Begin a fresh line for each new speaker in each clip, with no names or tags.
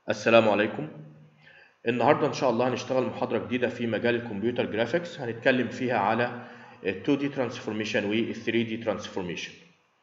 السلام عليكم النهارده ان شاء الله هنشتغل محاضره جديده في مجال الكمبيوتر جرافيكس هنتكلم فيها على ال 2D ترانسفورميشن وال 3D ترانسفورميشن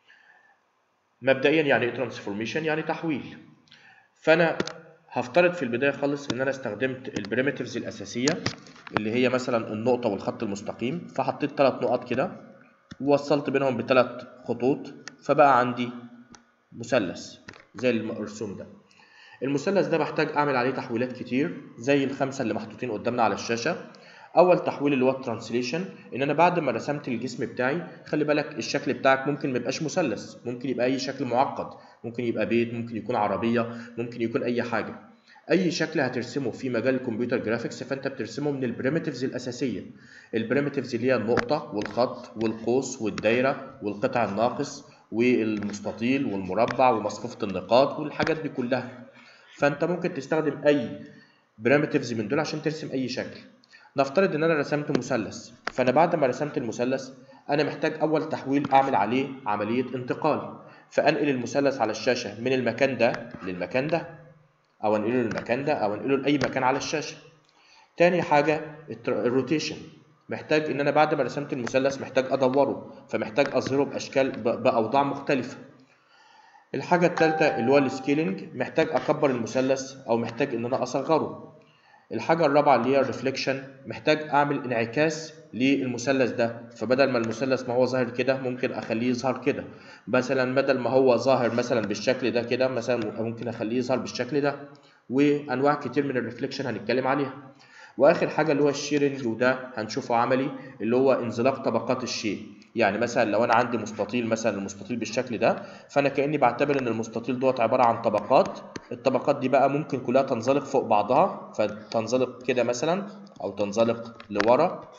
مبدئيا يعني ايه ترانسفورميشن يعني تحويل فانا هفترض في البدايه خالص ان انا استخدمت البريمتيفز الاساسيه اللي هي مثلا النقطه والخط المستقيم فحطيت ثلاث نقط كده ووصلت بينهم بثلاث خطوط فبقى عندي مثلث زي المرسوم ده المثلث ده بحتاج اعمل عليه تحويلات كتير زي الخمسه اللي محطوطين قدامنا على الشاشه اول تحويل اللي هو الترانسليشن ان انا بعد ما رسمت الجسم بتاعي خلي بالك الشكل بتاعك ممكن ما يبقاش مثلث ممكن يبقى اي شكل معقد ممكن يبقى بيت ممكن يكون عربيه ممكن يكون اي حاجه اي شكل هترسمه في مجال الكمبيوتر جرافيكس فانت بترسمه من البريمتيفز الاساسيه البريمتيفز اللي هي النقطه والخط والقوس والدايره والقطع الناقص والمستطيل والمربع ومصفوفه النقاط والحاجات دي كلها فانت ممكن تستخدم اي بريمتيفز من دول عشان ترسم اي شكل نفترض ان انا رسمت مثلث فانا بعد ما رسمت المثلث انا محتاج اول تحويل اعمل عليه عمليه انتقال فانقل المثلث على الشاشه من المكان ده للمكان ده او انقله للمكان ده او انقله لاي مكان على الشاشه تاني حاجه الروتيشن محتاج ان انا بعد ما رسمت المثلث محتاج ادوره فمحتاج اظهره باشكال باوضاع مختلفه الحاجة التالتة اللي هو السكيلينج محتاج أكبر المثلث أو محتاج إن أنا أصغره. الحاجة الرابعة اللي هي الريفليكشن محتاج أعمل انعكاس للمثلث ده فبدل ما المثلث ما هو ظاهر كده ممكن أخليه يظهر كده مثلا بدل ما هو ظاهر مثلا بالشكل ده كده مثلا ممكن أخليه يظهر بالشكل ده وأنواع كتير من الريفليكشن هنتكلم عليها. واخر حاجه اللي هو الشيرنج وده هنشوفه عملي اللي هو انزلاق طبقات الشيء يعني مثلا لو انا عندي مستطيل مثلا المستطيل بالشكل ده فانا كاني بعتبر ان المستطيل دوت عباره عن طبقات الطبقات دي بقى ممكن كلها تنزلق فوق بعضها فتنزلق كده مثلا او تنزلق لورا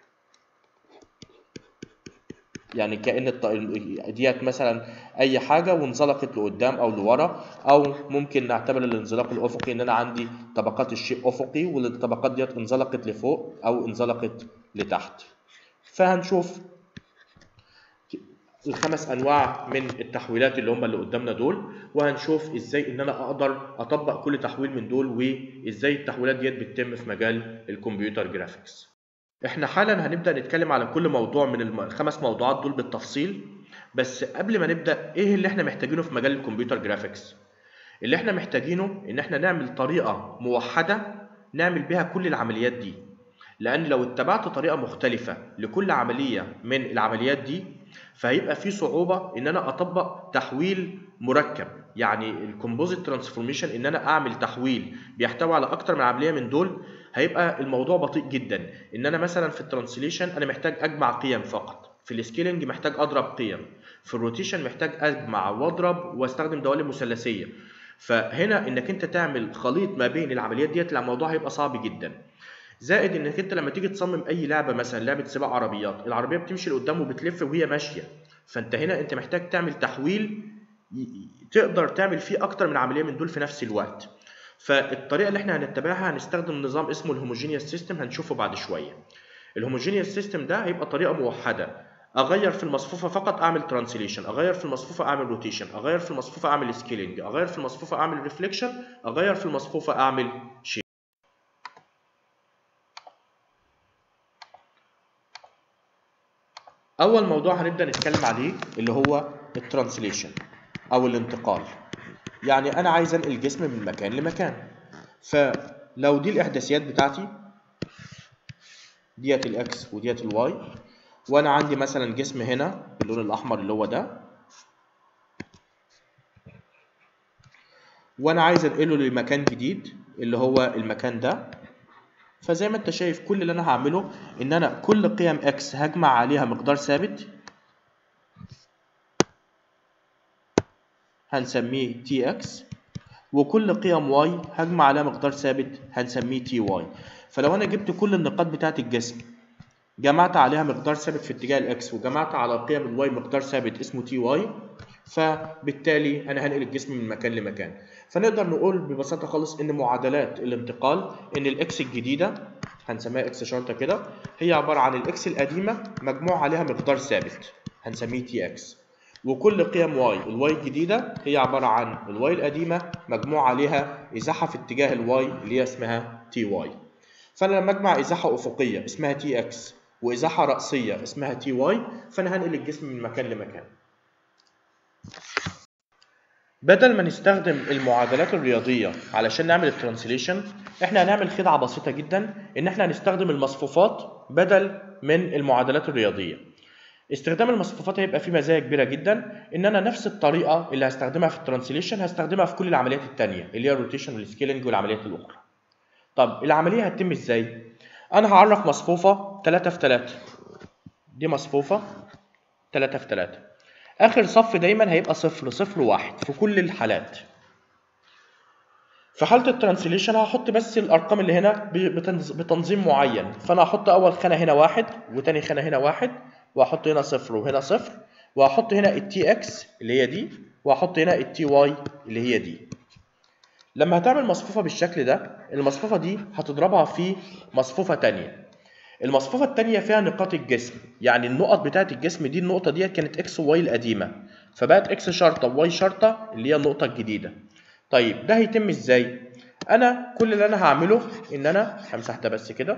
يعني كأن الط... ديت مثلا أي حاجة وانزلقت لقدام أو لورا أو ممكن نعتبر الانزلاق الأفقي إن أنا عندي طبقات الشيء أفقي والطبقات ديت انزلقت لفوق أو انزلقت لتحت فهنشوف الخمس أنواع من التحويلات اللي هم اللي قدامنا دول وهنشوف إزاي إن أنا أقدر أطبق كل تحويل من دول وإزاي التحويلات ديت بتتم في مجال الكمبيوتر جرافيكس. احنا حالا هنبدا نتكلم على كل موضوع من الخمس موضوعات دول بالتفصيل بس قبل ما نبدا ايه اللي احنا محتاجينه في مجال الكمبيوتر جرافيكس اللي احنا محتاجينه ان احنا نعمل طريقه موحده نعمل بها كل العمليات دي لان لو اتبعت طريقه مختلفه لكل عمليه من العمليات دي فهيبقى في صعوبه ان انا اطبق تحويل مركب يعني الكومبوزيت ترانسفورميشن ان انا اعمل تحويل بيحتوي على اكتر من عمليه من دول هيبقى الموضوع بطيء جدا ان انا مثلا في الترانسليشن انا محتاج اجمع قيم فقط في السكيلنج محتاج اضرب قيم في الروتيشن محتاج اجمع واضرب واستخدم دوالب مثلثيه فهنا انك انت تعمل خليط ما بين العمليات ديت الموضوع هيبقى صعب جدا زائد انك انت لما تيجي تصمم اي لعبه مثلا لعبه سباق عربيات العربيه بتمشي لقدام وبتلف وهي ماشيه فانت هنا انت محتاج تعمل تحويل تقدر تعمل فيه اكتر من عمليه من دول في نفس الوقت فالطريقه اللي احنا هنتبعها هنستخدم نظام اسمه الهوموجينيوس سيستم هنشوفه بعد شويه الهوموجينيوس سيستم ده هيبقى طريقه موحده اغير في المصفوفه فقط اعمل ترانسليشن اغير في المصفوفه اعمل روتيشن اغير في المصفوفه اعمل سكيلينج اغير في المصفوفه اعمل ريفليكشن اغير في المصفوفه اعمل شيء اول موضوع هنبدا نتكلم عليه اللي هو الترانسليشن او الانتقال يعني انا عايز انقل جسم من مكان لمكان فلو دي الاحداثيات بتاعتي ديت الاكس وديت الواي وانا عندي مثلا جسم هنا باللون الاحمر اللي هو ده وانا عايز انقله لمكان جديد اللي هو المكان ده فزي ما انت شايف كل اللي انا هعمله ان انا كل قيم اكس هجمع عليها مقدار ثابت هنسميه تي اكس وكل قيم واي هجمع عليها مقدار ثابت هنسميه تي واي فلو انا جبت كل النقاط بتاعه الجسم جمعت عليها مقدار ثابت في اتجاه الاكس وجمعت على قيم الواي مقدار ثابت اسمه تي واي فبالتالي انا هنقل الجسم من مكان لمكان فنقدر نقول ببساطه خالص ان معادلات الانتقال ان الاكس الجديده هنسميها اكس شرطه كده هي عباره عن الاكس القديمه مجموع عليها مقدار ثابت هنسميه تي اكس وكل قيم واي الواي الجديدة هي عبارة عن الواي القديمة مجموع عليها إزاحة في اتجاه الواي اللي هي اسمها تي واي فأنا لما أجمع إزاحة أفقية اسمها تي إكس وإزاحة رأسية اسمها تي واي فأنا هنقل الجسم من مكان لمكان بدل ما نستخدم المعادلات الرياضية علشان نعمل الترانسليشن احنا هنعمل خدعة بسيطة جدا ان احنا هنستخدم المصفوفات بدل من المعادلات الرياضية استخدام المصفوفات هيبقى فيه مزايا كبيرة جدا ان انا نفس الطريقة اللي هستخدمها في الترانسليشن هستخدمها في كل العمليات التانية اللي هي الروتيشن والسكيلنج والعمليات الاخرى طب العملية هتتم ازاي انا هعرف مصفوفة 3 في 3 دي مصفوفة 3 في 3 اخر صف دايما هيبقى صفر صفر واحد في كل الحالات في حالة الترانسليشن هحط بس الأرقام اللي هنا بتنز- بتنظيم معين فأنا هحط أول خانة هنا واحد وتاني خانة هنا واحد وهحط هنا صفر وهنا صفر وهحط هنا التي اكس اللي هي دي وهحط هنا التي واي اللي هي دي لما هتعمل مصفوفة بالشكل ده المصفوفة دي هتضربها في مصفوفة تانية المصفوفة التانية فيها نقاط الجسم يعني النقط بتاعة الجسم دي النقطة دي كانت اكس وواي القديمة فبقت اكس شرطة وواي شرطة اللي هي النقطة الجديدة طيب ده هيتم ازاي انا كل اللي انا هعمله ان انا همسح ده بس كده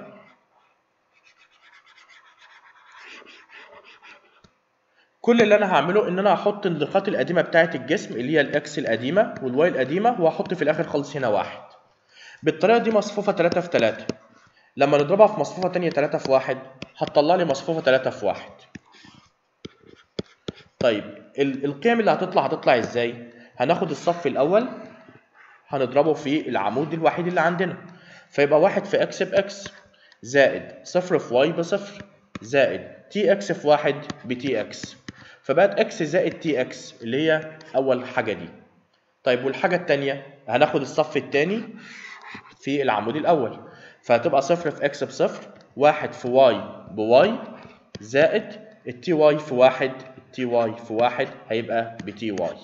كل اللي انا هعمله ان انا هحط النقاط القديمه بتاعه الجسم اللي هي الاكس القديمه والواي القديمه وهحط في الاخر خالص هنا واحد بالطريقه دي مصفوفه 3 في 3 لما نضربها في مصفوفه تانية 3 في 1 هتطلع لي مصفوفه 3 في 1 طيب ال- القيم اللي هتطلع هتطلع ازاي هناخد الصف الاول هنضربه في العمود الوحيد اللي عندنا فيبقى واحد في اكس باكس زائد صفر في واي بصفر زائد تي اكس في واحد بتي اكس فبقت اكس زائد تي اكس اللي هي اول حاجه دي طيب والحاجه الثانيه هناخد الصف الثاني في العمود الاول فهتبقى صفر في اكس بصفر واحد في واي بواي زائد التي واي في واحد التي واي في واحد هيبقى بتي واي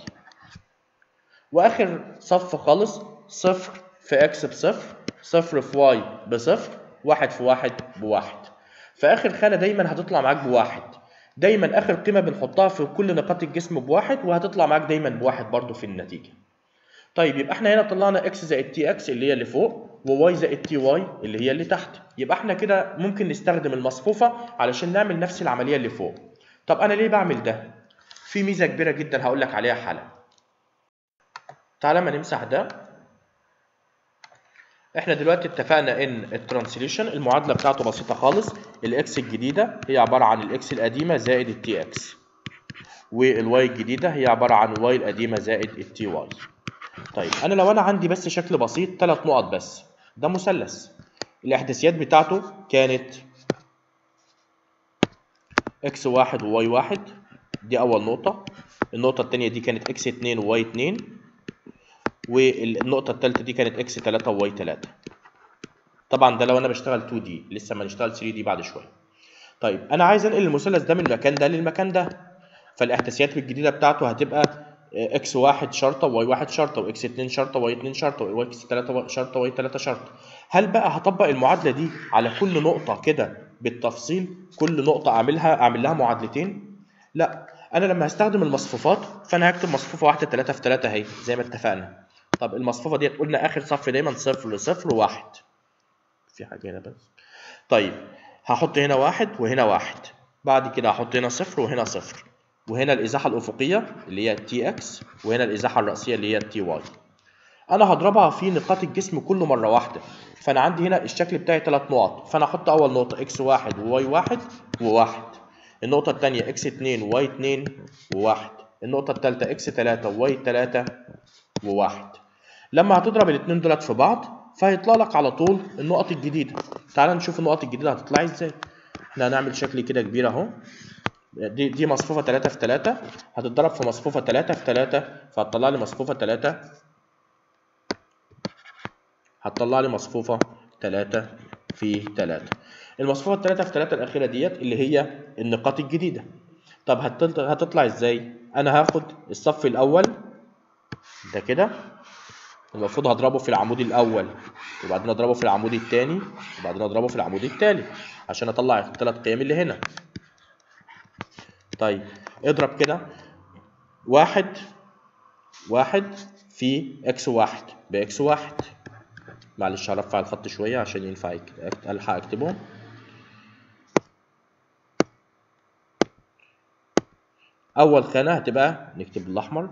واخر صف خالص صفر في اكس بصفر صفر في واي بصفر واحد في واحد بواحد فاخر خانه دايما هتطلع معاك بواحد دايما اخر قيمه بنحطها في كل نقاط الجسم بواحد وهتطلع معاك دايما بواحد برضو في النتيجه طيب يبقى احنا هنا طلعنا اكس زائد تي اكس اللي هي اللي فوق وواي زائد تي واي اللي هي اللي تحت يبقى احنا كده ممكن نستخدم المصفوفه علشان نعمل نفس العمليه اللي فوق طب انا ليه بعمل ده في ميزه كبيره جدا هقول لك عليها حالا تعالى ما نمسح ده احنا دلوقتي اتفقنا ان الترانسليشن المعادله بتاعته بسيطه خالص الاكس الجديده هي عباره عن الاكس القديمه زائد التي اكس والواي الجديده هي عباره عن واي القديمه زائد التي واي طيب انا لو انا عندي بس شكل بسيط ثلاث نقط بس ده مثلث الاحداثيات بتاعته كانت اكس واحد وواي واحد دي اول نقطه النقطه الثانيه دي كانت اكس 2 وواي 2 والنقطة الثالثة دي كانت اكس 3 وواي 3 طبعا ده لو انا بشتغل 2 دي لسه ما نشتغل 3 دي بعد شوية طيب انا عايز انقل المثلث ده من المكان ده للمكان ده فالاحداثيات الجديدة بتاعته هتبقى اكس 1 شرطة وواي 1 شرطة واكس 2 شرطة وواي 2 شرطة واكس 3 شرطة وواي 3 شرطة هل بقى هطبق المعادلة دي على كل نقطة كده بالتفصيل كل نقطة اعملها اعمل لها معادلتين لا انا لما هستخدم المصفوفات فانا هكتب مصفوفة واحدة 3 في 3 اهي زي ما اتفقنا طب المصفوفه ديت قلنا اخر صف دايما صفر صفر واحد في حاجه هنا بس طيب هحط هنا واحد وهنا واحد بعد كده هحط هنا صفر وهنا صفر وهنا الازاحه الافقيه اللي هي تي اكس وهنا الازاحه الراسيه اللي هي تي واي انا هضربها في نقاط الجسم كله مره واحده فانا عندي هنا الشكل بتاعي ثلاث نقط فانا هحط اول نقطه اكس واحد وواي واحد وواحد النقطه الثانيه اكس 2 وواي 2 وواحد النقطه الثالثه اكس 3 وواي 3 وواحد لما هتضرب الاثنين دولت في بعض فهيطلع لك على طول النقط الجديده تعال نشوف النقط الجديده هتطلع ازاي احنا هنعمل شكل كده كبير اهو دي دي مصفوفه 3 في 3 هتتضرب في مصفوفه 3 في 3 فهتطلع لي مصفوفه 3 هتطلع لي مصفوفه 3 في 3 المصفوفه 3 في 3 الاخيره ديت اللي هي النقاط الجديده طب هتطلع ازاي انا هاخد الصف الاول ده كده المفروض هضربه في العمود الاول وبعدين اضربه في العمود الثاني وبعدين اضربه في العمود الثالث عشان اطلع الثلاث قيم اللي هنا طيب اضرب كده واحد واحد في اكس واحد باكس واحد معلش هرفع الخط شوية عشان ينفع يك- الحق اكتبهم اول خانة هتبقى نكتب بالاحمر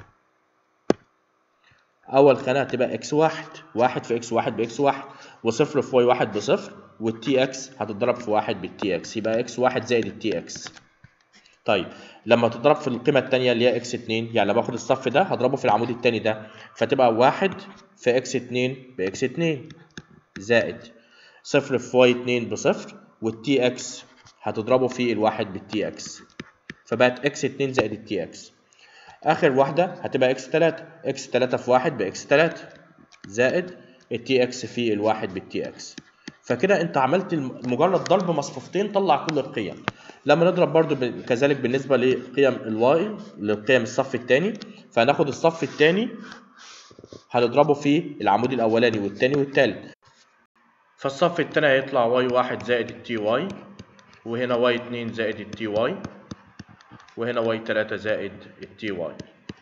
اول خانة هتبقى اكس واحد واحد في اكس واحد باكس واحد وصفر في واي واحد بصفر والتي اكس هتتضرب في واحد بالتي اكس يبقى اكس واحد زائد التي اكس طيب لما تضرب في القيمة التانية اللي هي اكس اتنين يعني لما باخد الصف ده هضربه في العمود التاني ده فتبقى واحد في اكس اتنين باكس اتنين زائد صفر في واي اتنين بصفر والتي اكس هتضربه في الواحد بالتي اكس فبقت اكس اتنين زائد التي اكس اخر واحدة هتبقى اكس تلاتة اكس تلاتة في واحد باكس تلاتة زائد التي اكس في الواحد بالتي اكس فكده انت عملت الم- مجرد ضرب مصفوفتين طلع كل القيم لما نضرب برضو ب- كذلك بالنسبة لقيم الواي لقيم الصف الثاني فهناخد الصف الثاني هنضربه في العمود الاولاني والثاني والثالث فالصف الثاني هيطلع واي واحد زائد التي واي وهنا واي اتنين زائد التي واي وهنا واي تلاتة زائد التي واي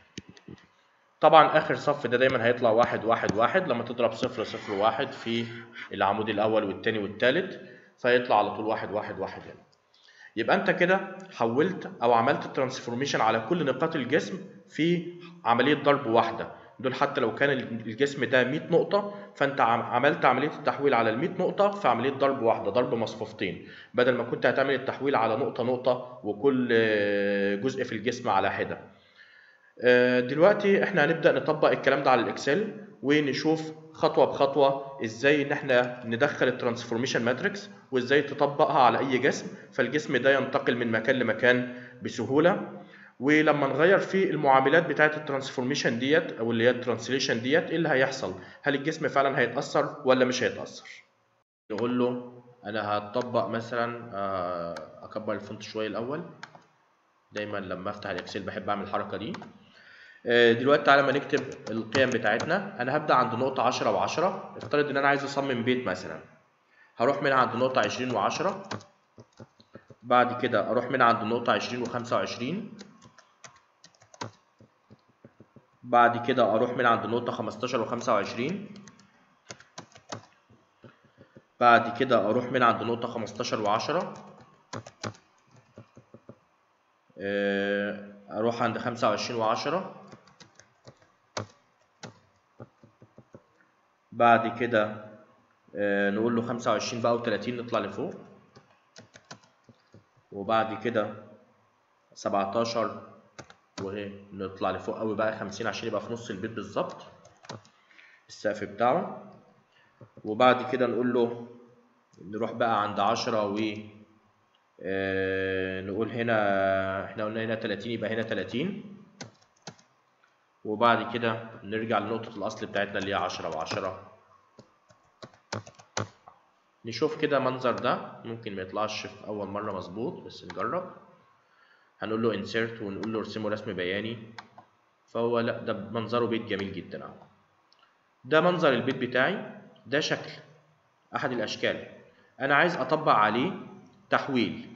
طبعا اخر صف ده دايما هيطلع واحد واحد واحد لما تضرب صفر صفر واحد في العمود الاول والتاني والتالت فيطلع على طول واحد واحد واحد هنا يبقى انت كده حولت او عملت ترانسفورميشن على كل نقاط الجسم في عمليه ضرب واحده دول حتى لو كان الجسم ده 100 نقطه فانت عم- عملت عمليه التحويل على ال 100 نقطه في عمليه ضرب واحده ضرب مصفوفتين بدل ما كنت هتعمل التحويل على نقطه نقطه وكل آه، جزء في الجسم على حده آه، دلوقتي احنا هنبدأ نطبق الكلام ده على الاكسل ونشوف خطوة بخطوة ازاي ان احنا ندخل الترانسفورميشن ماتريكس وازاي تطبقها على اي جسم فالجسم ده ينتقل من مكان لمكان بسهولة ولما نغير في المعاملات بتاعة الترانسفورميشن ديت او اللي هي الترانسليشن ديت ايه اللي هيحصل هل الجسم فعلا هيتأثر ولا مش هيتأثر نقول له انا هطبق مثلا آه، اكبر الفونت شوية الاول دايما لما افتح الاكسل بحب اعمل الحركة دي آه، دلوقتي تعالى ما نكتب القيم بتاعتنا انا هبدا عند نقطه 10 و10 افترض ان انا عايز اصمم بيت مثلا هروح من عند نقطه 20 و10 بعد كده اروح من عند نقطه 20 و25 بعد كده اروح من عند نقطه 15 و25 بعد كده اروح من عند نقطه 15 و10 اروح عند 25 و10 بعد كده آه، نقول له 25 بقى و30 نطلع لفوق وبعد كده 17 ونطلع لفوق قوي بقى 50 عشان يبقى في نص البيت بالظبط السقف بتاعه وبعد كده نقول له نروح بقى عند 10 و آه، نقول هنا احنا قلنا هنا 30 يبقى هنا 30 وبعد كده نرجع لنقطة الأصل بتاعتنا اللي هي 10 و10 نشوف كده منظر ده ممكن ما يطلعش في أول مرة مظبوط بس نجرب هنقول له insert ونقول له ارسمه رسم بياني فهو لا ده منظره بيت جميل جدا اهو ده منظر البيت بتاعي ده شكل أحد الأشكال أنا عايز أطبق عليه تحويل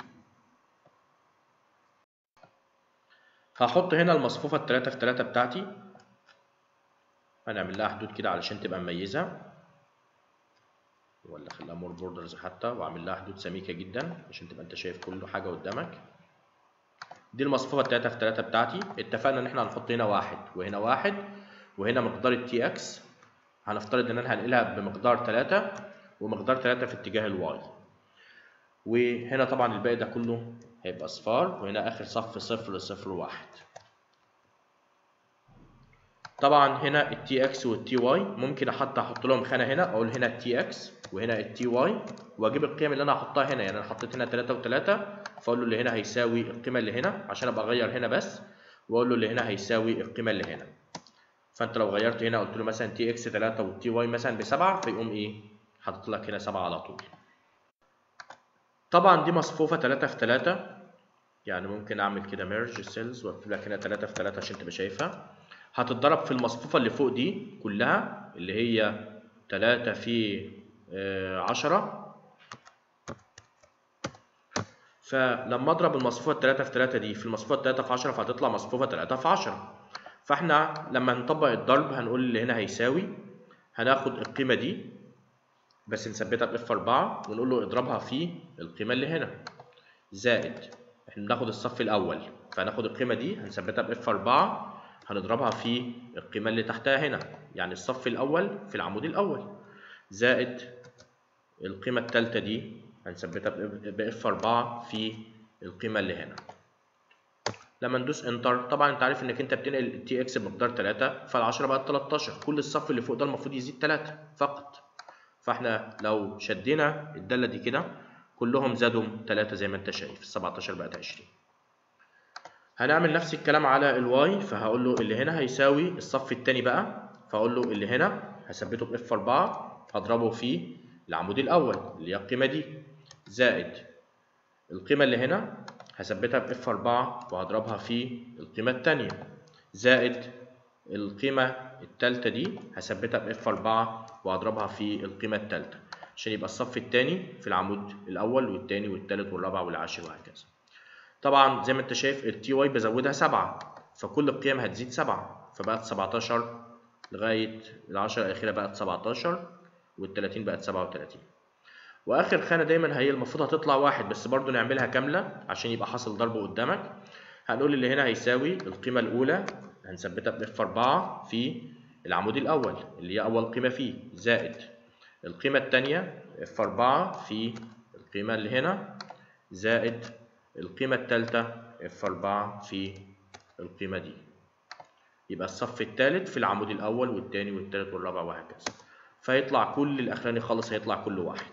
هحط هنا المصفوفة التلاتة في تلاتة بتاعتي هنعمل لها حدود كده علشان تبقى مميزة ولا خليها مور بوردرز حتى واعمل لها حدود سميكة جدا عشان تبقى انت شايف كل حاجة قدامك دي المصفوفة التلاتة في تلاتة بتاعتي اتفقنا ان احنا هنحط هنا واحد وهنا واحد وهنا مقدار التي اكس هنفترض ان انا هنقلها بمقدار تلاتة ومقدار تلاتة في اتجاه الواي وهنا طبعا الباقي ده كله هيبقى اصفار وهنا اخر صف صفر صفر واحد طبعا هنا التي اكس والتي واي ممكن حتى احط لهم خانه هنا اقول هنا التي اكس وهنا التي واي واجيب القيم اللي انا هحطها هنا يعني انا حطيت هنا 3 و3 فاقول له اللي هنا هيساوي القيمه اللي هنا عشان ابقى اغير هنا بس واقول له اللي هنا هيساوي القيمه اللي هنا فانت لو غيرت هنا قلت له مثلا تي اكس 3 والتي واي مثلا بسبعة فيقوم ايه حاطط لك هنا 7 على طول طبعا دي مصفوفه 3 في 3 يعني ممكن اعمل كده ميرج سيلز واكتب لك هنا 3 في 3 عشان تبقى شايفها هتتضرب في المصفوفة اللي فوق دي كلها اللي هي 3 في 10 فلما اضرب المصفوفه 3 في 3 دي في المصفوفه 3 في 10 فهتطلع مصفوفه 3 في 10 فاحنا لما نطبق الضرب هنقول اللي هنا هيساوي هناخد القيمه دي بس نثبتها باف 4 ونقول له اضربها في القيمه اللي هنا زائد احنا بناخد الصف الاول فهناخد القيمه دي هنثبتها باف 4 هنضربها في القيمه اللي تحتها هنا يعني الصف الاول في العمود الاول زائد القيمه الثالثه دي هنثبتها باف 4 في القيمه اللي هنا لما ندوس انتر طبعا انت عارف انك انت بتنقل التي اكس بمقدار 3 فال10 بقت 13 كل الصف اللي فوق ده المفروض يزيد 3 فقط فاحنا لو شدينا الداله دي كده كلهم زادوا 3 زي ما انت شايف 17 بقت 20 هنعمل نفس الكلام على الواي فهقول له اللي هنا هيساوي الصف الثاني بقى فاقول له اللي هنا هثبته باف 4 هضربه في العمود الاول اللي هي القيمه دي زائد القيمه اللي هنا هثبتها باف 4 وهضربها في القيمه الثانيه زائد القيمه الثالثه دي هثبتها باف 4 وهضربها في القيمه الثالثه عشان يبقى الصف الثاني في العمود الاول والثاني والثالث والرابع والعاشر وهكذا طبعا زي ما انت شايف التي واي بزودها 7 فكل القيم هتزيد 7 فبقت 17 لغايه ال10 الاخيره بقت 17 وال30 بقت 37 واخر خانه دايما هي المفروض هتطلع واحد بس برضو نعملها كامله عشان يبقى حاصل ضرب قدامك هنقول اللي هنا هيساوي القيمه الاولى هنثبتها باف 4 في العمود الاول اللي هي اول قيمه فيه زائد القيمه الثانيه اف 4 في القيمه اللي هنا زائد القيمه الثالثه اف 4 في القيمه دي يبقى الصف الثالث في العمود الاول والثاني والثالث والرابع وهكذا فيطلع كل الاخراني خالص هيطلع كل واحد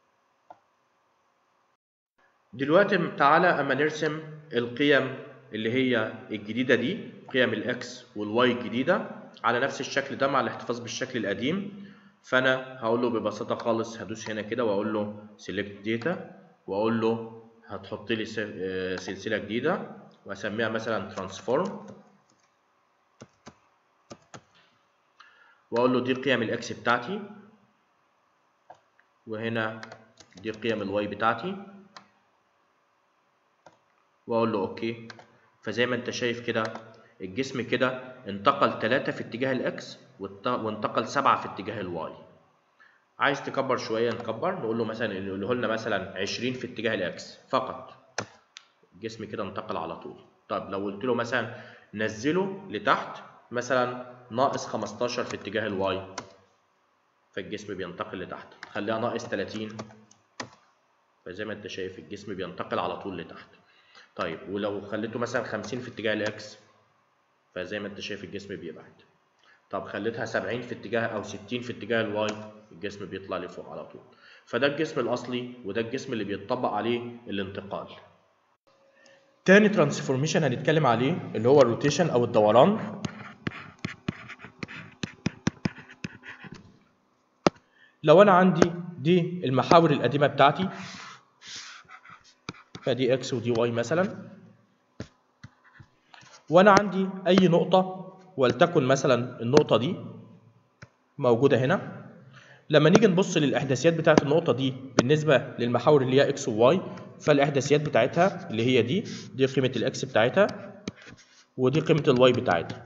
دلوقتي تعالى اما نرسم القيم اللي هي الجديده دي قيم الاكس والواي الجديده على نفس الشكل ده مع الاحتفاظ بالشكل القديم فانا هقول له ببساطه خالص هدوس هنا كده واقول له سيلكت داتا واقول له هتحط لي سلسله جديده واسميها مثلا ترانسفورم واقول له دي قيم الاكس بتاعتي وهنا دي قيم الواي بتاعتي واقول له اوكي فزي ما انت شايف كده الجسم كده انتقل 3 في اتجاه الاكس وانتقل 7 في اتجاه الواي عايز تكبر شويه نكبر نقول له مثلا نقول لنا مثلا 20 في اتجاه الاكس فقط الجسم كده انتقل على طول طب لو قلت له مثلا نزله لتحت مثلا ناقص 15 في اتجاه الواي فالجسم بينتقل لتحت خليها ناقص 30 فزي ما انت شايف الجسم بينتقل على طول لتحت طيب ولو خليته مثلا 50 في اتجاه الاكس فزي ما انت شايف الجسم بيبعد طب خليتها 70 في اتجاه او 60 في اتجاه الواي الجسم بيطلع لفوق على طول فده الجسم الاصلي وده الجسم اللي بيطبق عليه الانتقال تاني ترانسفورميشن هنتكلم عليه اللي هو الروتيشن او الدوران لو انا عندي دي المحاور القديمه بتاعتي فدي اكس ودي واي مثلا وانا عندي اي نقطه ولتكن مثلا النقطه دي موجوده هنا لما نيجي نبص للاحداثيات بتاعه النقطه دي بالنسبه للمحاور اللي هي اكس وواي فالاحداثيات بتاعتها اللي هي دي دي قيمه الاكس بتاعتها ودي قيمه الواي بتاعتها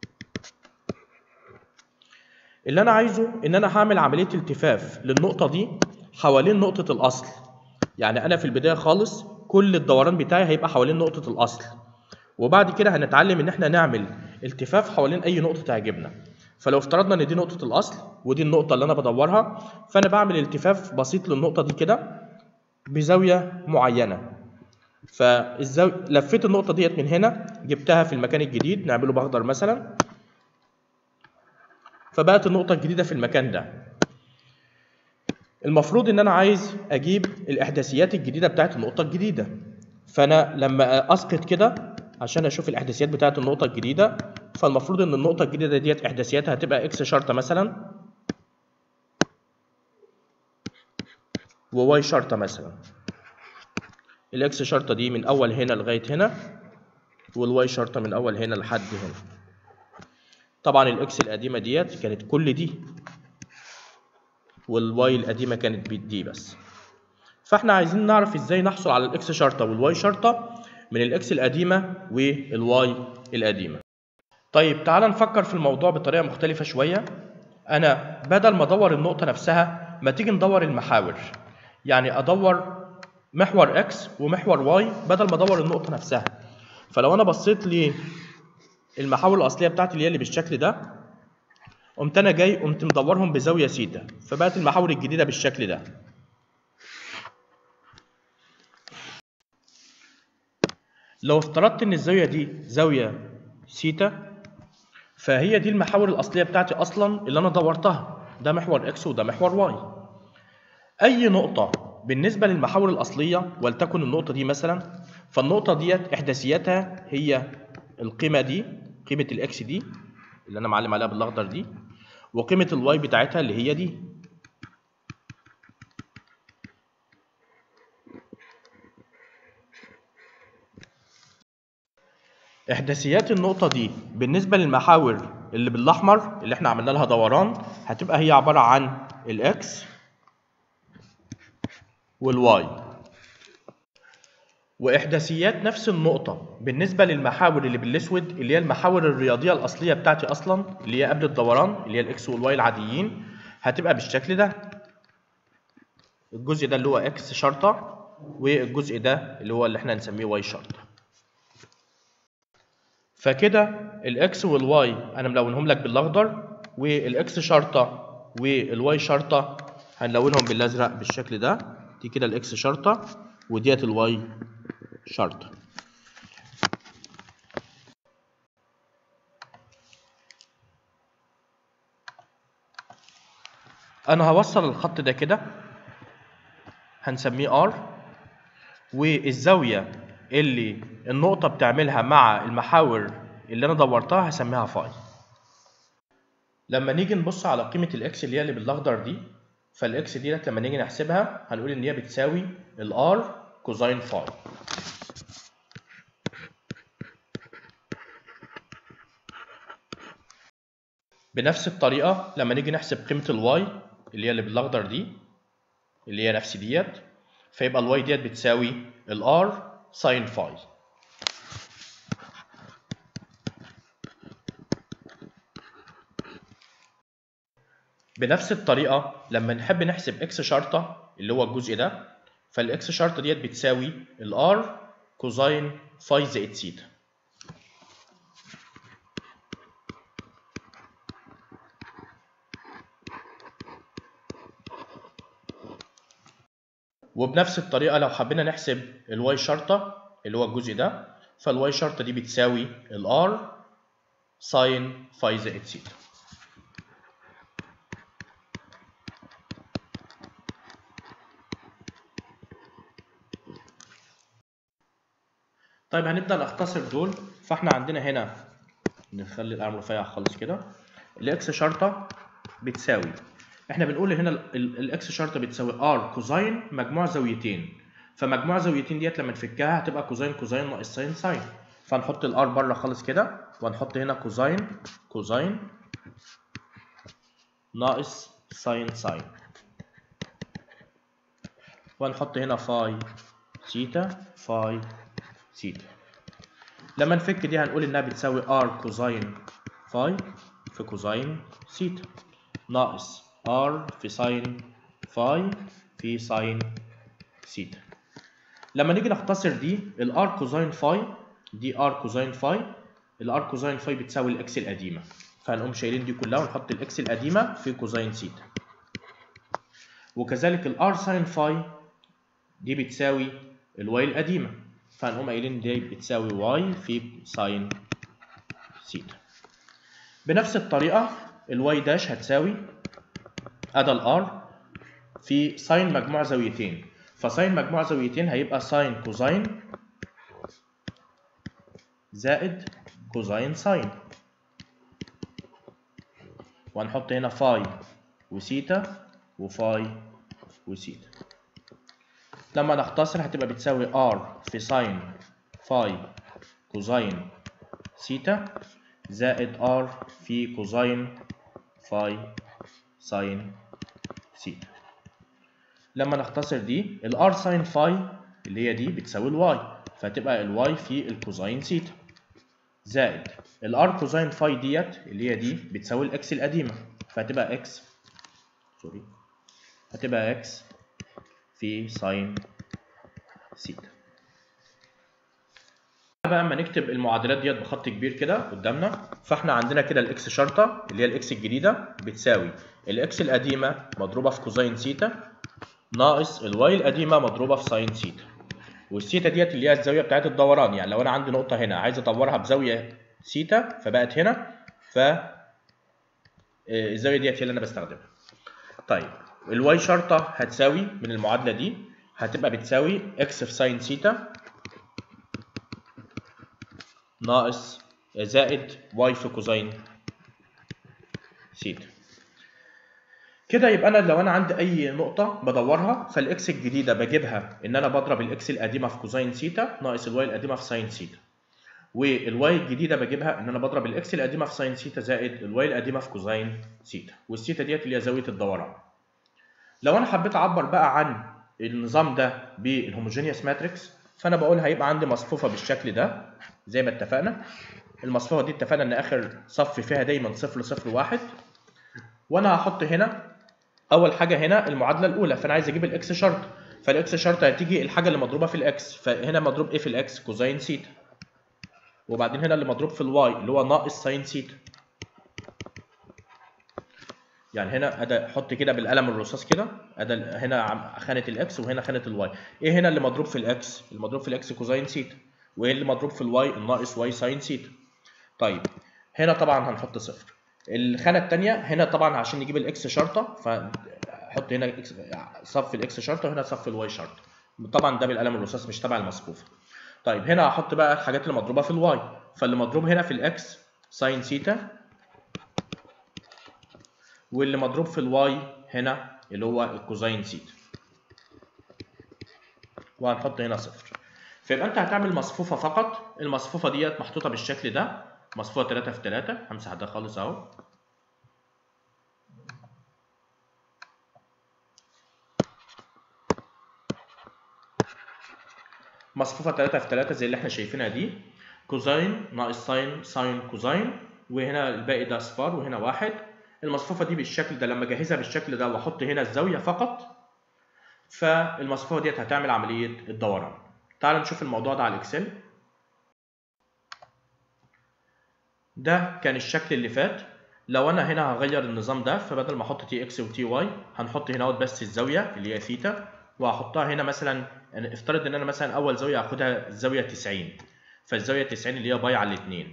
اللي انا عايزه ان انا هعمل عمليه التفاف للنقطه دي حوالين نقطه الاصل يعني انا في البدايه خالص كل الدوران بتاعي هيبقى حوالين نقطه الاصل وبعد كده هنتعلم ان احنا نعمل التفاف حوالين اي نقطه تعجبنا فلو افترضنا ان دي نقطه الاصل ودي النقطه اللي انا بدورها فانا بعمل التفاف بسيط للنقطه دي كده بزاويه معينه فالزاويه لفيت النقطه ديت من هنا جبتها في المكان الجديد نعمله باخضر مثلا فبقت النقطه الجديده في المكان ده المفروض ان انا عايز اجيب الاحداثيات الجديده بتاعت النقطه الجديده فانا لما اسقط كده عشان اشوف الاحداثيات بتاعت النقطه الجديده فالمفروض ان النقطه الجديده ديت احداثياتها هتبقى اكس شرطه مثلا وواي شرطه مثلا الاكس شرطه دي من اول هنا لغايه هنا والواي شرطه من اول هنا لحد هنا طبعا الاكس القديمه ديت كانت كل دي والواي القديمه كانت دي بس فاحنا عايزين نعرف ازاي نحصل على الاكس شرطه والواي شرطه من الاكس القديمه والواي القديمه طيب تعال نفكر في الموضوع بطريقه مختلفه شويه انا بدل ما ادور النقطه نفسها ما تيجي ندور المحاور يعني ادور محور اكس ومحور واي بدل ما ادور النقطه نفسها فلو انا بصيت للمحاور الاصليه بتاعتي اللي هي اللي بالشكل ده قمت انا جاي قمت مدورهم بزاويه سيتا فبقت المحاور الجديده بالشكل ده لو افترضت ان الزاويه دي زاويه سيتا فهي دي المحاور الاصليه بتاعتي اصلا اللي انا دورتها ده محور اكس وده محور واي اي نقطه بالنسبه للمحاور الاصليه ولتكن النقطه دي مثلا فالنقطه ديت احداثياتها هي القيمه دي قيمه الاكس دي اللي انا معلم عليها بالاخضر دي وقيمه الواي بتاعتها اللي هي دي احداثيات النقطة دي بالنسبة للمحاور اللي بالاحمر اللي احنا عملنا لها دوران هتبقى هي عبارة عن الاكس والواي واحداثيات نفس النقطة بالنسبة للمحاور اللي بالاسود اللي هي المحاور الرياضية الاصلية بتاعتي اصلا اللي هي قبل الدوران اللي هي الاكس والواي العاديين هتبقى بالشكل ده الجزء ده اللي هو اكس شرطة والجزء ده اللي هو اللي احنا هنسميه واي شرطة فكده الاكس والواي انا ملونهم لك بالاخضر والاكس شرطه والواي شرطه هنلونهم بالازرق بالشكل ده دي كده الاكس شرطه وديت الواي شرطه انا هوصل الخط ده كده هنسميه ار والزاويه اللي النقطة بتعملها مع المحاور اللي أنا دورتها هسميها فاي. لما نيجي نبص على قيمة الإكس اللي هي اللي بالأخضر دي فالإكس ديت لما نيجي نحسبها هنقول إن هي بتساوي الآر كوزين فاي. بنفس الطريقة لما نيجي نحسب قيمة الواي اللي هي اللي بالأخضر دي اللي هي نفس ديت فيبقى الواي ديت بتساوي الآر ساين فاي بنفس الطريقة لما نحب نحسب اكس شرطة اللي هو الجزء ده فالاكس شرطة ديت بتساوي الار كوزين فاي زائد سيتا وبنفس الطريقة لو حبينا نحسب الواي شرطة اللي هو الجزء ده فالواي شرطة دي بتساوي الار ساين فاي زائد سيتا طيب هنبدأ نختصر دول فاحنا عندنا هنا نخلي القلم رفيع خالص كده الاكس شرطة بتساوي احنا بنقول هنا الاكس شرطة بتساوي ار كوزين مجموع زاويتين فمجموع زاويتين ديت لما نفكها هتبقى كوزين كوزين ناقص ساين ساين فنحط الار بره خالص كده وهنحط هنا كوزين كوزين ناقص ساين ساين وهنحط هنا فاي سيتا فاي سيتا لما نفك دي هنقول انها بتساوي ار كوزين فاي في كوزين سيتا ناقص ار في ساين فاي في ساين سيتا لما نيجي نختصر دي الار كوزين فاي دي ار كوزين فاي الار كوزين فاي بتساوي الاكس القديمه فهنقوم شايلين دي كلها ونحط الاكس القديمه في كوزين سيتا وكذلك الار ساين فاي دي بتساوي الواي القديمه فهنقوم قايلين دي بتساوي واي في ساين سيتا بنفس الطريقه الواي داش هتساوي ادى الار في ساين مجموع زاويتين فساين مجموع زاويتين هيبقى ساين كوزين زائد كوزين ساين وهنحط هنا فاي وسيتا وفاي وسيتا لما نختصر هتبقى بتساوي ار في ساين فاي كوزين سيتا زائد ار في كوزين فاي ساين سيتا لما نختصر دي الار ساين فاي اللي هي دي بتساوي الواي فتبقى الواي في الكوزاين سيتا زائد الار كوزاين فاي ديت اللي هي دي بتساوي الاكس القديمه فهتبقى اكس سوري هتبقى اكس في ساين سيتا بقى اما نكتب المعادلات ديت بخط كبير كده قدامنا فاحنا عندنا كده الاكس شرطه اللي هي الاكس الجديده بتساوي الاكس القديمه مضروبه في كوزاين سيتا ناقص الواي القديمه مضروبه في ساين سيتا والسيتا ديت اللي هي الزاويه بتاعت الدوران يعني لو انا عندي نقطه هنا عايز ادورها بزاويه سيتا فبقت هنا ف الزاويه ديت هي اللي انا بستخدمها طيب الواي شرطه هتساوي من المعادله دي هتبقى بتساوي اكس في ساين سيتا ناقص زائد واي في كوزين سيتا كده يبقى انا لو انا عندي اي نقطه بدورها فالاكس الجديده بجيبها ان انا بضرب الاكس القديمه في كوزين سيتا ناقص الواي القديمه في ساين سيتا والواي الجديده بجيبها ان انا بضرب الاكس القديمه في ساين سيتا زائد الواي القديمه في كوزين سيتا والسيتا ديت اللي هي زاويه الدوران لو انا حبيت اعبر بقى عن النظام ده بالهوموجينيوس ماتريكس فانا بقول هيبقى عندي مصفوفه بالشكل ده زي ما اتفقنا المصفوفه دي اتفقنا ان اخر صف فيها دايما صفر صفر واحد وانا هحط هنا اول حاجه هنا المعادله الاولى فانا عايز اجيب الاكس شرط فالاكس شرط هتيجي الحاجه اللي مضروبه في الاكس فهنا مضروب ايه في الاكس كوزين سيتا وبعدين هنا اللي مضروب في الواي اللي هو ناقص ساين سيتا يعني هنا ادى حط كده بالقلم الرصاص كده ادى هنا خانه الاكس وهنا خانه الواي ايه هنا اللي مضروب في الاكس المضروب في الاكس كوزين سيتا وايه اللي مضروب في الواي الناقص واي ساين سيتا طيب هنا طبعا هنحط صفر الخانه الثانيه هنا طبعا عشان نجيب الاكس شرطه فحط هنا إكس صف الاكس شرطه وهنا صف الواي شرطه طبعا ده بالقلم الرصاص مش تبع المصفوفه طيب هنا هحط بقى الحاجات اللي مضروبه في الواي فاللي مضروب هنا في الاكس ساين سيتا واللي مضروب في الواي هنا اللي هو الكوزين سيتا وهنحط هنا صفر فيبقى انت هتعمل مصفوفه فقط المصفوفه ديت محطوطه بالشكل ده مصفوفه 3 في 3 همسح ده خالص اهو مصفوفه 3 في 3 زي اللي احنا شايفينها دي كوزين ناقص ساين ساين كوزين وهنا الباقي ده اصفار وهنا واحد المصفوفه دي بالشكل ده لما اجهزها بالشكل ده واحط هنا الزاويه فقط فالمصفوفه ديت هتعمل عمليه الدوران تعال نشوف الموضوع ده على الاكسل ده كان الشكل اللي فات لو انا هنا هغير النظام ده فبدل ما احط تي اكس وتي واي هنحط هنا بس الزاويه اللي هي ثيتا وهحطها هنا مثلا يعني افترض ان انا مثلا اول زاويه هاخدها الزاويه 90 فالزاويه 90 اللي هي باي على الاثنين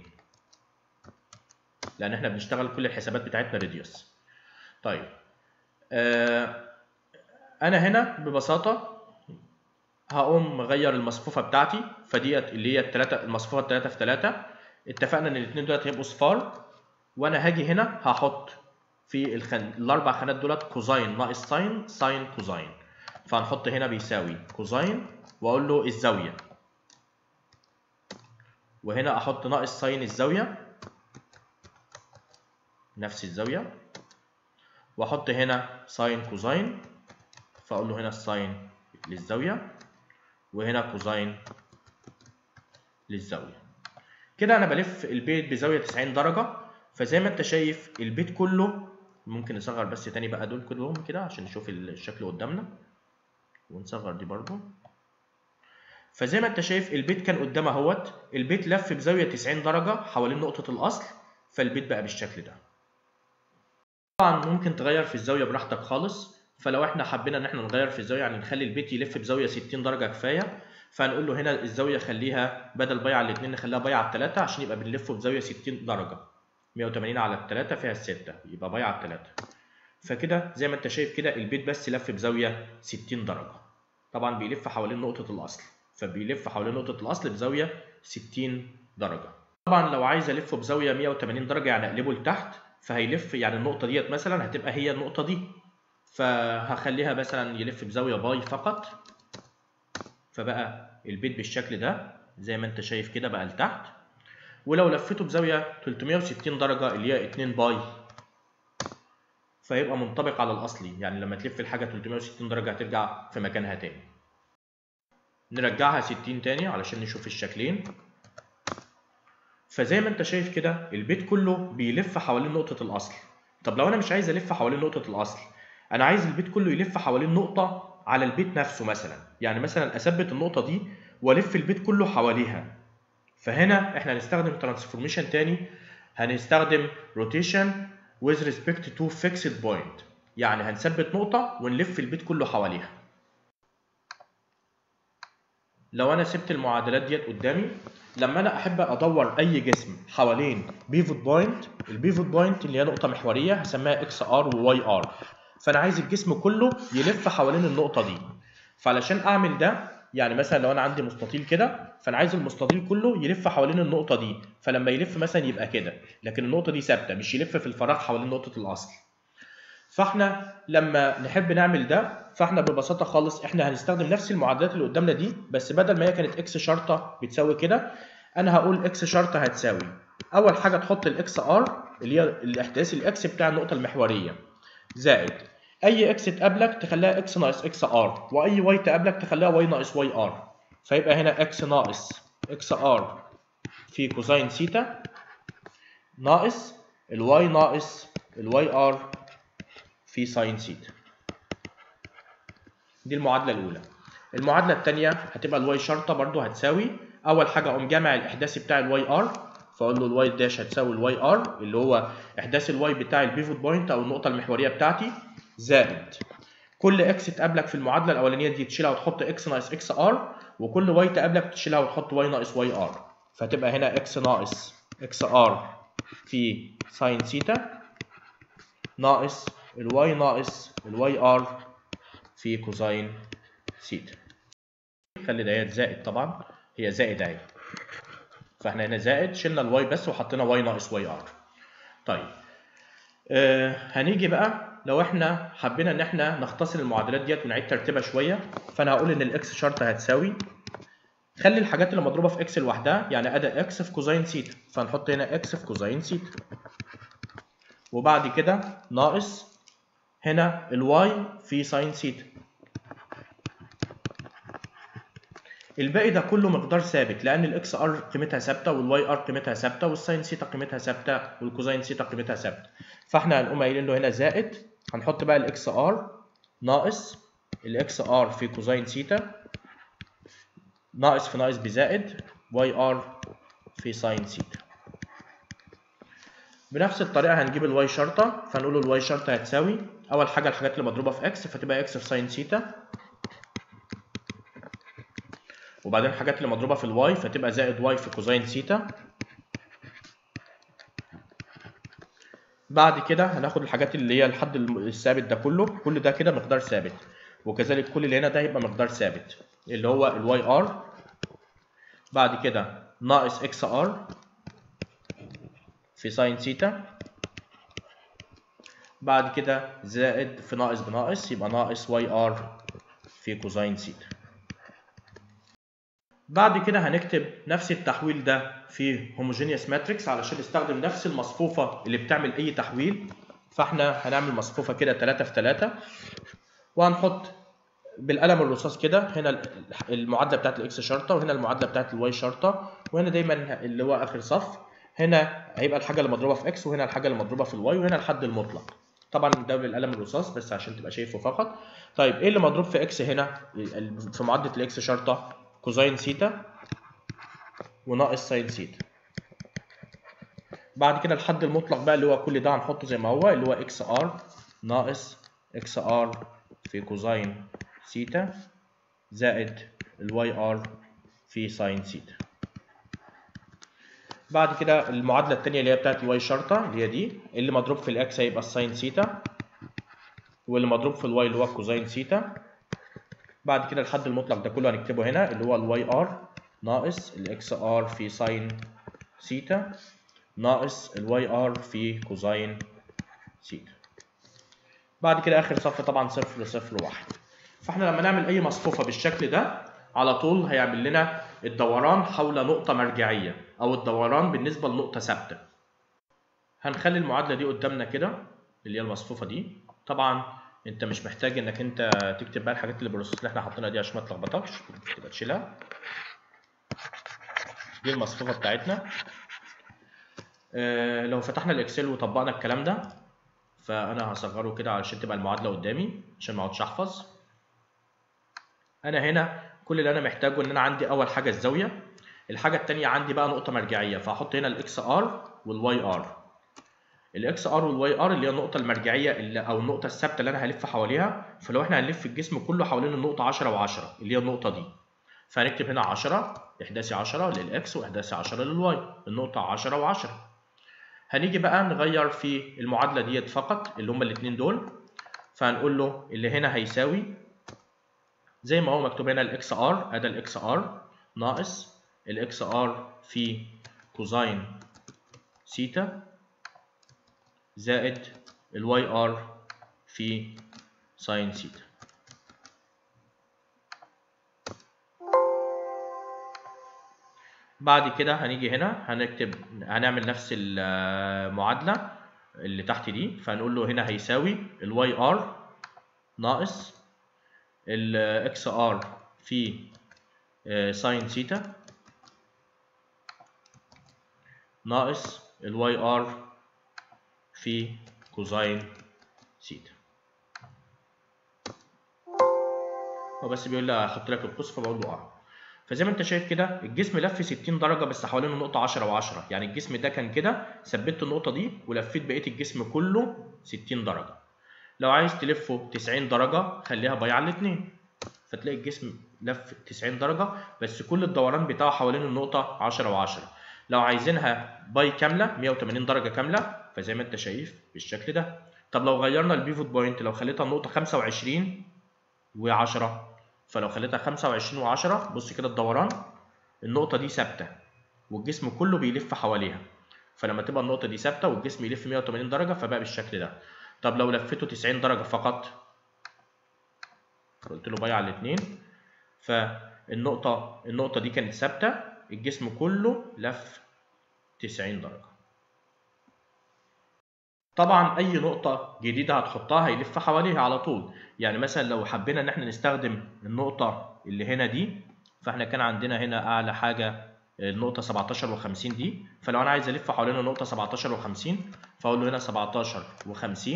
لان احنا بنشتغل كل الحسابات بتاعتنا راديوس طيب آه انا هنا ببساطه هقوم مغير المصفوفه بتاعتي فديت اللي هي الثلاثه المصفوفه الثلاثه في 3 اتفقنا ان الاثنين دولت هيبقوا صفار وانا هاجي هنا هحط في الخن... الاربع خانات دولت كوزاين ناقص ساين ساين كوزاين فهنحط هنا بيساوي كوزاين واقول له الزاويه وهنا احط ناقص ساين الزاويه نفس الزاويه واحط هنا ساين كوزاين فاقول له هنا الساين للزاويه وهنا كوزاين للزاويه كده انا بلف البيت بزاويه 90 درجه فزي ما انت شايف البيت كله ممكن نصغر بس تاني بقى دول كلهم كده عشان نشوف الشكل قدامنا ونصغر دي برضو فزي ما انت شايف البيت كان قدام اهوت البيت لف بزاويه 90 درجه حوالين نقطه الاصل فالبيت بقى بالشكل ده طبعا ممكن تغير في الزاويه براحتك خالص فلو احنا حبينا ان احنا نغير في الزاويه يعني نخلي البيت يلف بزاويه 60 درجه كفايه فهنقول له هنا الزاويه خليها بدل باي على الاثنين نخليها باي على الثلاثه عشان يبقى بنلفه بزاويه 60 درجه 180 على الثلاثه فيها السته يبقى باي على الثلاثه فكده زي ما انت شايف كده البيت بس لف بزاويه 60 درجه طبعا بيلف حوالين نقطه الاصل فبيلف حوالين نقطه الاصل بزاويه 60 درجه طبعا لو عايز الفه بزاويه 180 درجه يعني اقلبه لتحت فهيلف يعني النقطه ديت مثلا هتبقى هي النقطه دي فهخليها مثلا يلف بزاويه باي فقط فبقى البيت بالشكل ده زي ما انت شايف كده بقى لتحت ولو لفيته بزاويه 360 درجه اللي هي 2 باي فيبقى منطبق على الاصلي يعني لما تلف الحاجه 360 درجه هترجع في مكانها تاني نرجعها 60 تاني علشان نشوف الشكلين فزي ما انت شايف كده البيت كله بيلف حوالين نقطه الاصل طب لو انا مش عايز الف حوالين نقطه الاصل انا عايز البيت كله يلف حوالين نقطه على البيت نفسه مثلا يعني مثلا اثبت النقطه دي والف البيت كله حواليها فهنا احنا هنستخدم ترانسفورميشن تاني هنستخدم روتيشن with respect to fixed point يعني هنثبت نقطة ونلف البيت كله حواليها لو انا سبت المعادلات ديت قدامي لما انا احب ادور اي جسم حوالين بيفوت بوينت البيفوت بوينت اللي هي نقطة محورية هسميها اكس ار وواي ار فانا عايز الجسم كله يلف حوالين النقطة دي فعلشان اعمل ده يعني مثلا لو انا عندي مستطيل كده فانا عايز المستطيل كله يلف حوالين النقطه دي فلما يلف مثلا يبقى كده لكن النقطه دي ثابته مش يلف في الفراغ حوالين نقطه الاصل فاحنا لما نحب نعمل ده فاحنا ببساطه خالص احنا هنستخدم نفس المعادلات اللي قدامنا دي بس بدل ما هي كانت اكس شرطه بتساوي كده انا هقول اكس شرطه هتساوي اول حاجه تحط الاكس ار اللي هي الاحداث الاكس بتاع النقطه المحوريه زائد اي اكس تقابلك تخليها اكس ناقص اكس ار واي واي تقابلك تخليها واي ناقص واي ار فيبقى هنا اكس ناقص اكس ار في كوزين سيتا ناقص الواي ناقص الواي ار في ساين سيتا دي المعادله الاولى المعادله الثانيه هتبقى الواي شرطه برضو هتساوي اول حاجه اقوم جامع الاحداثي بتاع الواي ار فاقول له الواي داش هتساوي الواي ار اللي هو احداث الواي بتاع البيفوت بوينت او النقطه المحوريه بتاعتي زائد كل اكس تقابلك في المعادله الاولانيه دي تشيلها وتحط اكس ناقص اكس ار وكل واي تقابلك تشيلها وتحط واي ناقص واي ار فتبقى هنا اكس ناقص اكس ار في ساين ثيتا ناقص الواي ناقص الواي ار في كوزين ثيتا خلي ديت زائد طبعا هي زائد اهي فاحنا هنا زائد شلنا الواي بس وحطينا واي ناقص واي ار طيب آه هنيجي بقى لو احنا حبينا ان احنا نختصر المعادلات ديت ونعيد ترتيبها شويه فانا هقول ان الاكس شرطه هتساوي خلي الحاجات اللي مضروبه في اكس لوحدها يعني ادي اكس في كوزين سيتا فنحط هنا اكس في كوزين سيتا وبعد كده ناقص هنا الواي في ساين سيتا الباقي ده كله مقدار ثابت لان الاكس ار قيمتها ثابته والواي ار قيمتها ثابته والساين سيتا قيمتها ثابته والكوزين سيتا قيمتها ثابته فاحنا هنقوم قايلين له هنا زائد هنحط بقى الاكس ار ناقص الاكس ار في كوزين سيتا ناقص في ناقص بزائد واي ار في ساين سيتا بنفس الطريقه هنجيب الواي شرطه فنقول له الواي شرطه هتساوي اول حاجه الحاجات اللي مضروبه في اكس فتبقى اكس في ساين سيتا وبعدين الحاجات اللي مضروبه في الواي فتبقى زائد واي في كوزين سيتا بعد كده هناخد الحاجات اللي هي الحد الثابت ده كله كل ده كده مقدار ثابت وكذلك كل اللي هنا ده هيبقى مقدار ثابت اللي هو الواي ار بعد كده ناقص اكس ار في ساين سيتا بعد كده زائد في ناقص بناقص يبقى ناقص واي ار في كوزين سيتا بعد كده هنكتب نفس التحويل ده في هوموجينيوس ماتريكس علشان نستخدم نفس المصفوفة اللي بتعمل أي تحويل فاحنا هنعمل مصفوفة كده 3 في 3 وهنحط بالقلم الرصاص كده هنا المعادلة بتاعت الإكس شرطة وهنا المعادلة بتاعت الواي شرطة وهنا دايما اللي هو آخر صف هنا هيبقى الحاجة اللي مضروبة في إكس وهنا الحاجة اللي مضروبة في الواي وهنا الحد المطلق طبعا ده بالقلم الرصاص بس عشان تبقى شايفه فقط طيب ايه اللي مضروب في اكس هنا في معادله الاكس شرطه كوزين سيتا وناقص ساين سيتا بعد كده الحد المطلق بقى اللي هو كل ده هنحطه زي ما هو اللي هو اكس ار ناقص اكس ار في كوزين سيتا زائد الواي ار في ساين سيتا بعد كده المعادله الثانيه اللي هي بتاعت الواي شرطه اللي هي دي اللي مضروب في الاكس هيبقى الساين سيتا واللي مضروب في الواي اللي هو كوزين سيتا بعد كده الحد المطلق ده كله هنكتبه هنا اللي هو الواي ار ناقص الاكس ار في ساين سيتا ناقص الواي ار في كوزين سيتا بعد كده اخر صف طبعا صفر صفر واحد فاحنا لما نعمل اي مصفوفه بالشكل ده على طول هيعمل لنا الدوران حول نقطه مرجعيه او الدوران بالنسبه لنقطه ثابته هنخلي المعادله دي قدامنا كده اللي هي المصفوفه دي طبعا انت مش محتاج انك انت تكتب بقى الحاجات اللي بالرصاص اللي احنا حاطينها دي عشان ما تلخبطكش تبقى تشيلها دي المصفوفه بتاعتنا اه لو فتحنا الاكسل وطبقنا الكلام ده فانا هصغره كده علشان تبقى المعادله قدامي عشان ما اقعدش احفظ انا هنا كل اللي انا محتاجه ان انا عندي اول حاجه الزاويه الحاجه الثانيه عندي بقى نقطه مرجعيه فهحط هنا الاكس ار والواي ار الاكس ار والواي ار اللي هي النقطه المرجعيه اللي او النقطه الثابته اللي انا هلف حواليها فلو احنا هنلف الجسم كله حوالين النقطه 10 و10 اللي هي النقطه دي فهنكتب هنا 10 احداثي 10 للاكس واحداثي 10 للواي النقطه 10 و10 هنيجي بقى نغير في المعادله ديت فقط اللي هما الاثنين دول فهنقول له اللي هنا هيساوي زي ما هو مكتوب هنا الاكس ار ادي الاكس ار ناقص الاكس ار في كوزين سيتا زائد الواي ار في ساين سيتا بعد كده هنيجي هنا هنكتب هنعمل نفس المعادلة اللي تحت دي فهنقول له هنا هيساوي الواي ار ناقص الاكس ار في ساين سيتا ناقص الواي ار في كوزين سيتا هو بس بيقول لي احط لك القوس فبقول له اه فزي ما انت شايف كده الجسم لف 60 درجه بس حوالين النقطه 10 و10 يعني الجسم ده كان كده ثبت النقطه دي ولفيت بقيه الجسم كله 60 درجه لو عايز تلفه 90 درجه خليها باي على الاثنين فتلاقي الجسم لف 90 درجه بس كل الدوران بتاعه حوالين النقطه 10 و10 لو عايزينها باي كامله 180 درجه كامله فزي ما انت شايف بالشكل ده طب لو غيرنا البيفوت بوينت لو خليتها النقطه 25 و10 فلو خليتها 25 و10 بص كده الدوران النقطه دي ثابته والجسم كله بيلف حواليها فلما تبقى النقطه دي ثابته والجسم يلف 180 درجه فبقى بالشكل ده طب لو لفيته 90 درجه فقط قلت له باي على الاثنين فالنقطه النقطه دي كانت ثابته الجسم كله لف 90 درجه طبعا اي نقطه جديده هتحطها هيلف حواليها على طول يعني مثلا لو حبينا ان احنا نستخدم النقطه اللي هنا دي فاحنا كان عندنا هنا اعلى حاجه النقطه 17 و50 دي فلو انا عايز الف حوالين النقطه 17 و50 فاقول له هنا 17 و50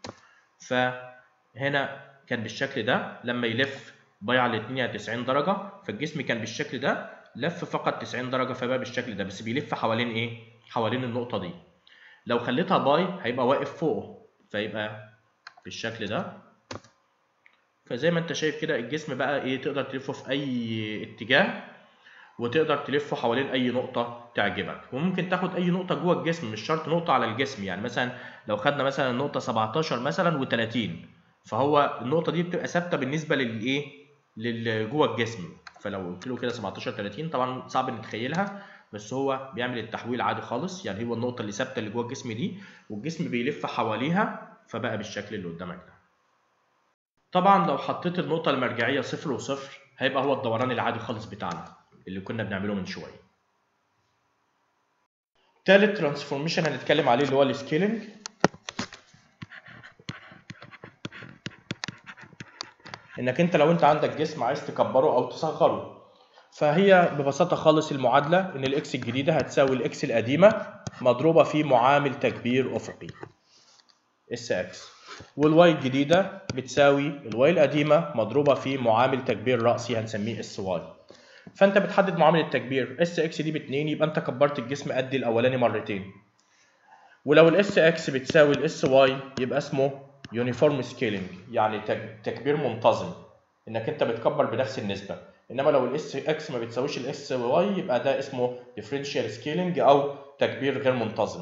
فهنا كان بالشكل ده لما يلف باي على الاثنين يعني 90 درجه فالجسم كان بالشكل ده لف فقط 90 درجه فبقى بالشكل ده بس بيلف حوالين ايه حوالين النقطه دي لو خليتها باي هيبقى واقف فوقه فيبقى بالشكل ده فزي ما انت شايف كده الجسم بقى ايه تقدر تلفه في اي اتجاه وتقدر تلفه حوالين اي نقطه تعجبك وممكن تاخد اي نقطه جوه الجسم مش شرط نقطه على الجسم يعني مثلا لو خدنا مثلا النقطه 17 مثلا و30 فهو النقطه دي بتبقى ثابته بالنسبه للايه لل جوه الجسم فلو قلت له كده 17 30 طبعا صعب نتخيلها بس هو بيعمل التحويل عادي خالص يعني هو النقطه اللي ثابته اللي جوه الجسم دي والجسم بيلف حواليها فبقى بالشكل اللي قدامك ده طبعا لو حطيت النقطه المرجعيه صفر وصفر هيبقى هو الدوران العادي خالص بتاعنا اللي كنا بنعمله من شويه تالت ترانسفورميشن هنتكلم عليه اللي هو السكيلنج انك انت لو انت عندك جسم عايز تكبره او تصغره فهي ببساطه خالص المعادله ان الاكس الجديده هتساوي الاكس القديمه مضروبه في معامل تكبير افقي اس اكس والواي الجديده بتساوي الواي القديمه مضروبه في معامل تكبير راسي هنسميه اس واي فانت بتحدد معامل التكبير اس اكس دي ب 2 يبقى انت كبرت الجسم قد الاولاني مرتين ولو الاس اكس بتساوي الاس واي يبقى اسمه يونيفورم سكيلينج يعني تكبير منتظم انك انت بتكبر بنفس النسبه انما لو الاس اكس ما بتساويش الاس واي يبقى ده اسمه ديفرنشال سكيلينج او تكبير غير منتظم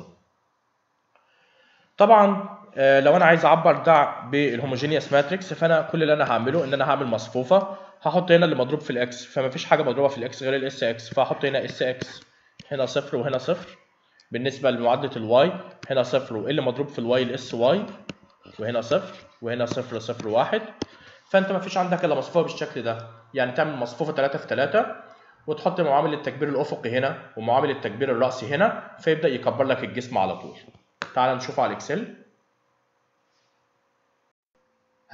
طبعا لو انا عايز اعبر ده بالهوموجينيوس ماتريكس فانا كل اللي انا هعمله ان انا هعمل مصفوفه هحط هنا اللي مضروب في الاكس فما فيش حاجه مضروبه في الاكس غير الاس اكس فهحط هنا اس اكس هنا صفر وهنا صفر بالنسبه لمعادله الواي هنا صفر واللي مضروب في الواي الاس واي وهنا صفر وهنا صفر صفر واحد فانت ما فيش عندك الا مصفوفه بالشكل ده يعني تعمل مصفوفه 3 في 3 وتحط معامل التكبير الافقي هنا ومعامل التكبير الراسي هنا فيبدا يكبر لك الجسم على طول تعال نشوف على الاكسل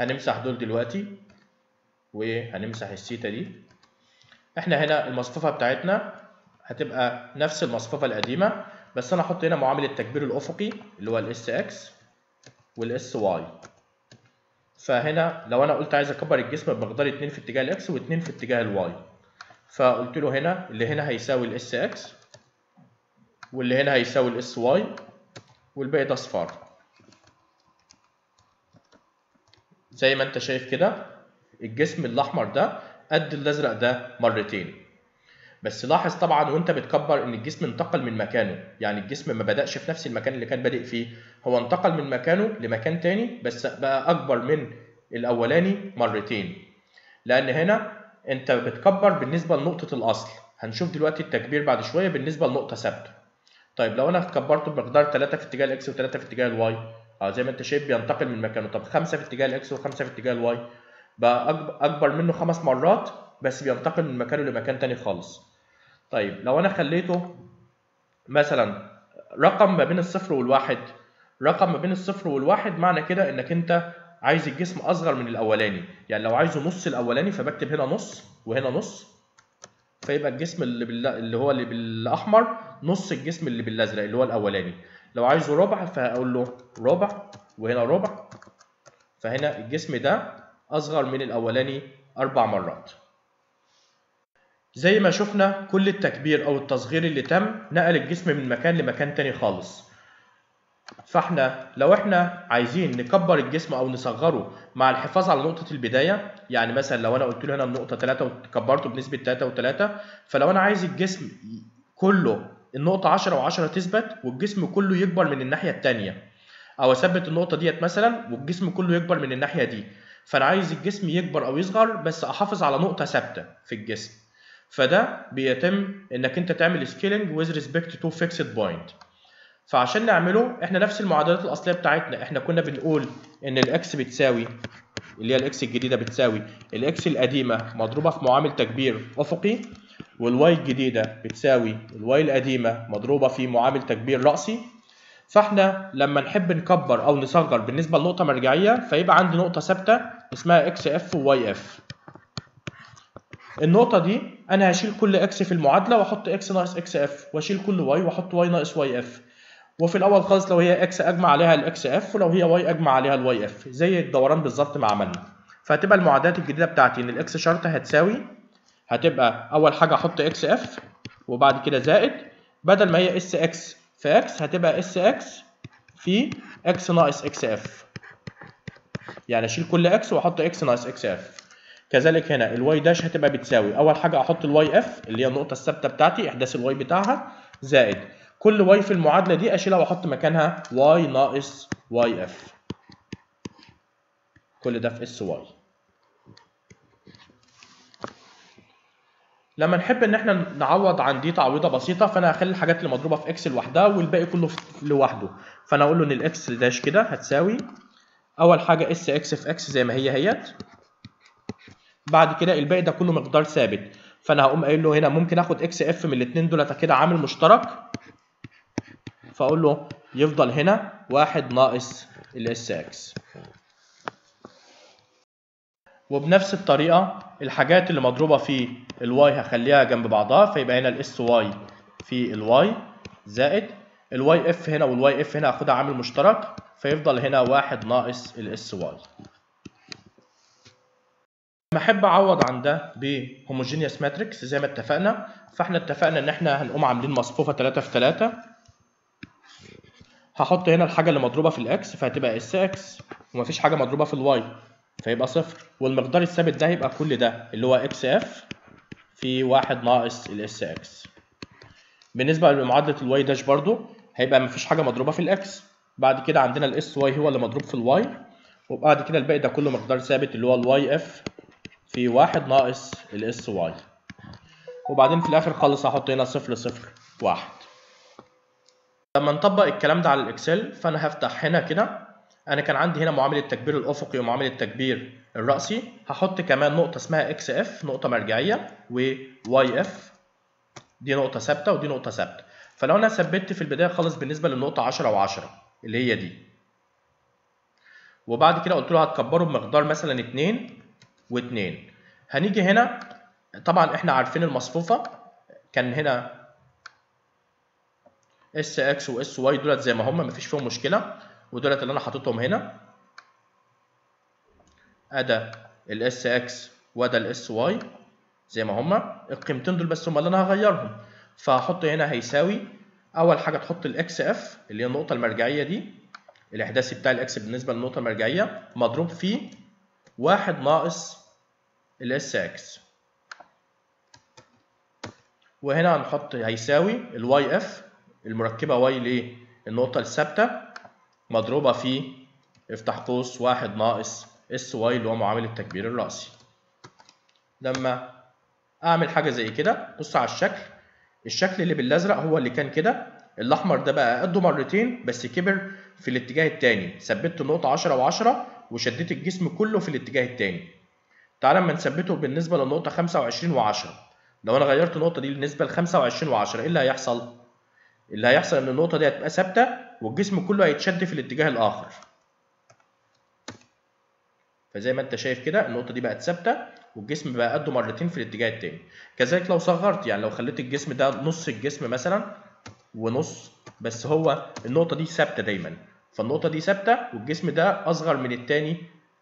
هنمسح دول دلوقتي وهنمسح السيتا دي احنا هنا المصفوفة بتاعتنا هتبقى نفس المصفوفة القديمة بس انا هحط هنا معامل التكبير الافقي اللي هو الاس اكس والاس واي فهنا لو انا قلت عايز اكبر الجسم بمقدار 2 في اتجاه الاكس و2 في اتجاه الواي فقلت له هنا اللي هنا هيساوي الاس اكس واللي هنا هيساوي الاس واي والباقي ده اصفار زي ما انت شايف كده الجسم الاحمر ده قد الازرق ده مرتين بس لاحظ طبعا وانت بتكبر ان الجسم انتقل من مكانه يعني الجسم ما بدأش في نفس المكان اللي كان بادئ فيه هو انتقل من مكانه لمكان تاني بس بقى اكبر من الاولاني مرتين لان هنا انت بتكبر بالنسبه لنقطه الاصل هنشوف دلوقتي التكبير بعد شويه بالنسبه لنقطه ثابته طيب لو انا كبرته بمقدار 3 في اتجاه الاكس و3 في اتجاه الواي اه زي ما انت شايف بينتقل من مكانه طب 5 في اتجاه الاكس و5 في اتجاه الواي بقى اكبر منه خمس مرات بس بينتقل من مكانه لمكان تاني خالص طيب لو انا خليته مثلا رقم ما بين الصفر والواحد رقم ما بين الصفر والواحد معنى كده انك انت عايز الجسم اصغر من الاولاني يعني لو عايزه نص الاولاني فبكتب هنا نص وهنا نص فيبقى الجسم اللي بال... اللي هو اللي بالاحمر نص الجسم اللي بالازرق اللي هو الاولاني لو عايزه ربع فهقول له ربع وهنا ربع فهنا الجسم ده اصغر من الاولاني اربع مرات زي ما شفنا كل التكبير او التصغير اللي تم نقل الجسم من مكان لمكان تاني خالص فاحنا لو احنا عايزين نكبر الجسم او نصغره مع الحفاظ على نقطة البداية يعني مثلا لو انا قلت له هنا النقطة 3 وكبرته بنسبة 3 و3 فلو انا عايز الجسم كله النقطة 10 و10 تثبت والجسم كله يكبر من الناحية التانية او اثبت النقطة ديت مثلا والجسم كله يكبر من الناحية دي فانا عايز الجسم يكبر او يصغر بس احافظ على نقطة ثابتة في الجسم فده بيتم انك انت تعمل سكيلنج with respect to fixed point فعشان نعمله احنا نفس المعادلات الاصليه بتاعتنا احنا كنا بنقول ان الاكس بتساوي اللي هي الاكس الجديده بتساوي الاكس القديمه مضروبه في معامل تكبير افقي والواي الجديده بتساوي الواي القديمه مضروبه في معامل تكبير راسي فاحنا لما نحب نكبر او نصغر بالنسبه لنقطه مرجعيه فيبقى عندي نقطه ثابته اسمها اكس اف وواي اف النقطة دي أنا هشيل كل إكس في المعادلة وأحط إكس ناقص إكس إف وأشيل كل واي وأحط واي ناقص واي إف وفي الأول خالص لو هي إكس أجمع عليها الإكس إف ولو هي واي أجمع عليها الواي إف زي الدوران بالظبط ما عملنا فهتبقى المعادلات الجديدة بتاعتي إن الإكس شرطة هتساوي هتبقى أول حاجة أحط إكس إف وبعد كده زائد بدل ما هي إس إكس في إكس هتبقى إس إكس في إكس ناقص إكس إف يعني أشيل كل إكس وأحط إكس ناقص إكس إف كذلك هنا الواي داش هتبقى بتساوي اول حاجه احط الواي اف اللي هي النقطه الثابته بتاعتي احداث الواي بتاعها زائد كل واي في المعادله دي اشيلها واحط مكانها واي ناقص واي اف كل ده في اس واي لما نحب ان احنا نعوض عن دي تعويضه بسيطه فانا هخلي الحاجات اللي مضروبه في اكس لوحدها والباقي كله لوحده فانا اقول له ان الاكس داش كده هتساوي اول حاجه اس اكس في اكس زي ما هي هيت بعد كده الباقي ده كله مقدار ثابت فانا هقوم قايل له هنا ممكن اخد اكس اف من الاثنين دولت كده عامل مشترك فاقول له يفضل هنا واحد ناقص الاس اكس وبنفس الطريقه الحاجات اللي مضروبه في الواي هخليها جنب بعضها فيبقى هنا الاس واي في الواي زائد الواي اف هنا والواي اف هنا هاخدها عامل مشترك فيفضل هنا واحد ناقص الاس واي لما احب اعوض عن ده بهوموجينيوس ماتريكس زي ما اتفقنا فاحنا اتفقنا ان احنا هنقوم عاملين مصفوفه 3 في 3 هحط هنا الحاجه اللي مضروبه في الاكس فهتبقى اس اكس ومفيش حاجه مضروبه في الواي فيبقى صفر والمقدار الثابت ده هيبقى كل ده اللي هو اكس اف في واحد ناقص الاس اكس بالنسبه لمعادله الواي داش برضو هيبقى مفيش حاجه مضروبه في الاكس بعد كده عندنا الاس واي هو اللي مضروب في الواي وبعد كده الباقي ده كله مقدار ثابت اللي هو الواي اف في واحد ناقص الاس واي وبعدين في الاخر خالص هحط هنا صفر صفر واحد لما نطبق الكلام ده على الاكسل فانا هفتح هنا كده انا كان عندي هنا معامل التكبير الافقي ومعامل التكبير الرأسي هحط كمان نقطة اسمها اكس اف نقطة مرجعية وواي اف دي نقطة ثابتة ودي نقطة ثابتة فلو انا ثبت في البداية خالص بالنسبة للنقطة 10 و10 اللي هي دي وبعد كده قلت له هتكبره بمقدار مثلا 2 و2 هنيجي هنا طبعا احنا عارفين المصفوفه كان هنا اس اكس واس واي دولت زي ما هم مفيش فيهم مشكله ودولت اللي انا حاططهم هنا ادا الاس اكس وده الاس واي زي ما هما القيمتين دول بس هما اللي انا هغيرهم فهحط هنا هيساوي اول حاجه تحط الاكس اف اللي هي النقطه المرجعيه دي الاحداثي بتاع الاكس بالنسبه للنقطه المرجعيه مضروب في واحد ناقص الاس اكس وهنا هنحط هيساوي الواي اف المركبه واي للنقطه الثابته مضروبه في افتح قوس واحد ناقص اس واي اللي هو معامل التكبير الرأسي لما اعمل حاجه زي كده بص على الشكل الشكل اللي بالازرق هو اللي كان كده الاحمر ده بقى قده مرتين بس كبر في الاتجاه التاني ثبت النقطه 10 و10 وشديت الجسم كله في الاتجاه التاني تعالى اما نثبته بالنسبه للنقطه 25 و10 لو انا غيرت النقطه دي بالنسبه ل 25 و10 ايه اللي هيحصل اللي هيحصل ان النقطه دي هتبقى ثابته والجسم كله هيتشد في الاتجاه الاخر فزي ما انت شايف كده النقطه دي بقت ثابته والجسم بقى قده مرتين في الاتجاه التاني كذلك لو صغرت يعني لو خليت الجسم ده نص الجسم مثلا ونص بس هو النقطه دي ثابته دايما فالنقطه دي ثابته والجسم ده اصغر من التاني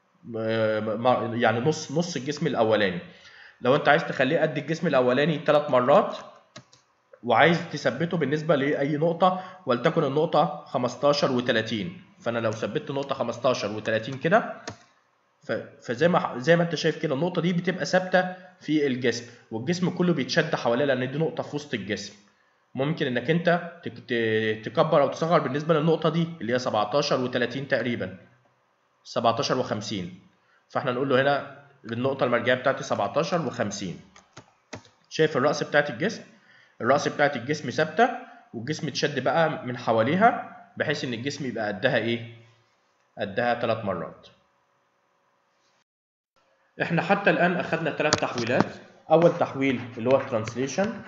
يعني نص نص الجسم الاولاني لو انت عايز تخليه قد الجسم الاولاني ثلاث مرات وعايز تثبته بالنسبه لاي نقطه ولتكن النقطه 15 و30 فانا لو ثبت نقطه 15 و30 كده فزي ما زي ما انت شايف كده النقطه دي بتبقى ثابته في الجسم والجسم كله بيتشد حواليها لان دي نقطه في وسط الجسم ممكن انك انت تكبر او تصغر بالنسبه للنقطه دي اللي هي 17 و30 تقريبا 17 و50 فاحنا نقول له هنا النقطه المرجعيه بتاعتي 17 و50 شايف الراس بتاعت الجسم الراس بتاعت الجسم ثابته والجسم اتشد بقى من حواليها بحيث ان الجسم يبقى قدها ايه قدها ثلاث مرات احنا حتى الان اخذنا ثلاث تحويلات اول تحويل اللي هو الترانسليشن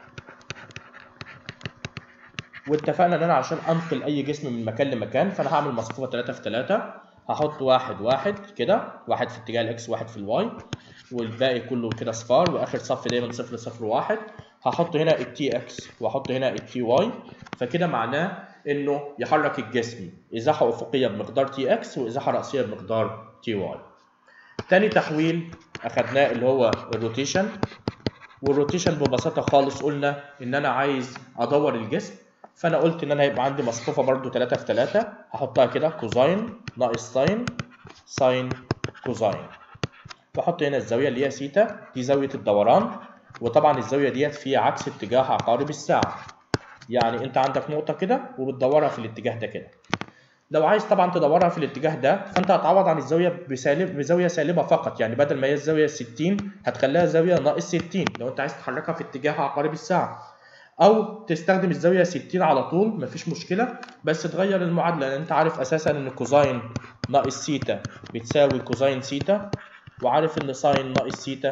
واتفقنا ان انا عشان انقل اي جسم من مكان لمكان فانا هعمل مصفوفه 3 في 3 هحط واحد واحد كده واحد في اتجاه الاكس واحد في الواي والباقي كله كده صفار واخر صف دايما صفر صفر واحد هحط هنا التي اكس واحط هنا التي واي فكده معناه انه يحرك الجسم ازاحه افقيه بمقدار تي اكس وازاحه راسيه بمقدار تي واي تاني تحويل اخدناه اللي هو الروتيشن والروتيشن ببساطه خالص قلنا ان انا عايز ادور الجسم فانا قلت ان انا هيبقى عندي مصفوفه برده 3 في 3 هحطها كده كوزاين ناقص ساين ساين كوزاين بحط هنا الزاويه اللي هي سيتا دي زاويه الدوران وطبعا الزاويه ديت في عكس اتجاه عقارب الساعه يعني انت عندك نقطه كده وبتدورها في الاتجاه ده كده لو عايز طبعا تدورها في الاتجاه ده فانت هتعوض عن الزاويه بسالب بزاويه سالبه فقط يعني بدل ما هي الزاويه 60 هتخليها زاويه ناقص 60 لو انت عايز تحركها في اتجاه عقارب الساعه او تستخدم الزاويه 60 على طول مفيش مشكله بس تغير المعادله لان انت عارف اساسا ان كوزاين ناقص سيتا بتساوي كوزاين سيتا وعارف ان ساين ناقص سيتا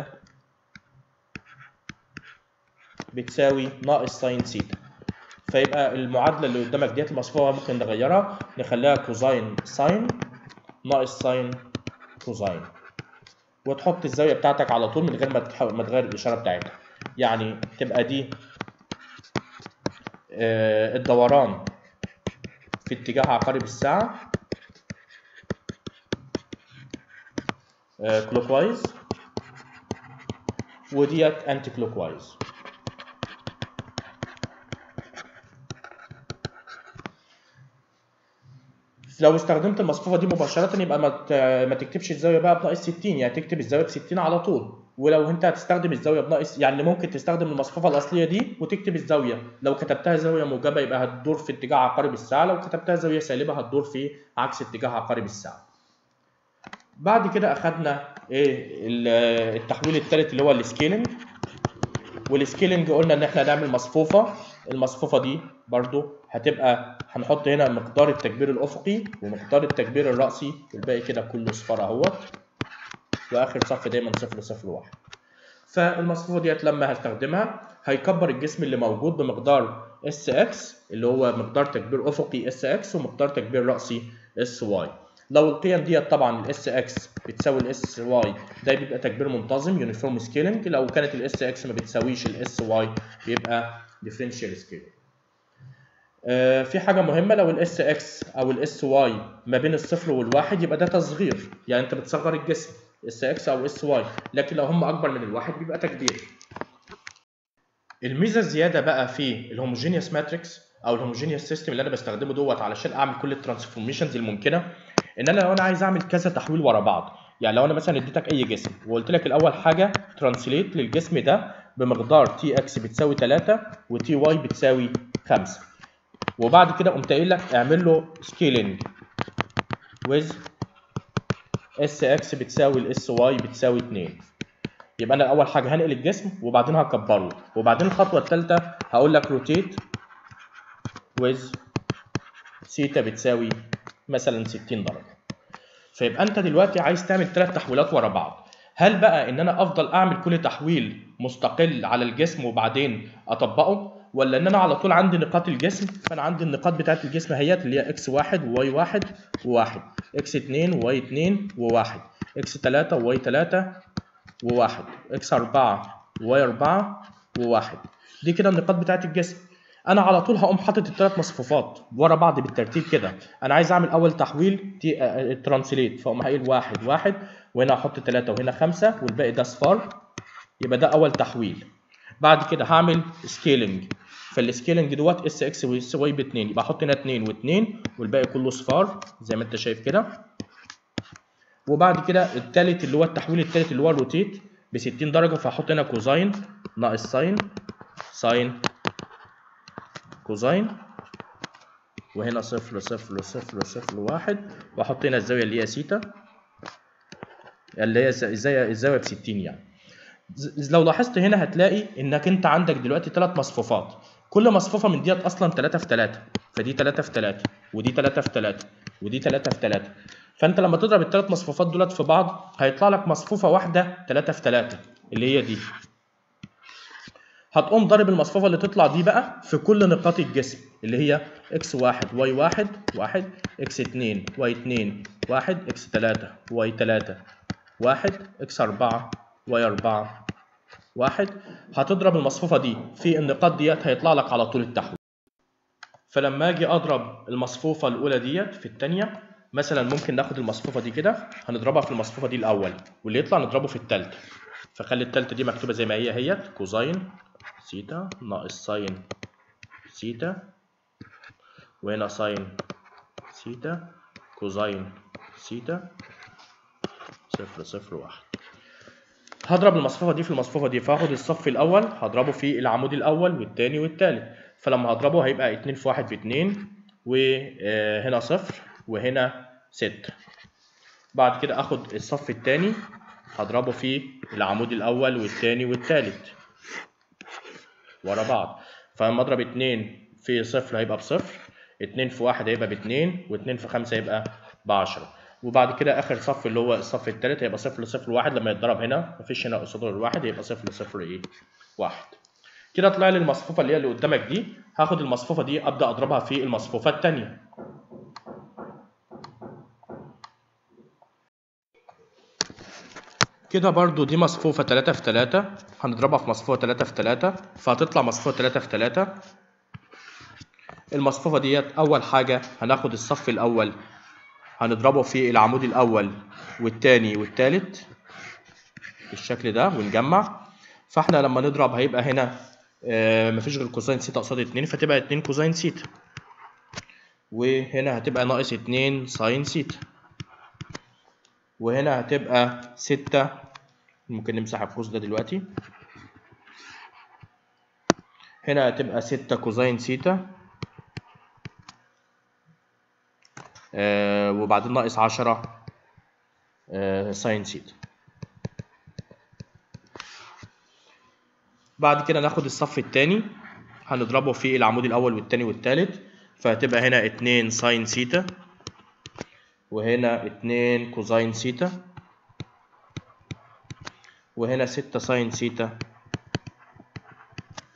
بتساوي ناقص ساين سيتا فيبقى المعادله اللي قدامك ديت المصفوفه ممكن نغيرها نخليها كوزاين ساين ناقص ساين كوزاين وتحط الزاويه بتاعتك على طول من غير ما ما تغير الاشاره بتاعتها يعني تبقى دي آه الدوران في اتجاه عقارب الساعه آه كلوك وايز وديت انتي كلوك وايز لو استخدمت المصفوفه دي مباشره يبقى ما ما تكتبش الزاويه بقى بناقص 60 يعني تكتب الزاويه ب 60 على طول ولو انت هتستخدم الزاويه بناقص يعني ممكن تستخدم المصفوفه الاصليه دي وتكتب الزاويه لو كتبتها زاويه موجبه يبقى هتدور في اتجاه عقارب الساعه لو كتبتها زاويه سالبه هتدور في عكس اتجاه عقارب الساعه بعد كده اخدنا ايه التحويل الثالث اللي هو السكيلنج والسكيلنج قلنا ان احنا هنعمل مصفوفه المصفوفه دي برضو هتبقى هنحط هنا مقدار التكبير الافقي ومقدار التكبير الراسي والباقي كده كله صفار اهوت واخر صف دايما صفر صفر واحد فالمصفوفه ديت لما هستخدمها هيكبر الجسم اللي موجود بمقدار اس اكس اللي هو مقدار تكبير افقي اس اكس ومقدار تكبير راسي اس واي لو القيم ديت طبعا الاس اكس بتساوي الاس واي ده بيبقى تكبير منتظم يونيفورم سكيلنج لو كانت الاس اكس ما بتساويش الاس واي بيبقى ديفرنشال سكيلنج آه في حاجه مهمه لو الاس اكس او الاس واي ما بين الصفر والواحد يبقى ده تصغير يعني انت بتصغر الجسم اس اكس او اس واي لكن لو هم اكبر من الواحد بيبقى تكبير الميزه الزياده بقى في الهوموجينيوس ماتريكس او الهوموجينيوس سيستم اللي انا بستخدمه دوت علشان اعمل كل الترانسفورميشنز الممكنه ان انا لو انا عايز اعمل كذا تحويل ورا بعض يعني لو انا مثلا اديتك اي جسم وقلت لك الاول حاجه ترانسليت للجسم ده بمقدار تي اكس بتساوي 3 وتي واي بتساوي 5 وبعد كده قمت قايل لك اعمل له سكيلينج with اس اكس بتساوي الاس واي بتساوي 2 يبقى انا اول حاجه هنقل الجسم وبعدين هكبره وبعدين الخطوه الثالثه هقول لك روتيت with سيتا بتساوي مثلا 60 درجه فيبقى انت دلوقتي عايز تعمل ثلاث تحويلات ورا بعض هل بقى ان انا افضل اعمل كل تحويل مستقل على الجسم وبعدين اطبقه ولا ان انا على طول عندي نقاط الجسم فانا عندي النقاط بتاعت الجسم اهيت اللي هي اكس 1 وواي 1 و1 اكس 2 وواي 2 و1 اكس 3 وواي 3 و1 اكس 4 وواي 4 و1 دي كده النقاط بتاعت الجسم انا على طول هقوم حاطط الثلاث مصفوفات ورا بعض بالترتيب كده انا عايز اعمل اول تحويل تي آه، ترانسليت فاقوم قايل واحد واحد وهنا احط ثلاثة وهنا خمسة والباقي ده صفار يبقى ده اول تحويل بعد كده هعمل سكيلنج فالسكيلنج دوت اس اكس واس واي ب 2 يبقى احط هنا 2 و2 والباقي كله صفار زي ما انت شايف كده وبعد كده الثالث اللي هو التحويل الثالث اللي هو الروتيت ب 60 درجه فهحط هنا كوزاين ناقص ساين ساين كوزاين وهنا صفر صفر صفر صفر واحد واحط هنا الزاويه اللي هي سيتا اللي هي الزاويه الزاويه ب 60 يعني ز- لو لاحظت هنا هتلاقي انك انت عندك دلوقتي ثلاث مصفوفات كل مصفوفه من ديت اصلا 3 في 3 فدي 3 في 3 ودي 3 في 3 ودي 3 في 3 فانت لما تضرب الثلاث مصفوفات دولت في بعض هيطلع لك مصفوفه واحده 3 في 3 اللي هي دي هتقوم ضارب المصفوفه اللي تطلع دي بقى في كل نقاط الجسم اللي هي اكس 1 واي 1 1 اكس 2 واي 2 1 اكس 3 واي 3 1 اكس 4 واي 4 1 هتضرب المصفوفه دي في النقاط ديت هيطلع لك على طول التحويل فلما اجي اضرب المصفوفه الاولى ديت في الثانيه مثلا ممكن ناخد المصفوفه دي كده هنضربها في المصفوفه دي الاول واللي يطلع نضربه في الثالثه فخلي الثالثه دي مكتوبه زي ما هي هي كوزاين سيتا ناقص ساين سيتا وهنا ساين سيتا كوزاين سيتا صفر صفر واحد هضرب المصفوفة دي في المصفوفة دي فهاخد الصف الأول هضربه في العمود الأول والتاني والتالت فلما هضربه هيبقى اتنين في واحد باتنين وهنا صفر وهنا ستة بعد كده اخد الصف التاني هضربه في العمود الأول والتاني والتالت ورا بعض فلما اضرب اتنين في صفر هيبقى بصفر اتنين في واحد هيبقى باتنين واتنين في خمسة هيبقى بعشرة وبعد كده اخر صف اللي هو الصف التالت هيبقى صفر لصفر واحد لما يتضرب هنا مفيش هنا قصاده الواحد يبقى صفر لصفر ايه واحد كده طلع لي المصفوفة اللي هي اللي قدامك دي هاخد المصفوفة دي ابدا اضربها في المصفوفة التانية كده برضو دي مصفوفة 3 في 3 هنضربها في مصفوفة 3 في 3 فهتطلع مصفوفة 3 في 3 المصفوفة ديت أول حاجة هناخد الصف الأول هنضربه في العمود الأول والتاني والتالت بالشكل ده ونجمع فاحنا لما نضرب هيبقى هنا آه مفيش غير كوساين سيتا قصاد 2 فتبقى 2 كوساين سيتا وهنا هتبقى ناقص 2 ساين سيتا وهنا هتبقى ستة ممكن نمسح القوس ده دلوقتي هنا هتبقى ستة كوزين سيتا آه وبعدين ناقص عشرة آه ساين سيتا بعد كده ناخد الصف التاني هنضربه في العمود الأول والتاني والتالت فهتبقى هنا اتنين ساين سيتا وهنا اتنين كوزين سيتا وهنا ستة ساين سيتا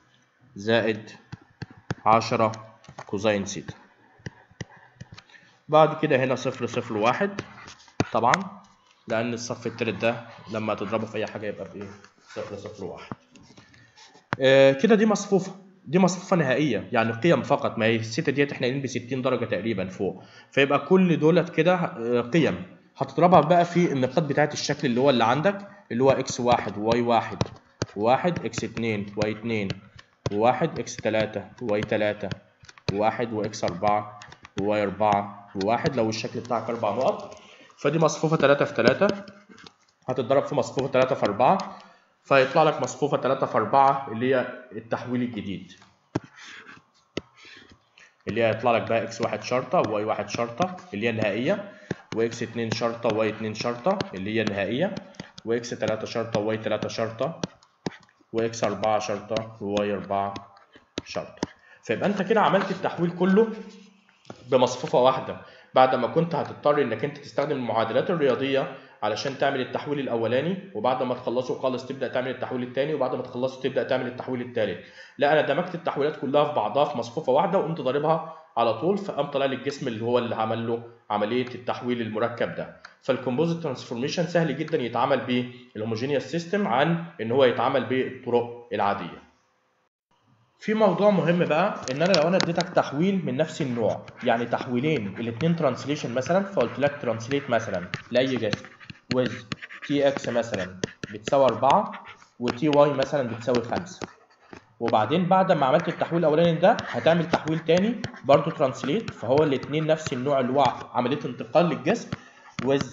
زائد عشرة كوزين سيتا بعد كده هنا صفر صفر واحد طبعا لان الصف التالت ده لما تضربه في اي حاجه يبقى بايه صفر صفر واحد آه كده دي مصفوفه دي مصفوفه نهائيه يعني قيم فقط ما هي الستة ديت احنا قايلين ب 60 درجه تقريبا فوق فيبقى كل دولت كده آه، قيم هتضربها بقى في النقاط بتاعه الشكل اللي هو اللي عندك اللي هو اكس واحد واي واحد واحد اكس اتنين واي اتنين وواحد اكس تلاتة واي تلاتة وواحد واكس أربعة وواي أربعة وواحد لو الشكل بتاعك أربع نقط فدي مصفوفة تلاتة في تلاتة هتتضرب في مصفوفة تلاتة في أربعة فيطلع لك مصفوفة تلاتة في أربعة اللي هي التحويل الجديد اللي هي هيطلع لك بقى اكس واحد شرطة وواي واحد شرطة اللي هي النهائية واكس اتنين شرطة وواي اتنين شرطة اللي هي النهائية واكس تلاتة شرطة وواي تلاتة شرطة واكس أربعة شرطة وواي أربعة شرطة فيبقى أنت كده عملت التحويل كله بمصفوفة واحدة بعد ما كنت هتضطر إنك أنت تستخدم المعادلات الرياضية علشان تعمل التحويل الأولاني وبعد ما تخلصه خالص تبدأ تعمل التحويل الثاني وبعد ما تخلصه تبدأ تعمل التحويل الثالث لا أنا دمجت التحويلات كلها في بعضها في مصفوفة واحدة وقمت ضاربها على طول فقام طالع لي الجسم اللي هو اللي عمل له عملية التحويل المركب ده فالكومبوزيت ترانسفورميشن سهل جدا يتعمل بالهوموجينيوس سيستم عن ان هو يتعمل بالطرق العاديه في موضوع مهم بقى ان انا لو انا اديتك تحويل من نفس النوع يعني تحويلين الاثنين ترانسليشن مثلا فقلت لك ترانسليت مثلا لاي جسم with تي اكس مثلا بتساوي 4 وتي واي مثلا بتساوي 5 وبعدين بعد ما عملت التحويل الاولاني ده هتعمل تحويل تاني برضه ترانسليت فهو الاثنين نفس النوع اللي هو عمليه انتقال للجسم with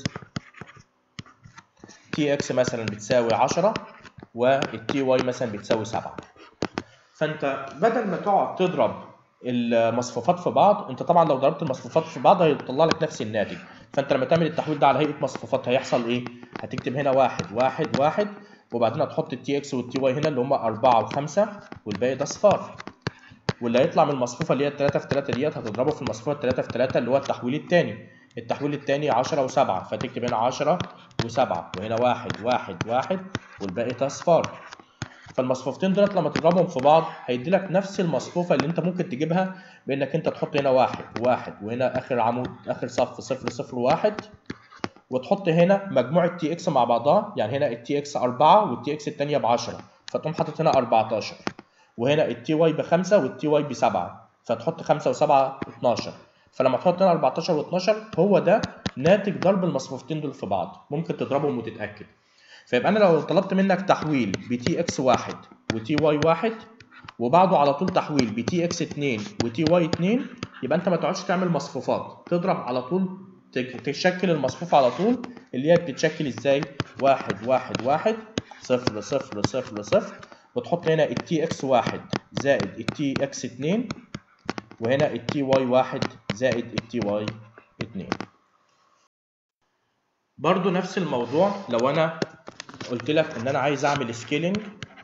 تي اكس مثلا بتساوي 10 والتي واي مثلا بتساوي 7 فانت بدل ما تقعد تضرب المصفوفات في بعض انت طبعا لو ضربت المصفوفات في بعض هيطلع لك نفس الناتج فانت لما تعمل التحويل ده على هيئه مصفوفات هيحصل ايه هتكتب هنا واحد واحد واحد وبعدين هتحط التي اكس والتي واي هنا اللي هم 4 و5 والباقي ده صفار واللي هيطلع من المصفوفه اللي هي 3 في 3 ديت هتضربه في المصفوفه 3 في 3 اللي هو التحويل الثاني التحويل الثاني 10 و7 فتكتب هنا 10 و7 وهنا 1 1 1 والباقي ده اصفار فالمصفوفتين دولت لما تضربهم في بعض هيدي لك نفس المصفوفه اللي انت ممكن تجيبها بانك انت تحط هنا واحد واحد وهنا اخر عمود اخر صف صفر صفر واحد وتحط هنا مجموعه تي اكس مع بعضها يعني هنا التي اكس 4 والتي اكس الثانيه ب 10 فتقوم حاطط هنا 14 وهنا التي واي ب 5 والتي واي ب 7 فتحط 5 و7 12 فلما تحط هنا 14 و12 هو ده ناتج ضرب المصفوفتين دول في بعض ممكن تضربهم وتتاكد فيبقى انا لو طلبت منك تحويل بتي اكس واحد وتي واي واحد وبعده على طول تحويل بتي اكس 2 وتي واي 2 يبقى انت ما تقعدش تعمل مصفوفات تضرب على طول تشكل المصفوفة على طول اللي هي بتتشكل ازاي واحد واحد واحد صفر صفر صفر صفر وتحط هنا التي اكس واحد زائد التي اكس 2 وهنا التي واي واحد زائد التي واي 2 برضو نفس الموضوع لو انا قلت لك ان انا عايز اعمل سكيلينج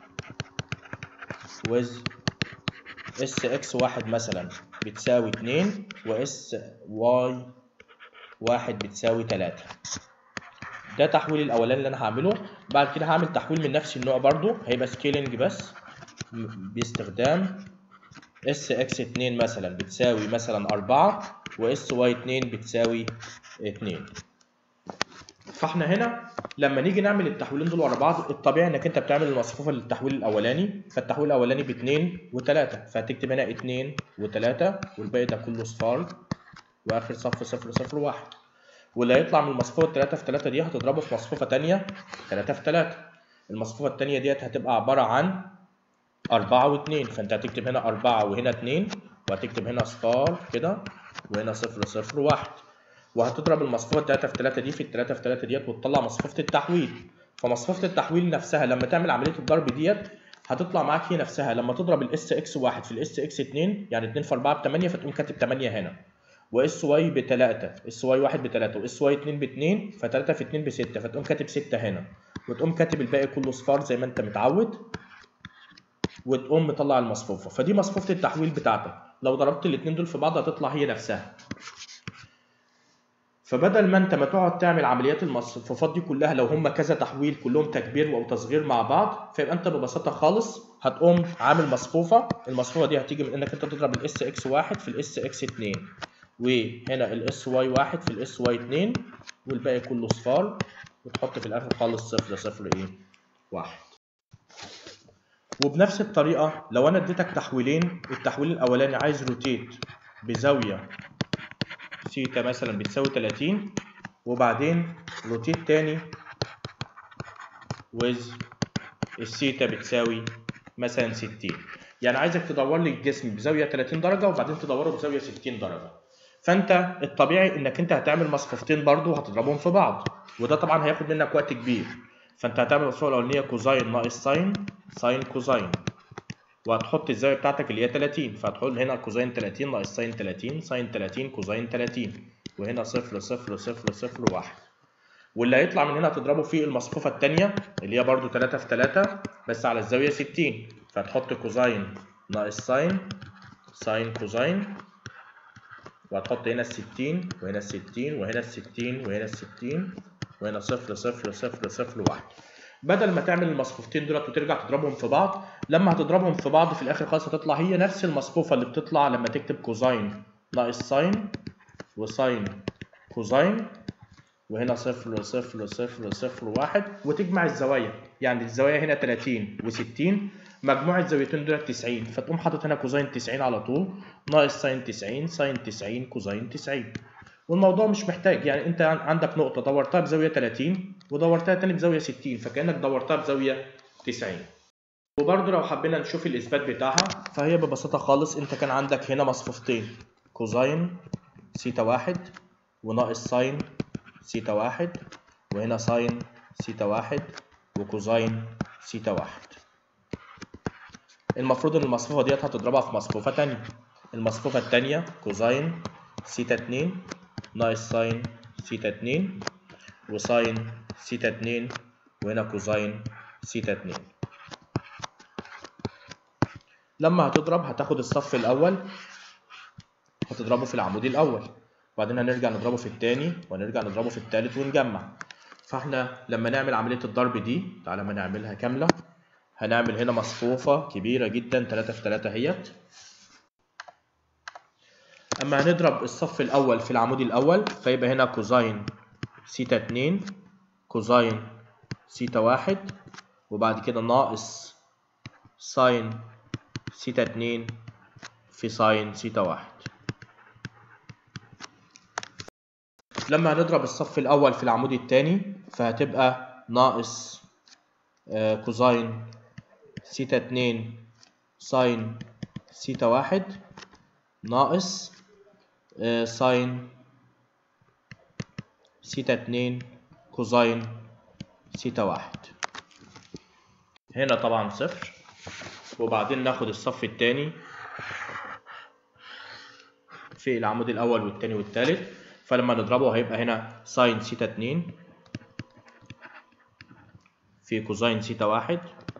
with اس اكس واحد مثلا بتساوي 2 واس واي واحد بتساوي 3 ده تحويل الاولاني اللي انا هعمله بعد كده هعمل تحويل من نفس النوع برضو هيبقى سكيلينج بس باستخدام اس اكس 2 مثلا بتساوي مثلا 4 واس واي 2 بتساوي 2 فاحنا هنا لما نيجي نعمل التحويلين دول ورا بعض الطبيعي انك انت بتعمل المصفوفه للتحويل الاولاني فالتحويل الاولاني ب 2 و3 فهتكتب هنا 2 و3 والباقي ده كله صفار واخر صف 0 0 1 واللي هيطلع من المصفوفه 3 في 3 دي هتضربه في مصفوفه ثانيه 3 في 3 المصفوفه الثانيه ديت هتبقى عباره عن 4 و2 فانت هتكتب هنا 4 وهنا 2 وهتكتب هنا صفار كده وهنا 0 0 1 وهتضرب المصفوفه 3 في 3 دي في ال 3 في 3 ديت وتطلع مصفوفه التحويل فمصفوفه التحويل نفسها لما تعمل عمليه الضرب ديت هتطلع معاك هي نفسها لما تضرب الاس اكس 1 في الاس اكس 2 يعني 2 في 4 ب 8 فتقوم كاتب 8 هنا واس واي ب 3 اس واي 1 ب 3 واس واي 2 ب 2 ف3 في 2 ب 6 فتقوم كاتب 6 هنا وتقوم كاتب الباقي كله صفار زي ما انت متعود وتقوم مطلع المصفوفه فدي مصفوفه التحويل بتاعتك لو ضربت الاثنين دول في بعض هتطلع هي نفسها فبدل ما انت ما تقعد تعمل عمليات المصفوفات دي كلها لو هم كذا تحويل كلهم تكبير او تصغير مع بعض فيبقى انت ببساطه خالص هتقوم عامل مصفوفه المصفوفه دي هتيجي من انك انت تضرب الاس اكس 1 في الاس اكس 2 وهنا الاس واي واحد في الاس واي اتنين والباقي كله صفار وتحط في الاخر خالص صفر صفر ايه واحد وبنفس الطريقة لو أنا اديتك تحويلين التحويل الأولاني عايز روتيت بزاوية سيتا مثلا بتساوي 30 وبعدين روتيت تاني ويز السيتا بتساوي مثلا 60 يعني عايزك تدور لي الجسم بزاوية 30 درجة وبعدين تدوره بزاوية 60 درجة فأنت الطبيعي إنك أنت هتعمل مصفوفتين برضو وهتضربهم في بعض وده طبعا هياخد منك وقت كبير فانت هتعمل المصفوفه الاولانيه كوزاين ناقص ساين ساين كوزاين وهتحط الزاويه بتاعتك اللي هي 30 فهتحط هنا كوزاين 30 ناقص ساين 30 ساين 30 كوزاين 30 وهنا صفر صفر صفر صفر واحد واللي هيطلع من هنا هتضربه في المصفوفه الثانيه اللي هي برده 3 في 3 بس على الزاويه 60 فهتحط كوزاين ناقص ساين ساين كوزاين وهتحط هنا ال 60 وهنا ال 60 وهنا ال 60 وهنا ال 60 وهنا صفر صفر صفر صفر واحد بدل ما تعمل المصفوفتين دولت وترجع تضربهم في بعض لما هتضربهم في بعض في الاخر خالص هتطلع هي نفس المصفوفه اللي بتطلع لما تكتب كوزاين ناقص ساين وساين كوزاين وهنا صفر صفر صفر صفر واحد وتجمع الزوايا يعني الزوايا هنا 30 و60 مجموع الزاويتين دول 90 فتقوم حاطط هنا كوزاين 90 على طول ناقص ساين 90 ساين 90 كوزاين 90 والموضوع مش محتاج يعني انت عندك نقطه دورتها بزاويه 30 ودورتها تاني بزاويه 60 فكانك دورتها بزاويه 90 وبرده لو حبينا نشوف الاثبات بتاعها فهي ببساطه خالص انت كان عندك هنا مصفوفتين كوزاين سيتا واحد وناقص ساين سيتا واحد وهنا ساين سيتا واحد وكوزاين سيتا واحد المفروض ان المصفوفه ديت هتضربها في مصفوفه تانية المصفوفه التانية كوزاين سيتا اتنين ناقص ساين سيتا اتنين وساين سيتا اتنين وهنا كوزاين سيتا اتنين لما هتضرب هتاخد الصف الأول هتضربه في العمود الأول وبعدين هنرجع نضربه في التاني ونرجع نضربه في التالت ونجمع فاحنا لما نعمل عملية الضرب دي تعالى ما نعملها كاملة هنعمل هنا مصفوفة كبيرة جدا 3 في 3 اهيت اما هنضرب الصف الاول في العمود الاول فيبقى هنا كوزاين سيتا 2 كوزاين سيتا 1 وبعد كده ناقص ساين سيتا 2 في ساين سيتا 1 لما هنضرب الصف الاول في العمود الثاني فهتبقى ناقص آه كوزاين سيتا 2 ساين سيتا 1 ناقص آه ساين سيتا 2 كوزاين سيتا 1 هنا طبعا صفر وبعدين ناخد الصف الثاني في العمود الاول والثاني والثالث فلما نضربه هيبقى هنا ساين سيتا 2 في كوزاين سيتا 1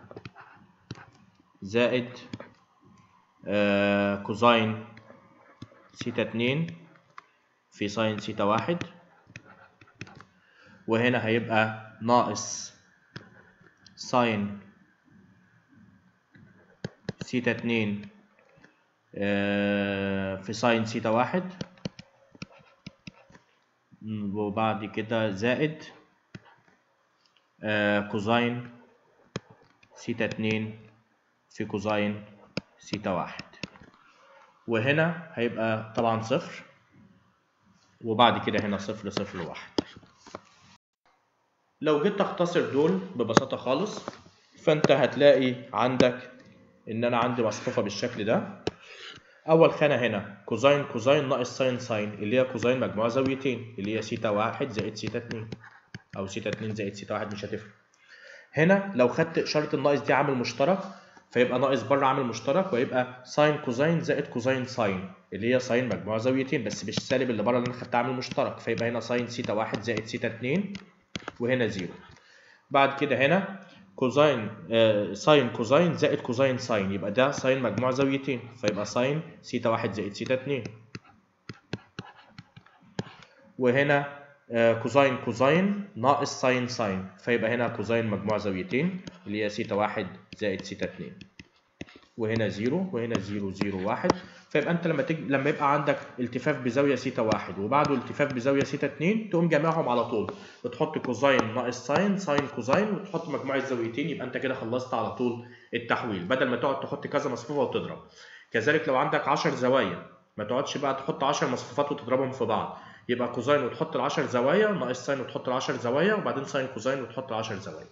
زائد آه كوزاين سيتا 2 في ساين سيتا 1 وهنا هيبقى ناقص ساين سيتا 2 آه في ساين سيتا 1 وبعد كده زائد آه كوزاين سيتا 2 في كوزاين سيتا 1 وهنا هيبقى طبعا صفر وبعد كده هنا صفر صفر واحد لو جيت تختصر دول ببساطة خالص فانت هتلاقي عندك ان انا عندي مصفوفة بالشكل ده اول خانة هنا كوزاين كوزاين ناقص ساين ساين اللي هي كوزاين مجموعة زاويتين اللي هي سيتا واحد زائد سيتا اتنين او سيتا اتنين زائد سيتا واحد مش هتفرق هنا لو خدت اشارة الناقص دي عامل مشترك فيبقى ناقص بره عامل مشترك ويبقى ساين كوزاين زائد كوزاين ساين اللي هي ساين مجموعة زاويتين بس مش سالب اللي بره اللي انا خدتها عامل مشترك فيبقى هنا ساين سيتا واحد زائد سيتا اتنين وهنا زيرو بعد كده هنا كوزاين آه ساين كوزاين زائد كوزاين ساين يبقى ده ساين مجموع زاويتين فيبقى ساين سيتا واحد زائد سيتا اتنين وهنا آه كوزاين كوزاين ناقص ساين ساين فيبقى هنا كوزاين مجموع زاويتين اللي هي سيتا واحد زائد سيتا اتنين وهنا زيرو وهنا زيرو زيرو واحد فيبقى انت لما تج... لما يبقى عندك التفاف بزاويه سيتا واحد وبعده التفاف بزاويه سيتا 2 تقوم جامعهم على طول وتحط كوزاين ناقص ساين ساين كوزاين وتحط مجموع الزاويتين يبقى انت كده خلصت على طول التحويل بدل ما تقعد تحط كذا مصفوفه وتضرب كذلك لو عندك 10 زوايا ما تقعدش بقى تحط 10 مصفوفات وتضربهم في بعض يبقى كوزاين وتحط ال 10 زوايا ناقص ساين وتحط ال 10 زوايا وبعدين ساين كوزاين وتحط ال 10 زوايا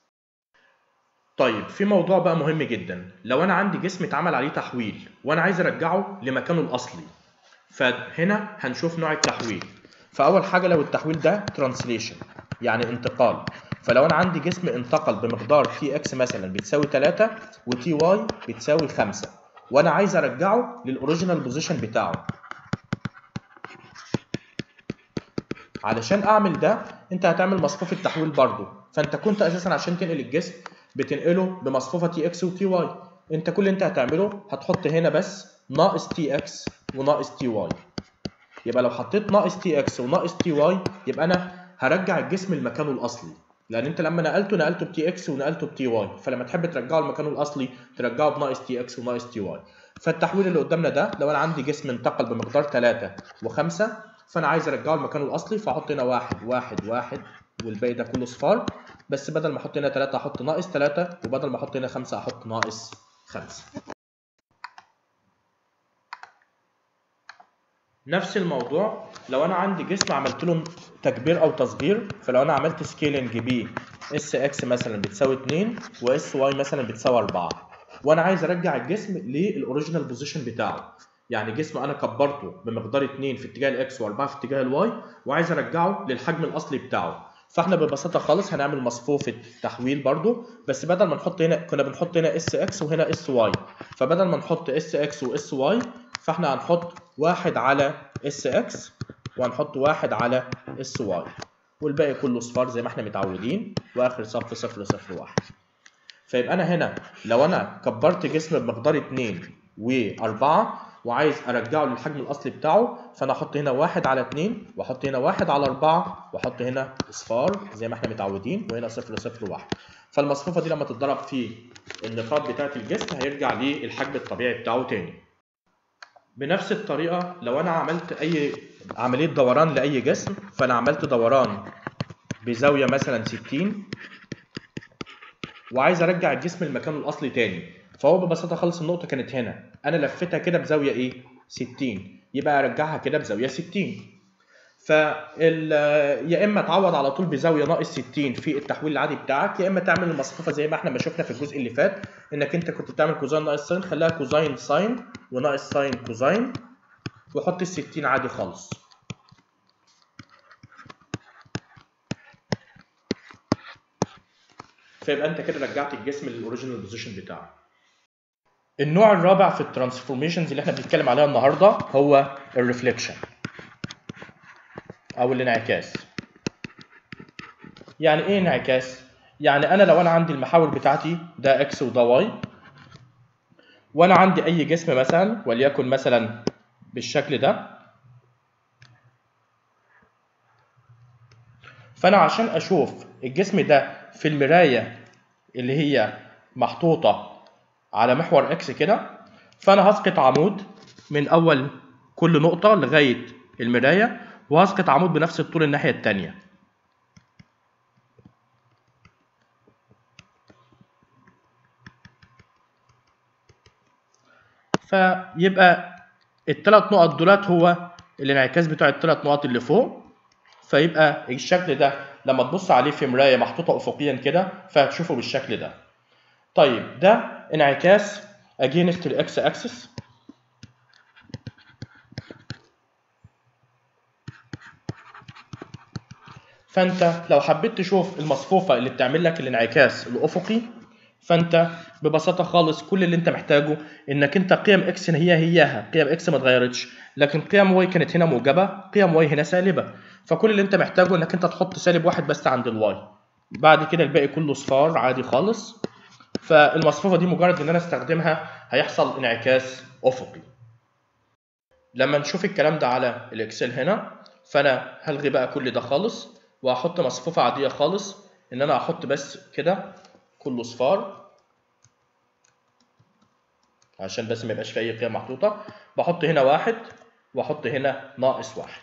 طيب في موضوع بقى مهم جدا لو انا عندي جسم اتعمل عليه تحويل وانا عايز ارجعه لمكانه الاصلي فهنا هنشوف نوع التحويل فاول حاجه لو التحويل ده ترانسليشن يعني انتقال فلو انا عندي جسم انتقل بمقدار تي اكس مثلا بتساوي 3 وتي واي بتساوي 5 وانا عايز ارجعه للاوريجينال بوزيشن بتاعه علشان اعمل ده انت هتعمل مصفوفه تحويل برضه فانت كنت اساسا عشان تنقل الجسم بتنقله بمصفوفه تي اكس وتي واي انت كل اللي انت هتعمله هتحط هنا بس ناقص تي اكس وناقص تي واي يبقى لو حطيت ناقص تي اكس وناقص تي واي يبقى انا هرجع الجسم لمكانه الاصلي لان انت لما نقلته نقلته بتي اكس ونقلته بتي واي فلما تحب ترجعه لمكانه الاصلي ترجعه بناقص تي اكس وناقص تي واي فالتحويل اللي قدامنا ده لو انا عندي جسم انتقل بمقدار 3 و5 فانا عايز ارجعه لمكانه الاصلي فاحط هنا واحد واحد واحد والباقي ده كله صفار بس بدل ما احط هنا 3 احط ناقص 3 وبدل ما احط هنا 5 احط ناقص 5 نفس الموضوع لو انا عندي جسم عملت له تكبير او تصغير فلو انا عملت سكيلنج ب اس اكس مثلا بتساوي 2 واس واي مثلا بتساوي 4 وانا عايز ارجع الجسم للاوريجينال بوزيشن بتاعه يعني جسم انا كبرته بمقدار 2 في اتجاه الاكس و4 في اتجاه الواي وعايز ارجعه للحجم الاصلي بتاعه فاحنا ببساطه خالص هنعمل مصفوفه تحويل برضو بس بدل ما نحط هنا كنا بنحط هنا اس اكس وهنا اس واي فبدل ما نحط اس اكس واس واي فاحنا هنحط واحد على اس اكس وهنحط واحد على اس واي والباقي كله صفار زي ما احنا متعودين واخر صف صفر صفر واحد فيبقى انا هنا لو انا كبرت جسم بمقدار 2 و4 وعايز ارجعه للحجم الاصلي بتاعه فانا احط هنا واحد على 2 واحط هنا واحد على 4 واحط هنا اصفار زي ما احنا متعودين وهنا صفر صفر واحد فالمصفوفه دي لما تتضرب في النقاط بتاعه الجسم هيرجع للحجم الطبيعي بتاعه تاني بنفس الطريقه لو انا عملت اي عمليه دوران لاي جسم فانا عملت دوران بزاويه مثلا 60 وعايز ارجع الجسم لمكانه الاصلي تاني فهو ببساطه خالص النقطه كانت هنا انا لفتها كده بزاويه ايه 60 يبقى ارجعها كده بزاويه 60 فال يا اما تعوض على طول بزاويه ناقص 60 في التحويل العادي بتاعك يا اما تعمل المصفوفه زي ما احنا ما شفنا في الجزء اللي فات انك انت كنت بتعمل كوزاين ناقص ساين خليها كوزاين ساين وناقص ساين كوزاين وحط ال 60 عادي خالص فيبقى انت كده رجعت الجسم للاوريجينال بوزيشن بتاعه النوع الرابع في الترانسفورميشنز اللي احنا بنتكلم عليها النهارده هو الريفليكشن او الانعكاس يعني ايه انعكاس يعني انا لو انا عندي المحاور بتاعتي ده اكس وده واي وانا عندي اي جسم مثلا وليكن مثلا بالشكل ده فانا عشان اشوف الجسم ده في المرايه اللي هي محطوطه على محور اكس كده فانا هسقط عمود من اول كل نقطه لغايه المرايه وهسقط عمود بنفس الطول الناحيه الثانيه فيبقى الثلاث نقط دولت هو الانعكاس بتاع الثلاث نقط اللي فوق فيبقى الشكل ده لما تبص عليه في مرايه محطوطه افقيا كده فهتشوفه بالشكل ده طيب ده انعكاس against الاكس اكسس فانت لو حبيت تشوف المصفوفه اللي بتعمل لك الانعكاس الافقي فانت ببساطه خالص كل اللي انت محتاجه انك انت قيم اكس هي هياها قيم اكس ما اتغيرتش لكن قيم واي كانت هنا موجبه قيم واي هنا سالبه فكل اللي انت محتاجه انك انت تحط سالب واحد بس عند الواي بعد كده الباقي كله صفار عادي خالص فالمصفوفه دي مجرد ان انا استخدمها هيحصل انعكاس افقي لما نشوف الكلام ده على الاكسل هنا فانا هلغي بقى كل ده خالص وهحط مصفوفه عاديه خالص ان انا هحط بس كده كله صفار عشان بس ما يبقاش في اي قيم محطوطه بحط هنا واحد واحط هنا ناقص واحد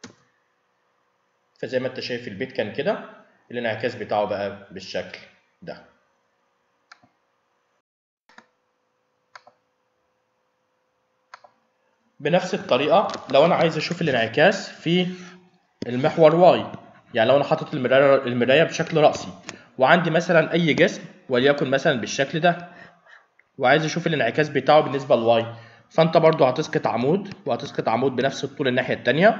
فزي ما انت شايف البيت كان كده الانعكاس بتاعه بقى بالشكل ده بنفس الطريقة لو أنا عايز أشوف الانعكاس في المحور واي يعني لو أنا حاطط المراية المراية بشكل رأسي وعندي مثلا أي جسم وليكن مثلا بالشكل ده وعايز أشوف الانعكاس بتاعه بالنسبة لواي فأنت برضو هتسقط عمود وهتسقط عمود بنفس الطول الناحية التانية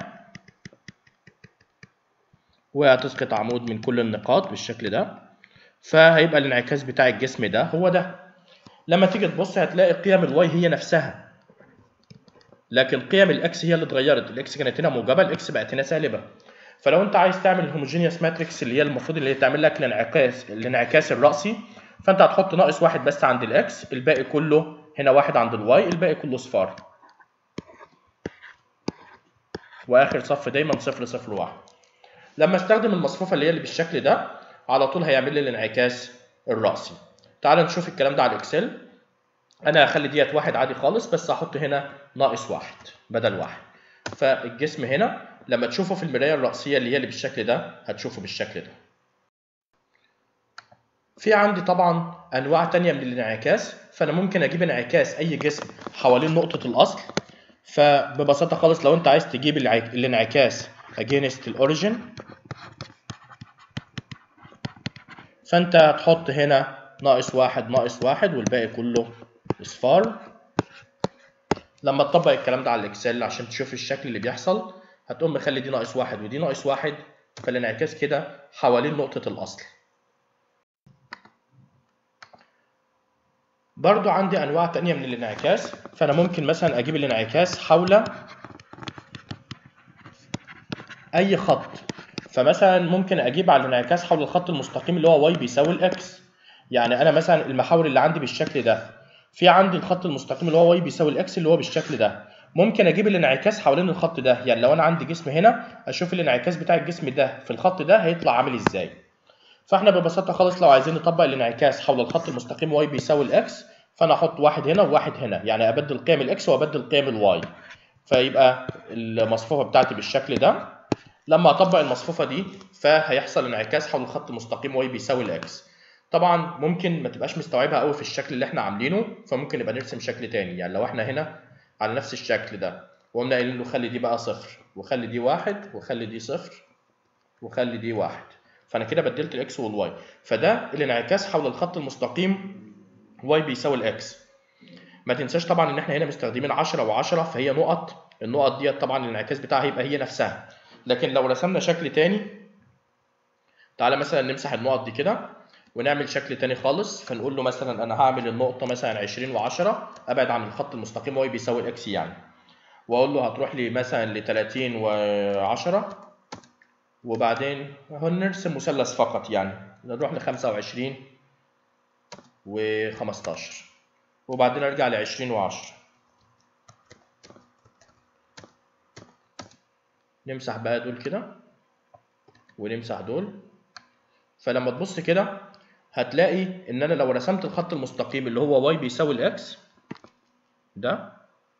وهتسقط عمود من كل النقاط بالشكل ده فهيبقى الانعكاس بتاع الجسم ده هو ده لما تيجي تبص هتلاقي قيم الواي هي نفسها لكن قيم الاكس هي اللي اتغيرت الاكس كانت هنا موجبه الاكس بقت هنا سالبه فلو انت عايز تعمل الهوموجينيوس ماتريكس اللي هي المفروض اللي هي تعمل لك الانعكاس الانعكاس الراسي فانت هتحط ناقص واحد بس عند الاكس الباقي كله هنا واحد عند الواي الباقي كله صفار واخر صف دايما صفر صفر واحد لما استخدم المصفوفه اللي هي اللي بالشكل ده على طول هيعمل لي الانعكاس الراسي تعال نشوف الكلام ده على الاكسل انا هخلي ديت واحد عادي خالص بس هحط هنا ناقص واحد بدل واحد فالجسم هنا لما تشوفه في المرايه الرأسيه اللي هي اللي بالشكل ده هتشوفه بالشكل ده في عندي طبعا انواع تانية من الانعكاس فانا ممكن اجيب انعكاس اي جسم حوالين نقطة الاصل فببساطة خالص لو انت عايز تجيب الانعكاس against الاوريجن فانت هتحط هنا ناقص واحد ناقص واحد والباقي كله اصفار لما تطبق الكلام ده على الاكسل عشان تشوف الشكل اللي بيحصل هتقوم مخلي دي ناقص واحد ودي ناقص واحد فالانعكاس كده حوالين نقطة الأصل برضو عندي أنواع تانية من الانعكاس فأنا ممكن مثلا أجيب الانعكاس حول أي خط فمثلا ممكن أجيب على الانعكاس حول الخط المستقيم اللي هو y بيساوي الإكس يعني أنا مثلا المحاور اللي عندي بالشكل ده في عندي الخط المستقيم اللي هو y بيساوي الاكس اللي هو بالشكل ده ممكن اجيب الانعكاس حوالين الخط ده يعني لو انا عندي جسم هنا اشوف الانعكاس بتاع الجسم ده في الخط ده هيطلع عامل ازاي فاحنا ببساطه خالص لو عايزين نطبق الانعكاس حول الخط المستقيم y بيساوي الاكس فانا احط واحد هنا وواحد هنا يعني ابدل قيم الاكس وابدل قيم الواي فيبقى المصفوفه بتاعتي بالشكل ده لما اطبق المصفوفه دي فهيحصل انعكاس حول الخط المستقيم y بيساوي الاكس طبعا ممكن ما تبقاش مستوعبها قوي في الشكل اللي احنا عاملينه فممكن نبقى نرسم شكل تاني يعني لو احنا هنا على نفس الشكل ده وقمنا قايلين له خلي دي بقى صفر وخلي دي واحد وخلي دي صفر وخلي دي واحد فانا كده بدلت الاكس والواي فده الانعكاس حول الخط المستقيم واي بيساوي الاكس ما تنساش طبعا ان احنا هنا مستخدمين 10 و10 فهي نقط النقط ديت طبعا الانعكاس بتاعها هيبقى هي نفسها لكن لو رسمنا شكل تاني تعالى مثلا نمسح النقط دي كده ونعمل شكل تاني خالص فنقول له مثلا انا هعمل النقطه مثلا 20 و10 ابعد عن الخط المستقيم واي بيساوي الاكس يعني واقول له هتروح لي مثلا ل 30 و10 وبعدين اهو نرسم مثلث فقط يعني نروح ل 25 و15 وبعدين ارجع ل 20 و10 نمسح بقى دول كده ونمسح دول فلما تبص كده هتلاقي ان انا لو رسمت الخط المستقيم اللي هو واي بيساوي الاكس ده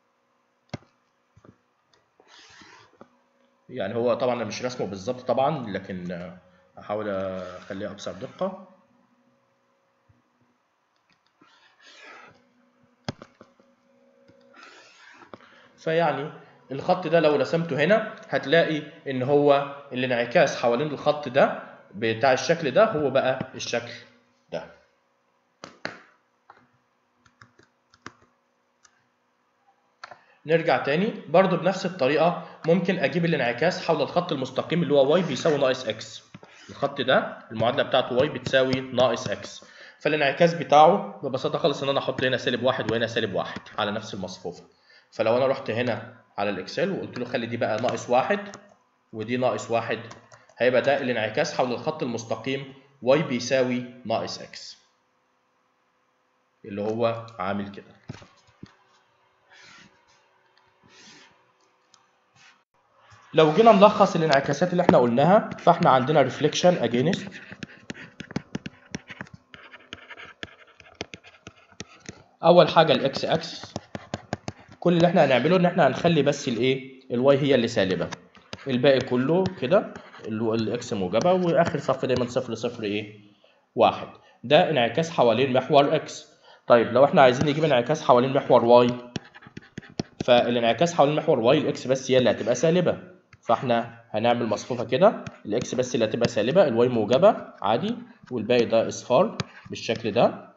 يعني هو طبعا انا مش رسمه بالظبط طبعا لكن هحاول اخليه اكثر دقه فيعني الخط ده لو رسمته هنا هتلاقي ان هو الانعكاس حوالين الخط ده بتاع الشكل ده هو بقى الشكل ده نرجع تاني برضو بنفس الطريقة ممكن أجيب الانعكاس حول الخط المستقيم اللي هو y بيساوي ناقص x الخط ده المعادلة بتاعته y بتساوي ناقص x فالانعكاس بتاعه ببساطة خالص إن أنا أحط هنا سالب واحد وهنا سالب واحد على نفس المصفوفة فلو أنا رحت هنا على الإكسل وقلت له خلي دي بقى ناقص واحد ودي ناقص واحد هيبقى ده الانعكاس حول الخط المستقيم y بيساوي ناقص x اللي هو عامل كده لو جينا نلخص الانعكاسات اللي احنا قلناها فاحنا عندنا reflection against اول حاجه الاكس اكس كل اللي احنا هنعمله ان احنا هنخلي بس الايه الواي هي اللي سالبه الباقي كله كده الاكس موجبه واخر صف دايما صفر صفر ايه واحد ده انعكاس حوالين محور اكس طيب لو احنا عايزين نجيب انعكاس حوالين محور واي فالانعكاس حوالين محور واي الاكس بس هي اللي هتبقى سالبه فاحنا هنعمل مصفوفه كده الاكس بس اللي هتبقى سالبه الواي موجبه عادي والباقي ده اصفار بالشكل ده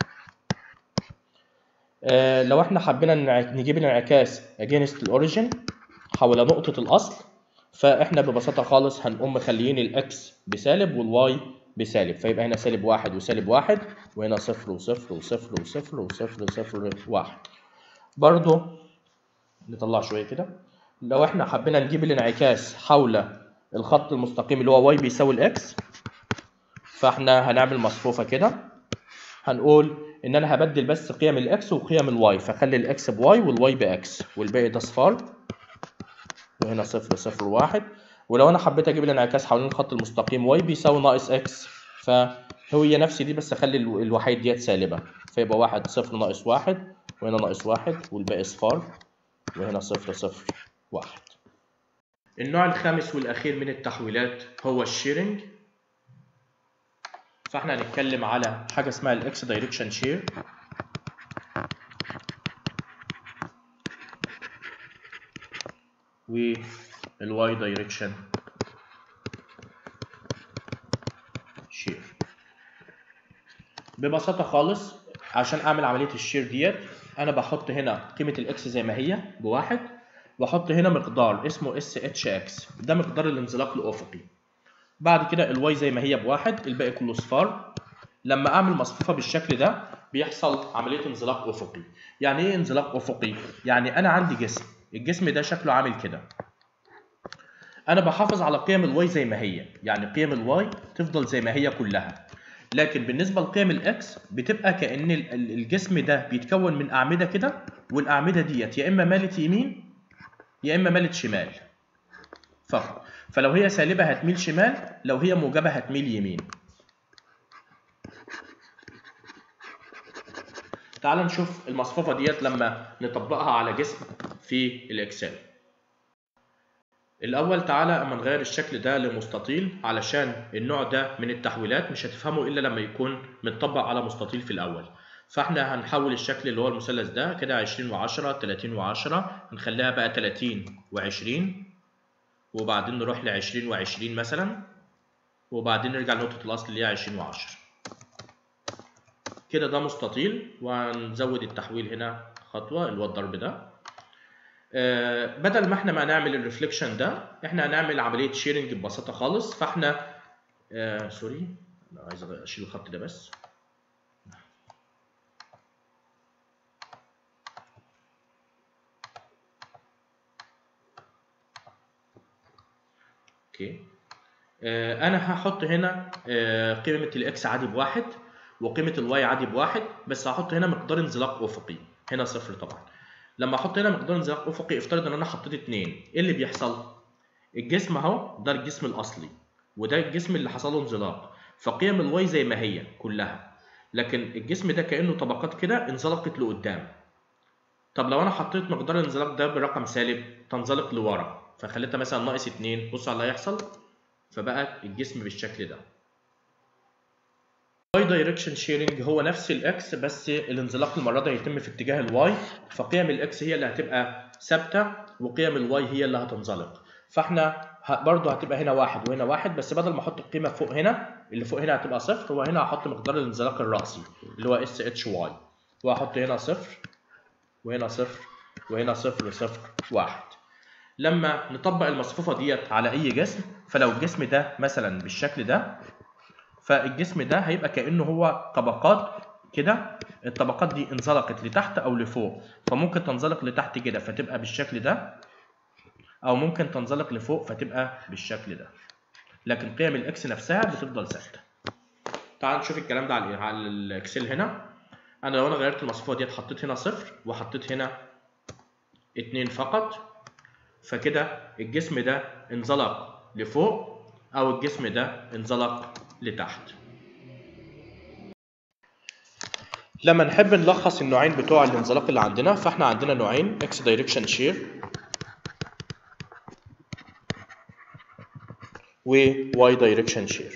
آه لو احنا حبينا نجيب الانعكاس against الاوريجين حول نقطه الاصل فاحنا ببساطه خالص هنقوم مخليين الاكس بسالب والواي بسالب فيبقى هنا سالب واحد وسالب واحد وهنا صفر وصفر وصفر وصفر وصفر وصفر واحد برضو نطلع شويه كده لو احنا حبينا نجيب الانعكاس حول الخط المستقيم اللي هو واي بيساوي الاكس فاحنا هنعمل مصفوفه كده هنقول ان انا هبدل بس قيم الاكس وقيم الواي فخلي الاكس بواي والواي باكس والباقي ده صفار وهنا صفر صفر واحد ولو انا حبيت اجيب الانعكاس حوالين الخط المستقيم واي بيساوي ناقص اكس فهي نفس دي بس اخلي الوحيد ديت سالبه فيبقى واحد صفر ناقص واحد وهنا ناقص واحد والباقي صفار وهنا صفر صفر واحد النوع الخامس والاخير من التحويلات هو الشيرنج فاحنا هنتكلم على حاجه اسمها الاكس دايركشن شير والواي دايركشن شير ببساطه خالص عشان اعمل عمليه الشير ديت انا بحط هنا قيمه الاكس زي ما هي بواحد واحط هنا مقدار اسمه اس اتش اكس ده مقدار الانزلاق الافقي بعد كده الواي زي ما هي بواحد الباقي كله صفار لما اعمل مصفوفه بالشكل ده بيحصل عمليه انزلاق افقي يعني ايه انزلاق افقي يعني انا عندي جسم الجسم ده شكله عامل كده انا بحافظ على قيم الواي زي ما هي يعني قيم الواي تفضل زي ما هي كلها لكن بالنسبه لقيم الاكس بتبقى كان الجسم ده بيتكون من اعمده كده والاعمده ديت يا اما مالت يمين يا اما مالت شمال فقط فلو هي سالبه هتميل شمال لو هي موجبه هتميل يمين تعال نشوف المصفوفه ديت لما نطبقها على جسم في الاكسل الاول تعالى اما نغير الشكل ده لمستطيل علشان النوع ده من التحويلات مش هتفهمه الا لما يكون متطبق على مستطيل في الاول فاحنا هنحول الشكل اللي هو المثلث ده كده 20 و10 30 و10 هنخليها بقى 30 و20 وبعدين نروح ل 20 و20 مثلا وبعدين نرجع لنقطة الأصل اللي هي 20 و10 كده ده مستطيل وهنزود التحويل هنا خطوة اللي هو الضرب ده آه بدل ما احنا ما نعمل الريفليكشن ده احنا هنعمل عملية شيرنج ببساطة خالص فاحنا آه سوري انا عايز اشيل الخط ده بس اوكي آه انا هحط هنا آه قيمه الاكس عادي بواحد وقيمه الواي عادي بواحد بس هحط هنا مقدار انزلاق افقي هنا صفر طبعا لما احط هنا مقدار انزلاق افقي افترض ان انا حطيت اتنين ايه اللي بيحصل الجسم اهو ده الجسم الاصلي وده الجسم اللي حصل له انزلاق فقيم الواي زي ما هي كلها لكن الجسم ده كانه طبقات كده انزلقت لقدام طب لو انا حطيت مقدار الانزلاق ده برقم سالب تنزلق لورا فخليتها مثلا ناقص 2 بص على اللي هيحصل فبقى الجسم بالشكل ده واي دايركشن شيرنج هو نفس الاكس بس الانزلاق المره دي هيتم في اتجاه الواي فقيم الاكس هي اللي هتبقى ثابته وقيم الواي هي اللي هتنزلق فاحنا برضه هتبقى هنا واحد وهنا واحد بس بدل ما احط القيمه فوق هنا اللي فوق هنا هتبقى صفر وهنا هحط مقدار الانزلاق الرأسي اللي هو اس اتش واي وهحط هنا صفر وهنا صفر وهنا صفر صفر واحد لما نطبق المصفوفة ديت على أي جسم فلو الجسم ده مثلا بالشكل ده فالجسم ده هيبقى كأنه هو طبقات كده الطبقات دي انزلقت لتحت أو لفوق فممكن تنزلق لتحت كده فتبقى بالشكل ده أو ممكن تنزلق لفوق فتبقى بالشكل ده لكن قيم الإكس نفسها بتفضل ثابتة تعال نشوف الكلام ده على على الإكسل هنا أنا لو أنا غيرت المصفوفة ديت حطيت هنا صفر وحطيت هنا اتنين فقط فكده الجسم ده انزلق لفوق او الجسم ده انزلق لتحت لما نحب نلخص النوعين بتوع الانزلاق اللي عندنا فاحنا عندنا نوعين x direction shear و y direction shear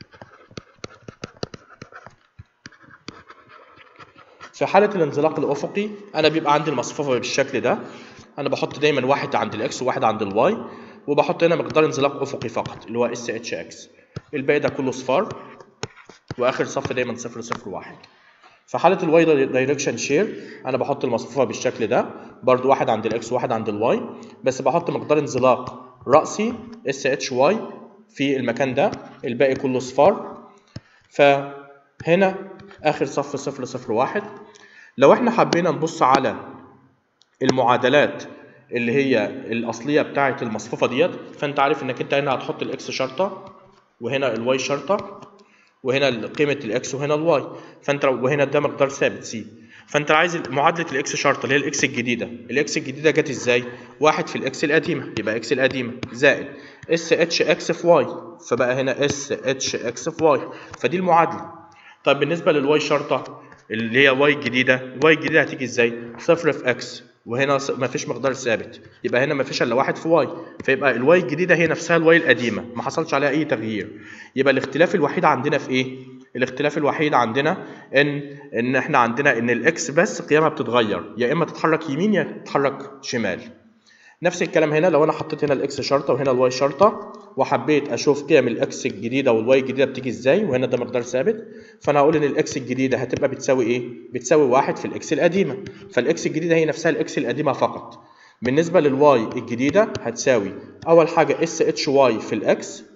في حالة الانزلاق الأفقي أنا بيبقى عندي المصفوفة بالشكل ده أنا بحط دايما واحد عند الإكس وواحد عند الواي وبحط هنا مقدار انزلاق أفقي فقط اللي هو اس اتش اكس الباقي ده كله صفار وآخر صف دايما صفر صفر واحد في حالة الواي دايركشن شير أنا بحط المصفوفة بالشكل ده برضو واحد عند الإكس وواحد عند الواي بس بحط مقدار انزلاق رأسي اس اتش واي في المكان ده الباقي كله صفار فهنا آخر صف صفر صفر واحد لو احنا حبينا نبص على المعادلات اللي هي الأصلية بتاعة المصفوفة ديت فأنت عارف إنك أنت هنا هتحط الإكس شرطة وهنا الواي شرطة وهنا قيمة الإكس وهنا الواي فأنت وهنا ده مقدار ثابت سي فأنت عايز معادلة الإكس شرطة اللي هي الإكس الجديدة الإكس الجديدة جت إزاي؟ واحد في الإكس القديمة يبقى إكس القديمة زائد اس اتش اكس في واي فبقى هنا اس اتش اكس في واي فدي المعادلة طيب بالنسبة للواي شرطة اللي هي واي الجديدة الواي الجديدة هتيجي ازاي؟ صفر في اكس وهنا مفيش مقدار ثابت يبقى هنا مفيش الا واحد في واي فيبقى الواي الجديدة هي نفسها الواي القديمة ما حصلش عليها أي تغيير يبقى الاختلاف الوحيد عندنا في إيه؟ الاختلاف الوحيد عندنا ان ان احنا عندنا ان الاكس بس قيمها بتتغير يا اما تتحرك يمين يا تتحرك شمال نفس الكلام هنا لو انا حطيت هنا الاكس شرطه وهنا الواي شرطه وحبيت اشوف قيم الاكس الجديده والواي الجديده بتيجي ازاي وهنا ده مقدار ثابت فانا هقول ان الاكس الجديده هتبقى بتساوي ايه بتساوي واحد في الاكس القديمه فالاكس الجديده هي نفسها الاكس القديمه فقط بالنسبه للواي الجديده هتساوي اول حاجه اس اتش واي في الاكس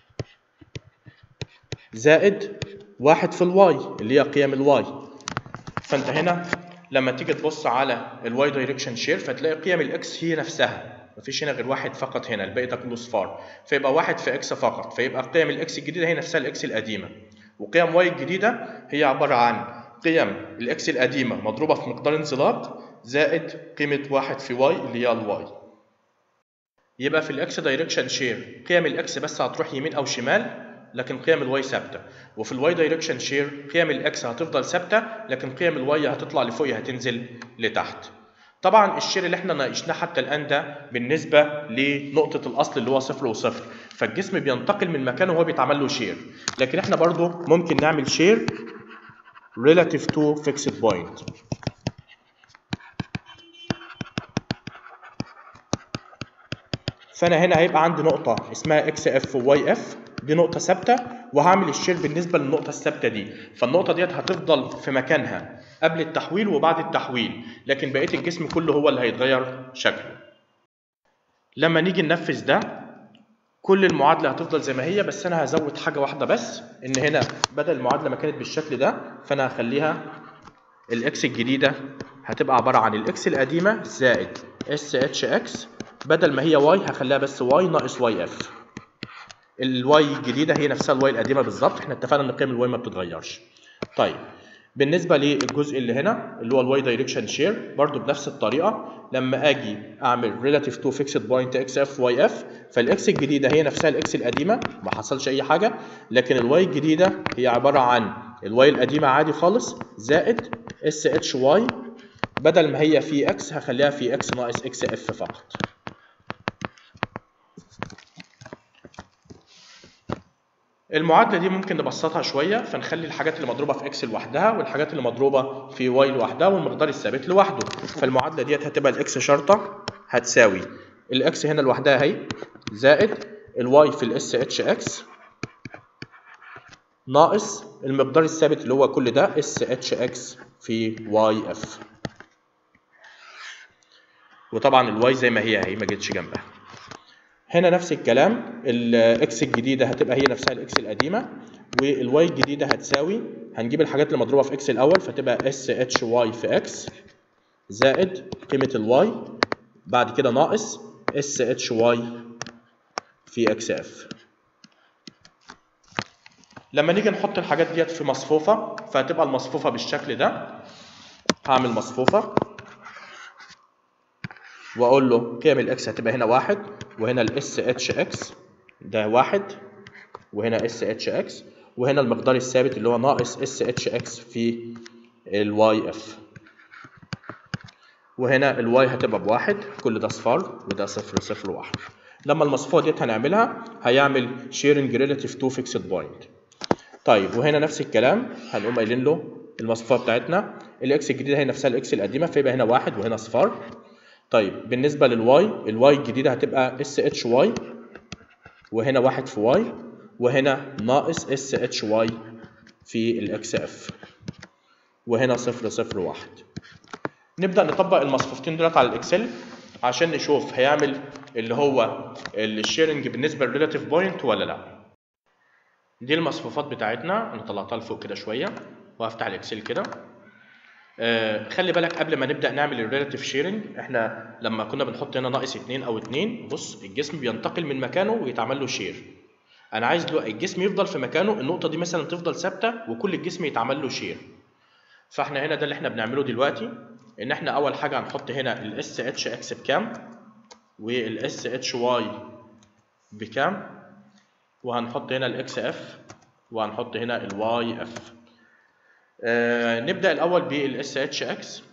زائد واحد في الواي اللي هي قيم الواي فانت هنا لما تيجي تبص على الواي دايركشن شير فتلاقي قيم الاكس هي نفسها مفيش هنا غير واحد فقط هنا الباقي ده كله صفار فيبقى واحد في اكس فقط فيبقى قيم الاكس الجديده هي نفسها الاكس القديمه وقيم واي الجديده هي عباره عن قيم الاكس القديمه مضروبه في مقدار انزلاق زائد قيمه واحد في واي اللي هي الواي يبقى في الاكس دايركشن شير قيم الاكس بس هتروح يمين او شمال لكن قيم الواي ثابته وفي الواي دايركشن شير قيم الاكس هتفضل ثابته لكن قيم الواي هتطلع لفوق هتنزل لتحت طبعا الشير اللي احنا ناقشناه حتى الان ده بالنسبه لنقطه الاصل اللي هو صفر وصفر فالجسم بينتقل من مكانه وهو بيتعمل له شير لكن احنا برضو ممكن نعمل شير relative to fixed point فانا هنا هيبقى عندي نقطه اسمها اكس اف وواي اف دي نقطة ثابتة وهعمل الشير بالنسبة للنقطة الثابتة دي، فالنقطة ديت هتفضل في مكانها قبل التحويل وبعد التحويل، لكن بقية الجسم كله هو اللي هيتغير شكله. لما نيجي ننفذ ده كل المعادلة هتفضل زي ما هي بس أنا هزود حاجة واحدة بس إن هنا بدل المعادلة ما كانت بالشكل ده فأنا هخليها الإكس الجديدة هتبقى عبارة عن الإكس القديمة زائد اس اتش اكس بدل ما هي واي هخليها بس واي ناقص واي اف. الواي الجديده هي نفسها الواي القديمه بالظبط احنا اتفقنا ان قيم الواي ما بتتغيرش طيب بالنسبه للجزء اللي هنا اللي هو الواي دايركشن شير برضو بنفس الطريقه لما اجي اعمل ريلاتيف تو فيكسد بوينت اكس اف واي اف فالاكس الجديده هي نفسها الاكس القديمه ما حصلش اي حاجه لكن الواي الجديده هي عباره عن الواي القديمه عادي خالص زائد اس اتش واي بدل ما هي في اكس هخليها في اكس ناقص اكس اف فقط المعادله دي ممكن نبسطها شويه فنخلي الحاجات اللي مضروبه في اكس لوحدها والحاجات اللي مضروبه في واي لوحدها والمقدار الثابت لوحده فالمعادله ديت هتبقى الاكس شرطه هتساوي الاكس هنا لوحدها اهي زائد الواي في الاس اتش اكس ناقص المقدار الثابت اللي هو كل ده اس اتش اكس في واي اف وطبعا الواي زي ما هي اهي ما جتش جنبها هنا نفس الكلام الاكس الجديده هتبقى هي نفسها الاكس القديمه والواي الجديده هتساوي هنجيب الحاجات اللي مضروبه في اكس الاول فتبقى اس اتش واي في اكس زائد قيمه الواي بعد كده ناقص اس اتش واي في اكس اف لما نيجي نحط الحاجات ديت في مصفوفه فهتبقى المصفوفه بالشكل ده هعمل مصفوفه واقول له قيم الاكس هتبقى هنا واحد وهنا الاس اتش اكس ده واحد وهنا اس اتش اكس وهنا المقدار الثابت اللي هو ناقص اس اتش اكس في الواي اف وهنا الواي هتبقى بواحد كل ده صفار وده صفر صفر واحد لما المصفوفه ديت هنعملها هيعمل شيرنج ريلاتيف تو فيكسد بوينت طيب وهنا نفس الكلام هنقوم قايلين له المصفوفه بتاعتنا الاكس الجديده هي نفسها الاكس القديمه فيبقى هنا واحد وهنا صفار طيب بالنسبه للواي الواي الجديده هتبقى اس اتش واي وهنا واحد في واي وهنا ناقص اس اتش واي في الاكس اف وهنا صفر صفر واحد نبدا نطبق المصفوفتين دولت على الاكسل عشان نشوف هيعمل اللي هو الشيرنج بالنسبه للريلاتيف بوينت ولا لا دي المصفوفات بتاعتنا انا طلعتها لفوق كده شويه وهفتح الاكسل كده آه خلي بالك قبل ما نبدا نعمل الريلاتيف شيرنج احنا لما كنا بنحط هنا ناقص 2 او 2 بص الجسم بينتقل من مكانه ويتعمل له شير انا عايز له الجسم يفضل في مكانه النقطه دي مثلا تفضل ثابته وكل الجسم يتعمل له شير فاحنا هنا ده اللي احنا بنعمله دلوقتي ان احنا اول حاجه هنحط هنا الاس اتش اكس بكام والاس اتش واي بكام وهنحط هنا الاكس اف وهنحط هنا الواي اف آه نبدا الاول بالاس اتش اكس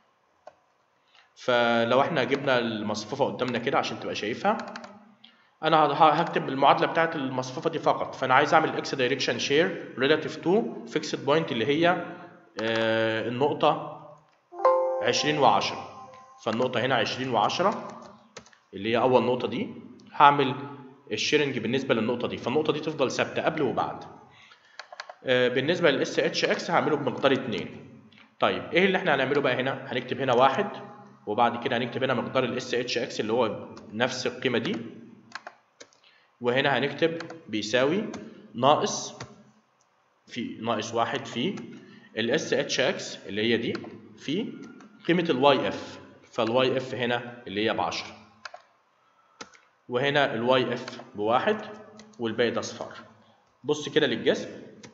فلو احنا جبنا المصفوفه قدامنا كده عشان تبقى شايفها انا هكتب المعادله بتاعت المصفوفه دي فقط فانا عايز اعمل اكس دايركشن شير ريلاتيف تو فيكسد بوينت اللي هي آه النقطه 20 و10 فالنقطه هنا 20 و10 اللي هي اول نقطه دي هعمل الشيرنج بالنسبه للنقطه دي فالنقطه دي تفضل ثابته قبل وبعد آه بالنسبه للاس اتش اكس هعمله بمقدار 2 طيب ايه اللي احنا هنعمله بقى هنا هنكتب هنا واحد وبعد كده هنكتب هنا مقدار الاس اتش اكس اللي هو نفس القيمه دي وهنا هنكتب بيساوي ناقص في ناقص واحد في الاس اتش اكس اللي هي دي في قيمه الواي اف فالواي اف هنا اللي هي ب 10 وهنا الواي اف بواحد والباقي ده اصفار بص كده للجسم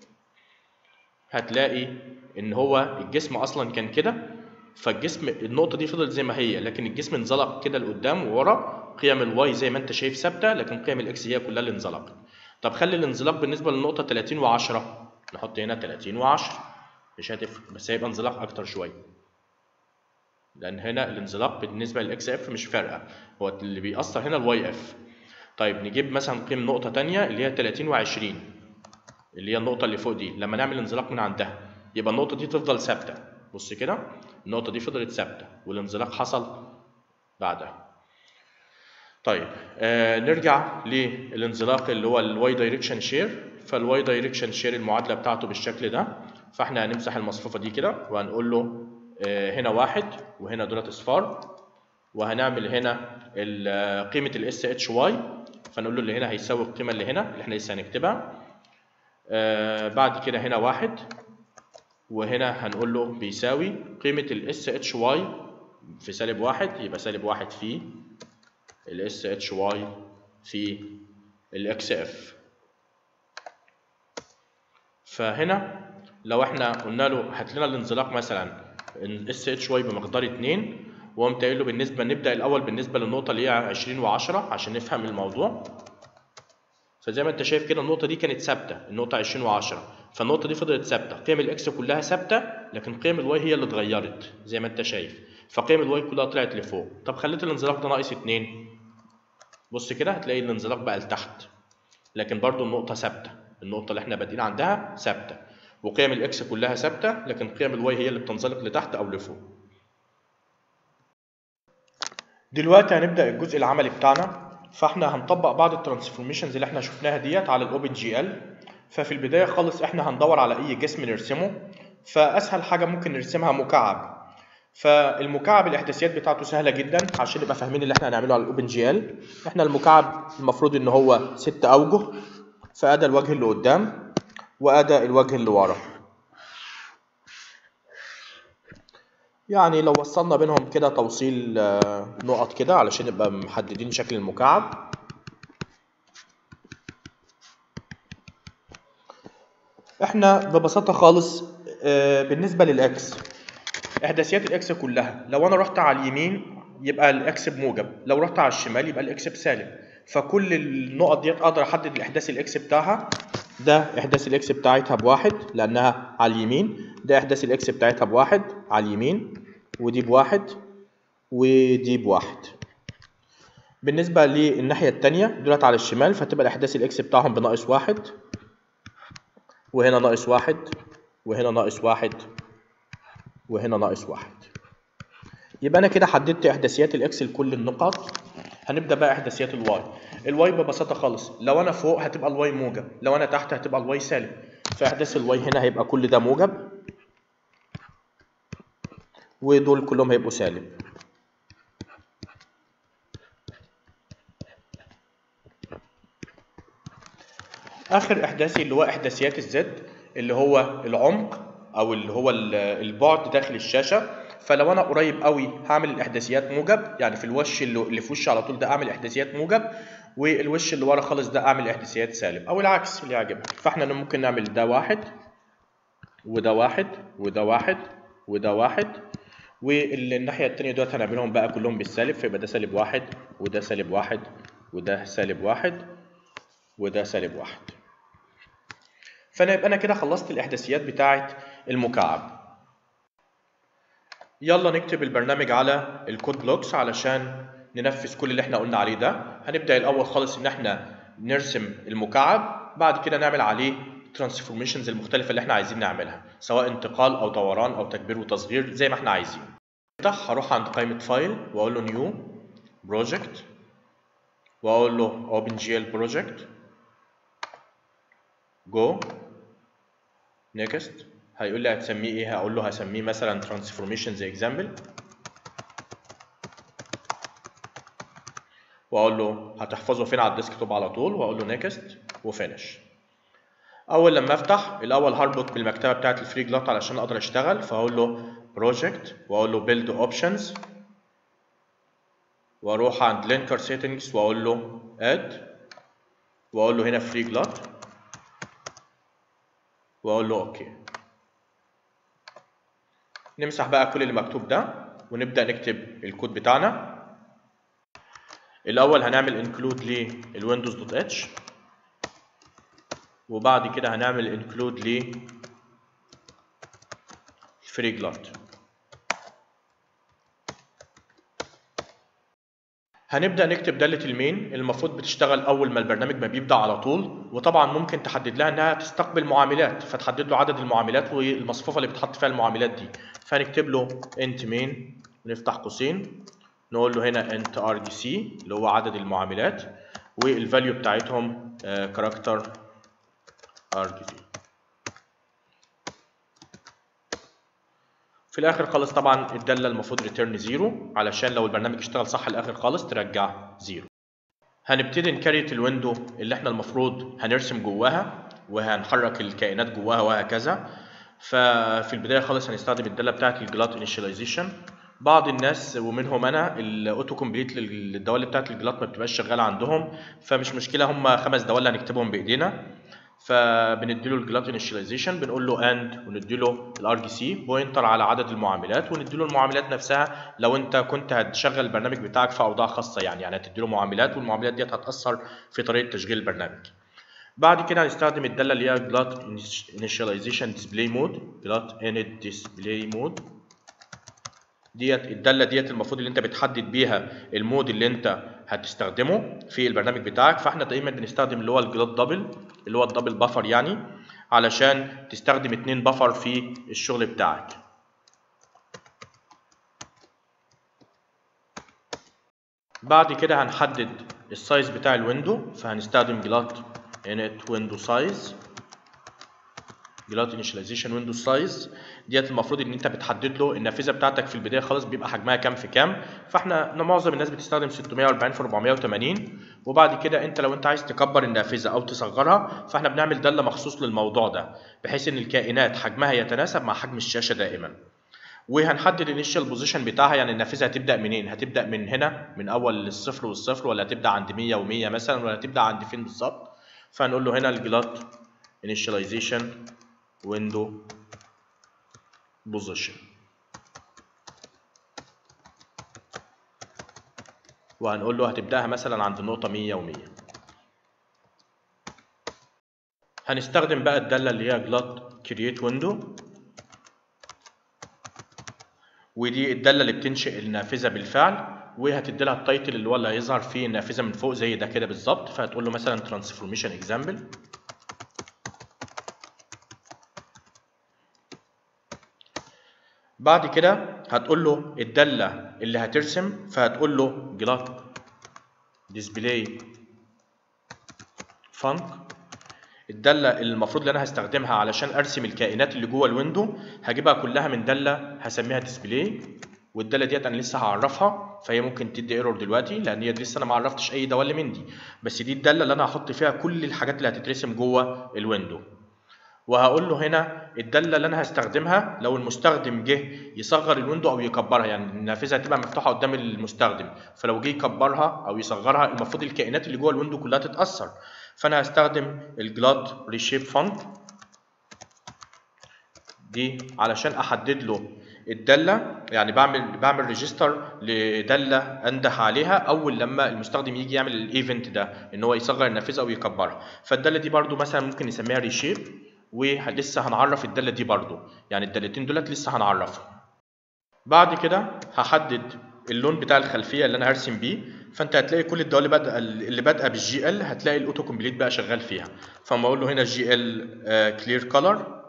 هتلاقي ان هو الجسم اصلا كان كده فالجسم النقطه دي فضلت زي ما هي لكن الجسم انزلق كده لقدام وورا قيم الواي زي ما انت شايف ثابته لكن قيم الاكس هي كلها اللي انزلقت طب خلي الانزلاق بالنسبه للنقطه 30 و10 نحط هنا 30 و10 مش هتفرق بس هيبقى انزلاق اكتر شويه لان هنا الانزلاق بالنسبه للاكس اف مش فارقه هو اللي بيأثر هنا الواي اف طيب نجيب مثلا قيم نقطه ثانيه اللي هي 30 و20 اللي هي النقطه اللي فوق دي لما نعمل انزلاق من عندها يبقى النقطه دي تفضل ثابته بص كده النقطه دي فضلت ثابته والانزلاق حصل بعدها طيب آه نرجع للانزلاق اللي هو الواي دايركشن شير فالواي دايركشن شير المعادله بتاعته بالشكل ده فاحنا هنمسح المصفوفه دي كده وهنقول له آه هنا واحد وهنا دولت اصفار وهنعمل هنا قيمه الاس اتش واي فنقول له اللي هنا هيساوي القيمه اللي هنا اللي احنا لسه هنكتبها آه بعد كده هنا واحد وهنا هنقول له بيساوي قيمه الاس اتش واي في سالب واحد يبقى سالب واحد في الاس اتش واي في الاكس اف فهنا لو احنا قلنا له هات لنا الانزلاق مثلا الاس اتش واي بمقدار 2 وقمت قايل له بالنسبه نبدا الاول بالنسبه للنقطه اللي هي 20 و10 عشان نفهم الموضوع فزي ما انت شايف كده النقطه دي كانت ثابته النقطه 20 و10 فالنقطه دي فضلت ثابته قيم الاكس كلها ثابته لكن قيم الواي هي اللي اتغيرت زي ما انت شايف فقيم الواي كلها طلعت لفوق طب خليت الانزلاق ده ناقص 2 بص كده هتلاقي الانزلاق بقى لتحت لكن برضو النقطة ثابتة النقطة اللي احنا بادئين عندها ثابتة وقيم الاكس كلها ثابتة لكن قيم الواي هي اللي بتنزلق لتحت أو لفوق دلوقتي هنبدأ الجزء العملي بتاعنا فاحنا هنطبق بعض الترانسفورميشنز اللي احنا شفناها ديت على الاوبن جي ال ففي البداية خالص احنا هندور على أي جسم نرسمه فأسهل حاجة ممكن نرسمها مكعب فالمكعب الاحداثيات بتاعته سهله جدا عشان نبقى فاهمين اللي احنا هنعمله على الاوبن جي ال احنا المكعب المفروض ان هو ست اوجه فادى الوجه اللي قدام وادى الوجه اللي ورا يعني لو وصلنا بينهم كده توصيل نقط كده علشان نبقى محددين شكل المكعب احنا ببساطه خالص بالنسبه للاكس احداثيات الاكس كلها لو انا رحت على اليمين يبقى الاكس بموجب لو رحت على الشمال يبقى الاكس بسالب فكل النقط ديت اقدر احدد الاحداث الاكس بتاعها ده احداث الاكس بتاعتها بواحد لانها على اليمين ده احداث الاكس بتاعتها بواحد على اليمين ودي بواحد ودي بواحد بالنسبة للناحية التانية دولت على الشمال فتبقى الأحداث الإكس بتاعهم بناقص واحد وهنا ناقص واحد وهنا ناقص واحد وهنا ناقص واحد يبقى أنا كده حددت إحداثيات الإكس لكل النقط هنبدأ بقى إحداثيات الواي الواي ببساطة خالص لو أنا فوق هتبقى الواي موجب لو أنا تحت هتبقى الواي سالب فإحداث الواي هنا هيبقى كل ده موجب ودول كلهم هيبقوا سالب اخر احداثي اللي هو احداثيات الزد اللي هو العمق او اللي هو البعد داخل الشاشه فلو انا قريب قوي هعمل الاحداثيات موجب يعني في الوش اللي في وشي على طول ده اعمل احداثيات موجب والوش اللي ورا خالص ده اعمل احداثيات سالب او العكس اللي يعجبك فاحنا ممكن نعمل ده واحد وده واحد وده واحد وده واحد والناحيه التانيه دول هنعملهم بقى كلهم بالسالب فيبقى ده سالب واحد وده سالب واحد وده سالب واحد وده سالب واحد فانا يبقى انا كده خلصت الاحداثيات بتاعه المكعب يلا نكتب البرنامج على الكود بلوكس علشان ننفذ كل اللي احنا قلنا عليه ده هنبدا الاول خالص ان احنا نرسم المكعب بعد كده نعمل عليه الترانسفورميشنز المختلفه اللي احنا عايزين نعملها سواء انتقال او دوران او تكبير وتصغير زي ما احنا عايزين هروح عند قائمه فايل واقول له نيو بروجكت واقول له اوبن جي ال بروجكت جو نيكست هيقول لي هتسميه ايه هقول له هسميه مثلا ترانسفورميشنز اكزامبل واقول له هتحفظه فين على الديسك توب على طول واقول له نيكست وفينش اول لما افتح الاول هربط بالمكتبه بتاعه الفري جلوت علشان اقدر اشتغل فاقول له بروجكت واقول له بيلد اوبشنز واروح عند لينكر سيتنجز واقول له اد واقول له هنا فري جلوت واقول له اوكي نمسح بقى كل اللي مكتوب ده ونبدا نكتب الكود بتاعنا الاول هنعمل انكلود للويندوز دوت اتش وبعد كده هنعمل انكلود ل فري جلوت هنبدا نكتب داله المين المفروض بتشتغل اول ما البرنامج ما بيبدا على طول وطبعا ممكن تحدد لها انها تستقبل معاملات فتحدد له عدد المعاملات والمصفوفه اللي بتحط فيها المعاملات دي فهنكتب له انت مين ونفتح قوسين نقول له هنا انت ار دي سي اللي هو عدد المعاملات والفاليو بتاعتهم كاركتر ار دي سي في الاخر خالص طبعا الداله المفروض ريتيرن زيرو علشان لو البرنامج اشتغل صح الاخر خالص ترجع زيرو هنبتدي نكريت الويندو اللي احنا المفروض هنرسم جواها وهنحرك الكائنات جواها وهكذا ففي البدايه خالص هنستخدم الداله بتاعه الجلات انيشاليزيشن بعض الناس ومنهم انا الاوتو كومبليت للدوال بتاعه الجلات ما بتبقاش شغاله عندهم فمش مشكله هم خمس دوال هنكتبهم بايدينا فبنديله الجلات انيشاليزيشن بنقول له اند ونديله الار جي سي بوينتر على عدد المعاملات ونديله المعاملات نفسها لو انت كنت هتشغل البرنامج بتاعك في اوضاع خاصه يعني يعني هتديله معاملات والمعاملات ديت هتاثر في طريقه تشغيل البرنامج بعد كده هنستخدم الداله اللي هي جلات انيشاليزيشن ديسبلاي مود جلات انت ديسبلاي مود ديت الداله ديت المفروض اللي انت بتحدد بيها المود اللي انت هتستخدمه في البرنامج بتاعك فاحنا دايما بنستخدم اللي هو الجلات دبل اللي هو الدبل بفر يعني علشان تستخدم اتنين بفر في الشغل بتاعك بعد كده هنحدد السايز بتاع الويندو فهنستخدم جلات init window size جلات initialization window size ديت المفروض ان انت بتحدد له النافذه بتاعتك في البدايه خالص بيبقى حجمها كام في كام فاحنا معظم الناس بتستخدم 640 في 480 وبعد كده انت لو انت عايز تكبر النافذه او تصغرها فاحنا بنعمل داله مخصوص للموضوع ده بحيث ان الكائنات حجمها يتناسب مع حجم الشاشه دائما وهنحدد الانيشال بوزيشن بتاعها يعني النافذه هتبدا منين هتبدا من هنا من اول الصفر والصفر ولا هتبدا عند 100 و100 مثلا ولا هتبدا عند فين بالظبط فهنقول له هنا الجلات initialization window position وهنقول له هتبداها مثلا عند النقطه 100 و100 هنستخدم بقى الداله اللي هي جلات create window ودي الداله اللي بتنشئ النافذه بالفعل وهتدي لها التايتل اللي هو اللي هيظهر فيه النافذه من فوق زي ده كده بالظبط فهتقول له مثلا ترانسفورميشن اكزامبل بعد كده هتقول له الداله اللي هترسم فهتقول له جلاك ديسبلاي فانك الداله اللي المفروض ان انا هستخدمها علشان ارسم الكائنات اللي جوه الويندو هجيبها كلها من داله هسميها ديسبلاي والداله ديت انا لسه هعرفها فهي ممكن تدي ايرور دلوقتي لان هي لسه انا ما عرفتش اي دوال من دي بس دي الداله اللي انا هحط فيها كل الحاجات اللي هتترسم جوه الويندو وهقول له هنا الداله اللي انا هستخدمها لو المستخدم جه يصغر الويندو او يكبرها يعني النافذه هتبقى مفتوحه قدام المستخدم فلو جه يكبرها او يصغرها المفروض الكائنات اللي جوه الويندو كلها تتاثر فانا هستخدم الجلاد ريشيب فانك دي علشان احدد له الداله يعني بعمل بعمل ريجستر لداله انده عليها اول لما المستخدم يجي يعمل الايفنت ده ان هو يصغر النافذه او يكبرها فالداله دي برده مثلا ممكن نسميها ريشيب ولسه هنعرف الداله دي برده يعني الدالتين دولت لسه هنعرفهم بعد كده هحدد اللون بتاع الخلفيه اللي انا هرسم بيه فانت هتلاقي كل الدوال اللي بادئه اللي بادئه بالجي ال هتلاقي الاوتو كومبليت بقى شغال فيها فاما اقول له هنا جي ال كلير كلر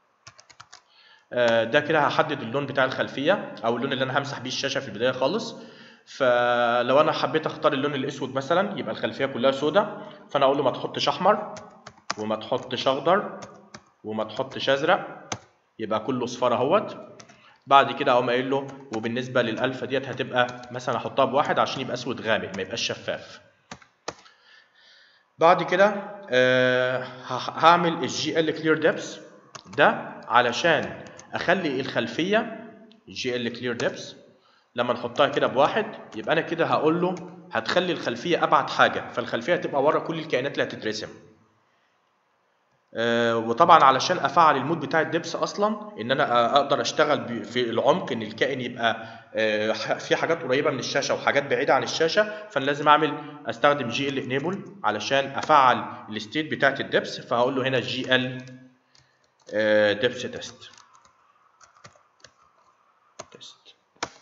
ده كده هحدد اللون بتاع الخلفيه او اللون اللي انا همسح بيه الشاشه في البدايه خالص فلو انا حبيت اختار اللون الاسود مثلا يبقى الخلفيه كلها سوداء فانا اقول له ما تحطش احمر وما تحطش اخضر وما تحطش ازرق يبقى كله صفار اهوت بعد كده اقوم قايل له وبالنسبه للالفا ديت هتبقى مثلا احطها بواحد عشان يبقى اسود غامق ما يبقاش شفاف بعد كده أه هعمل الجي ال كلير ديبس ده علشان اخلي الخلفيه جي ال كلير ديبس لما نحطها كده بواحد يبقى انا كده هقول له هتخلي الخلفيه ابعد حاجه فالخلفيه هتبقى ورا كل الكائنات اللي هتترسم أه وطبعا علشان افعل المود بتاع الدبس اصلا ان انا اقدر اشتغل في العمق ان الكائن يبقى أه في حاجات قريبه من الشاشه وحاجات بعيده عن الشاشه فانا لازم اعمل استخدم جي ال انيبل علشان افعل الستيت بتاعت الدبس فهقول له هنا جي ال دبس تيست تيست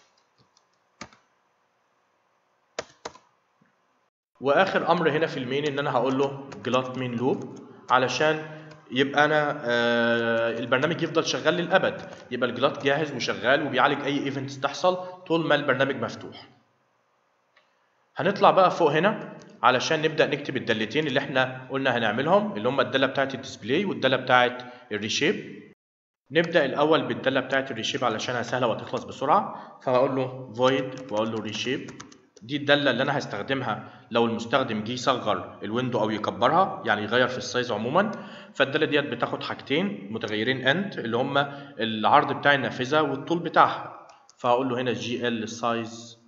واخر امر هنا في المين ان انا هقول له جلات مين لوب علشان يبقى انا آه البرنامج يفضل شغال للابد يبقى الجلات جاهز وشغال وبيعالج اي ايفنتس تحصل طول ما البرنامج مفتوح هنطلع بقى فوق هنا علشان نبدا نكتب الدالتين اللي احنا قلنا هنعملهم اللي هم الداله بتاعه الديسبلاي والداله بتاعه الريشيب نبدا الاول بالداله بتاعه الريشيب علشانها سهله وهتخلص بسرعه فهقول له void واقول له ريشيب دي الداله اللي انا هستخدمها لو المستخدم جه يصغر الويندو او يكبرها يعني يغير في السايز عموما فالداله ديت بتاخد حاجتين متغيرين اند اللي هم العرض بتاع النافذه والطول بتاعها فهقول له هنا جي ال سايز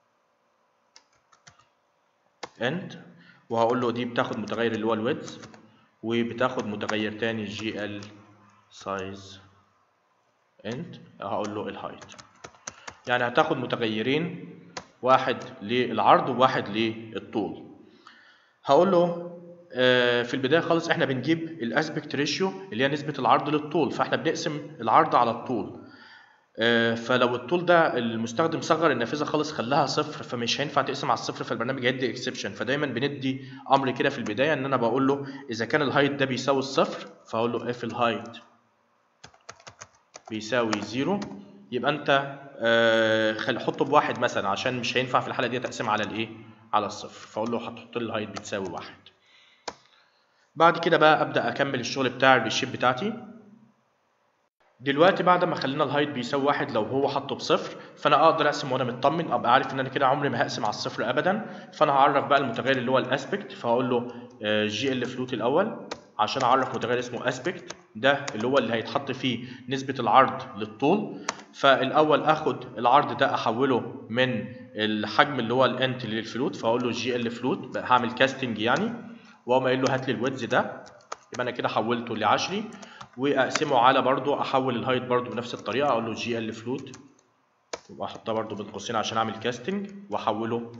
اند وهقول له دي بتاخد متغير اللي هو الويدز وبتاخد متغير تاني جي ال سايز اند هقول له الهايت يعني هتاخد متغيرين واحد للعرض وواحد للطول هقول له في البدايه خالص احنا بنجيب الاسبكت ريشيو اللي هي نسبه العرض للطول فاحنا بنقسم العرض على الطول فلو الطول ده المستخدم صغر النافذه خالص خلاها صفر فمش هينفع تقسم على الصفر فالبرنامج هيدي اكسبشن فدايما بندي امر كده في البدايه ان انا بقول له اذا كان الهايت ده بيساوي الصفر فاقول له اف الهايت بيساوي زيرو يبقى انت آه خل حطه بواحد مثلا عشان مش هينفع في الحاله دي تقسم على الايه على الصفر فاقول له هتحط لي الهايت بتساوي واحد بعد كده بقى ابدا اكمل الشغل بتاع الريشيب بتاعتي دلوقتي بعد ما خلينا الهايت بيساوي واحد لو هو حطه بصفر فانا اقدر اقسم وانا مطمن ابقى عارف ان انا كده عمري ما هقسم على الصفر ابدا فانا هعرف بقى المتغير اللي هو الاسبكت فهقول له جي ال فلوت الاول عشان اعرف متغير اسمه اسبكت ده اللي هو اللي هيتحط فيه نسبة العرض للطول فالاول اخد العرض ده احوله من الحجم اللي هو الانت للفلوت فاقول له جي ال فلوت هعمل كاستنج يعني واقوم قايل له هات لي الويدز ده يبقى انا كده حولته لعشري واقسمه على برضو احول الهايت برضو بنفس الطريقه اقول له جي ال فلوت واحطها برضو بين قوسين عشان اعمل كاستنج واحوله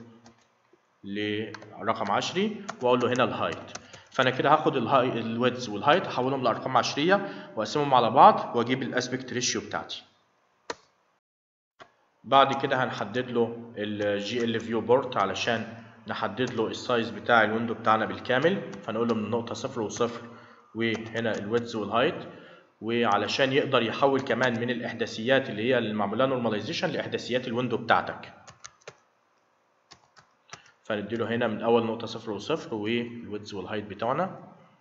لرقم عشري واقول له هنا الهايت فانا كده هاخد الهاي الويدز والهايت احولهم لارقام عشريه واقسمهم على بعض واجيب الاسبكت ريشيو بتاعتي بعد كده هنحدد له الجي ال فيو بورت علشان نحدد له السايز بتاع الويندو بتاعنا بالكامل فنقول له من نقطة صفر وصفر وهنا الويدز والهايت وعلشان يقدر يحول كمان من الاحداثيات اللي هي اللي معمول لها نورماليزيشن لاحداثيات الويندو بتاعتك فنديله هنا من اول نقطة صفر وصفر والويدز والهايت بتاعنا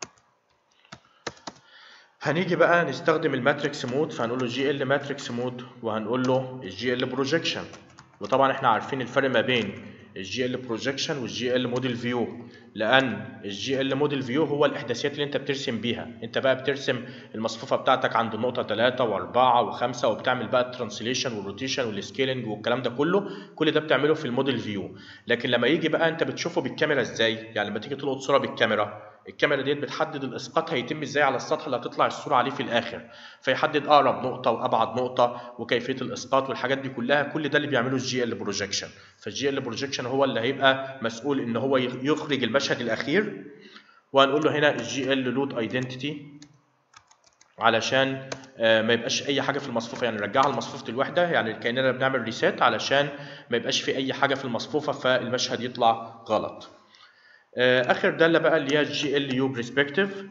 هنيجي بقى نستخدم الماتريكس مود فهنقول له جي ال ماتريكس مود وهنقول له الجي ال بروجيكشن وطبعا احنا عارفين الفرق ما بين الجي ال بروجيكشن والجي ال موديل فيو لان الجي ال موديل فيو هو الاحداثيات اللي انت بترسم بيها انت بقى بترسم المصفوفه بتاعتك عند النقطه 3 و4 و5 وبتعمل بقى الترانسليشن والروتيشن والسكيلنج والكلام ده كله كل ده بتعمله في الموديل فيو لكن لما يجي بقى انت بتشوفه بالكاميرا ازاي يعني لما تيجي تلقط صوره بالكاميرا الكاميرا ديت بتحدد الاسقاط هيتم ازاي على السطح اللي هتطلع الصوره عليه في الاخر فيحدد اقرب نقطه وابعد نقطه وكيفيه الاسقاط والحاجات دي كلها كل ده اللي بيعمله الجي ال بروجيكشن فالجي ال بروجيكشن هو اللي هيبقى مسؤول ان هو يخرج المشهد الاخير وهنقول له هنا الجي ال لود ايدنتيتي علشان ما يبقاش اي حاجه في المصفوفه يعني نرجعها لمصفوفه الوحده يعني كاننا بنعمل ريسيت علشان ما يبقاش في اي حاجه في المصفوفه فالمشهد يطلع غلط اخر داله بقى اللي هي الجي ال يو برسبكتيف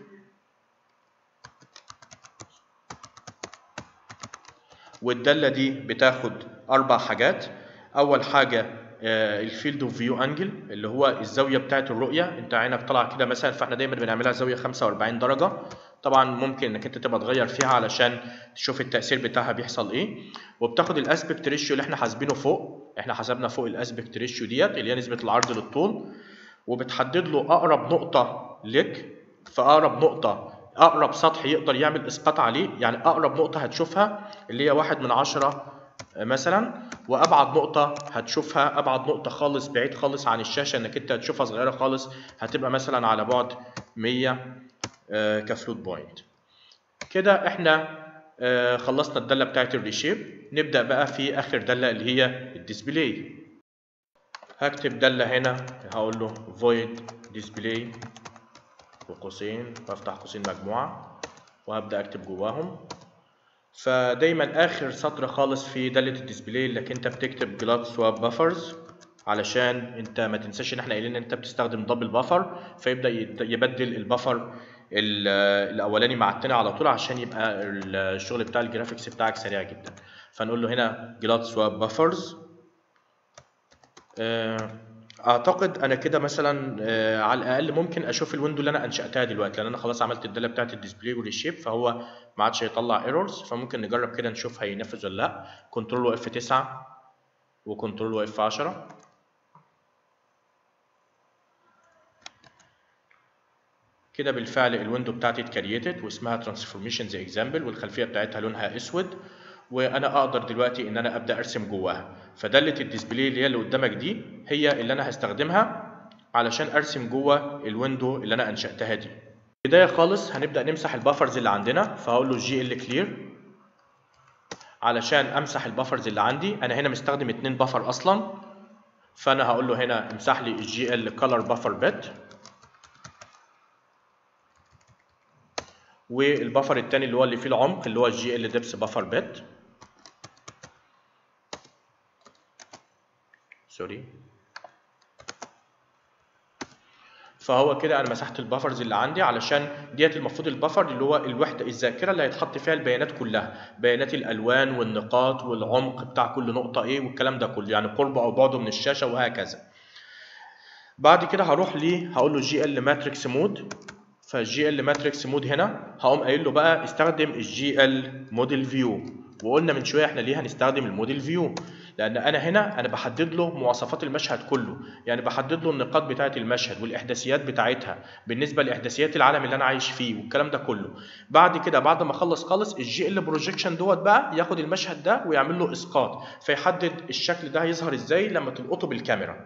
والداله دي بتاخد اربع حاجات اول حاجه الفيلد اوف فيو انجل اللي هو الزاويه بتاعه الرؤيه انت عينك طالعه كده مثلا فاحنا دايما بنعملها زاويه 45 درجه طبعا ممكن انك انت تبقى تغير فيها علشان تشوف التاثير بتاعها بيحصل ايه وبتاخد الاسبكت ريشيو اللي احنا حاسبينه فوق احنا حسبنا فوق الاسبكت ريشيو ديت اللي هي نسبه العرض للطول وبتحدد له اقرب نقطه لك في اقرب نقطه اقرب سطح يقدر يعمل اسقاط عليه يعني اقرب نقطه هتشوفها اللي هي واحد من عشرة مثلا وابعد نقطه هتشوفها ابعد نقطه خالص بعيد خالص عن الشاشه انك انت هتشوفها صغيره خالص هتبقى مثلا على بعد 100 كفلوت بوينت كده احنا خلصنا الداله بتاعت الريشيب نبدا بقى في اخر داله اللي هي الديسبلاي هكتب داله هنا هقول له void display وقوسين وافتح قوسين مجموعه وهبدا اكتب جواهم فدايما اخر سطر خالص في داله الديسبلاي انك انت بتكتب جلاد سواب بافرز علشان انت ما تنساش ان احنا قايلين ان انت بتستخدم دبل بافر فيبدا يبدل البفر الاولاني مع التاني على طول عشان يبقى الشغل بتاع الجرافيكس بتاعك سريع جدا فنقول له هنا جلاد سواب بافرز اعتقد انا كده مثلا آه على الاقل ممكن اشوف الويندو اللي انا انشاتها دلوقتي لان انا خلاص عملت الداله بتاعت الديسبلاي والريشيب فهو ما عادش هيطلع ايرورز فممكن نجرب كده نشوف هينفذ ولا لا كنترول واف 9 وكنترول واف 10 كده بالفعل الويندو بتاعتي اتكريتد واسمها ترانسفورميشنز اكزامبل والخلفيه بتاعتها لونها اسود وانا اقدر دلوقتي ان انا ابدا ارسم جواها فداله الديسبلاي اللي هي اللي قدامك دي هي اللي انا هستخدمها علشان ارسم جوه الويندو اللي انا انشاتها دي بدايه خالص هنبدا نمسح البافرز اللي عندنا فهقول له جي ال كلير علشان امسح البافرز اللي عندي انا هنا مستخدم اتنين بافر اصلا فانا هقول له هنا امسح لي الجي ال كولر بافر بت والبفر الثاني اللي هو اللي فيه العمق اللي هو الجي ال دبس بفر بت سوري فهو كده انا مسحت البفرز اللي عندي علشان ديت المفروض البفر اللي هو الوحده الذاكره اللي هيتحط فيها البيانات كلها بيانات الالوان والنقاط والعمق بتاع كل نقطه ايه والكلام ده كله يعني قربه او بعده من الشاشه وهكذا بعد كده هروح ليه هقول له جي ال ماتريكس مود فالجي ال ماتريكس مود هنا هقوم قايل له بقى استخدم الجي ال موديل فيو وقلنا من شويه احنا ليه هنستخدم الموديل فيو لان انا هنا انا بحدد له مواصفات المشهد كله يعني بحدد له النقاط بتاعه المشهد والاحداثيات بتاعتها بالنسبه لاحداثيات العالم اللي انا عايش فيه والكلام ده كله بعد كده بعد ما اخلص خالص الجي ال بروجيكشن دوت بقى ياخد المشهد ده ويعمل له اسقاط فيحدد الشكل ده هيظهر ازاي لما تلقطه بالكاميرا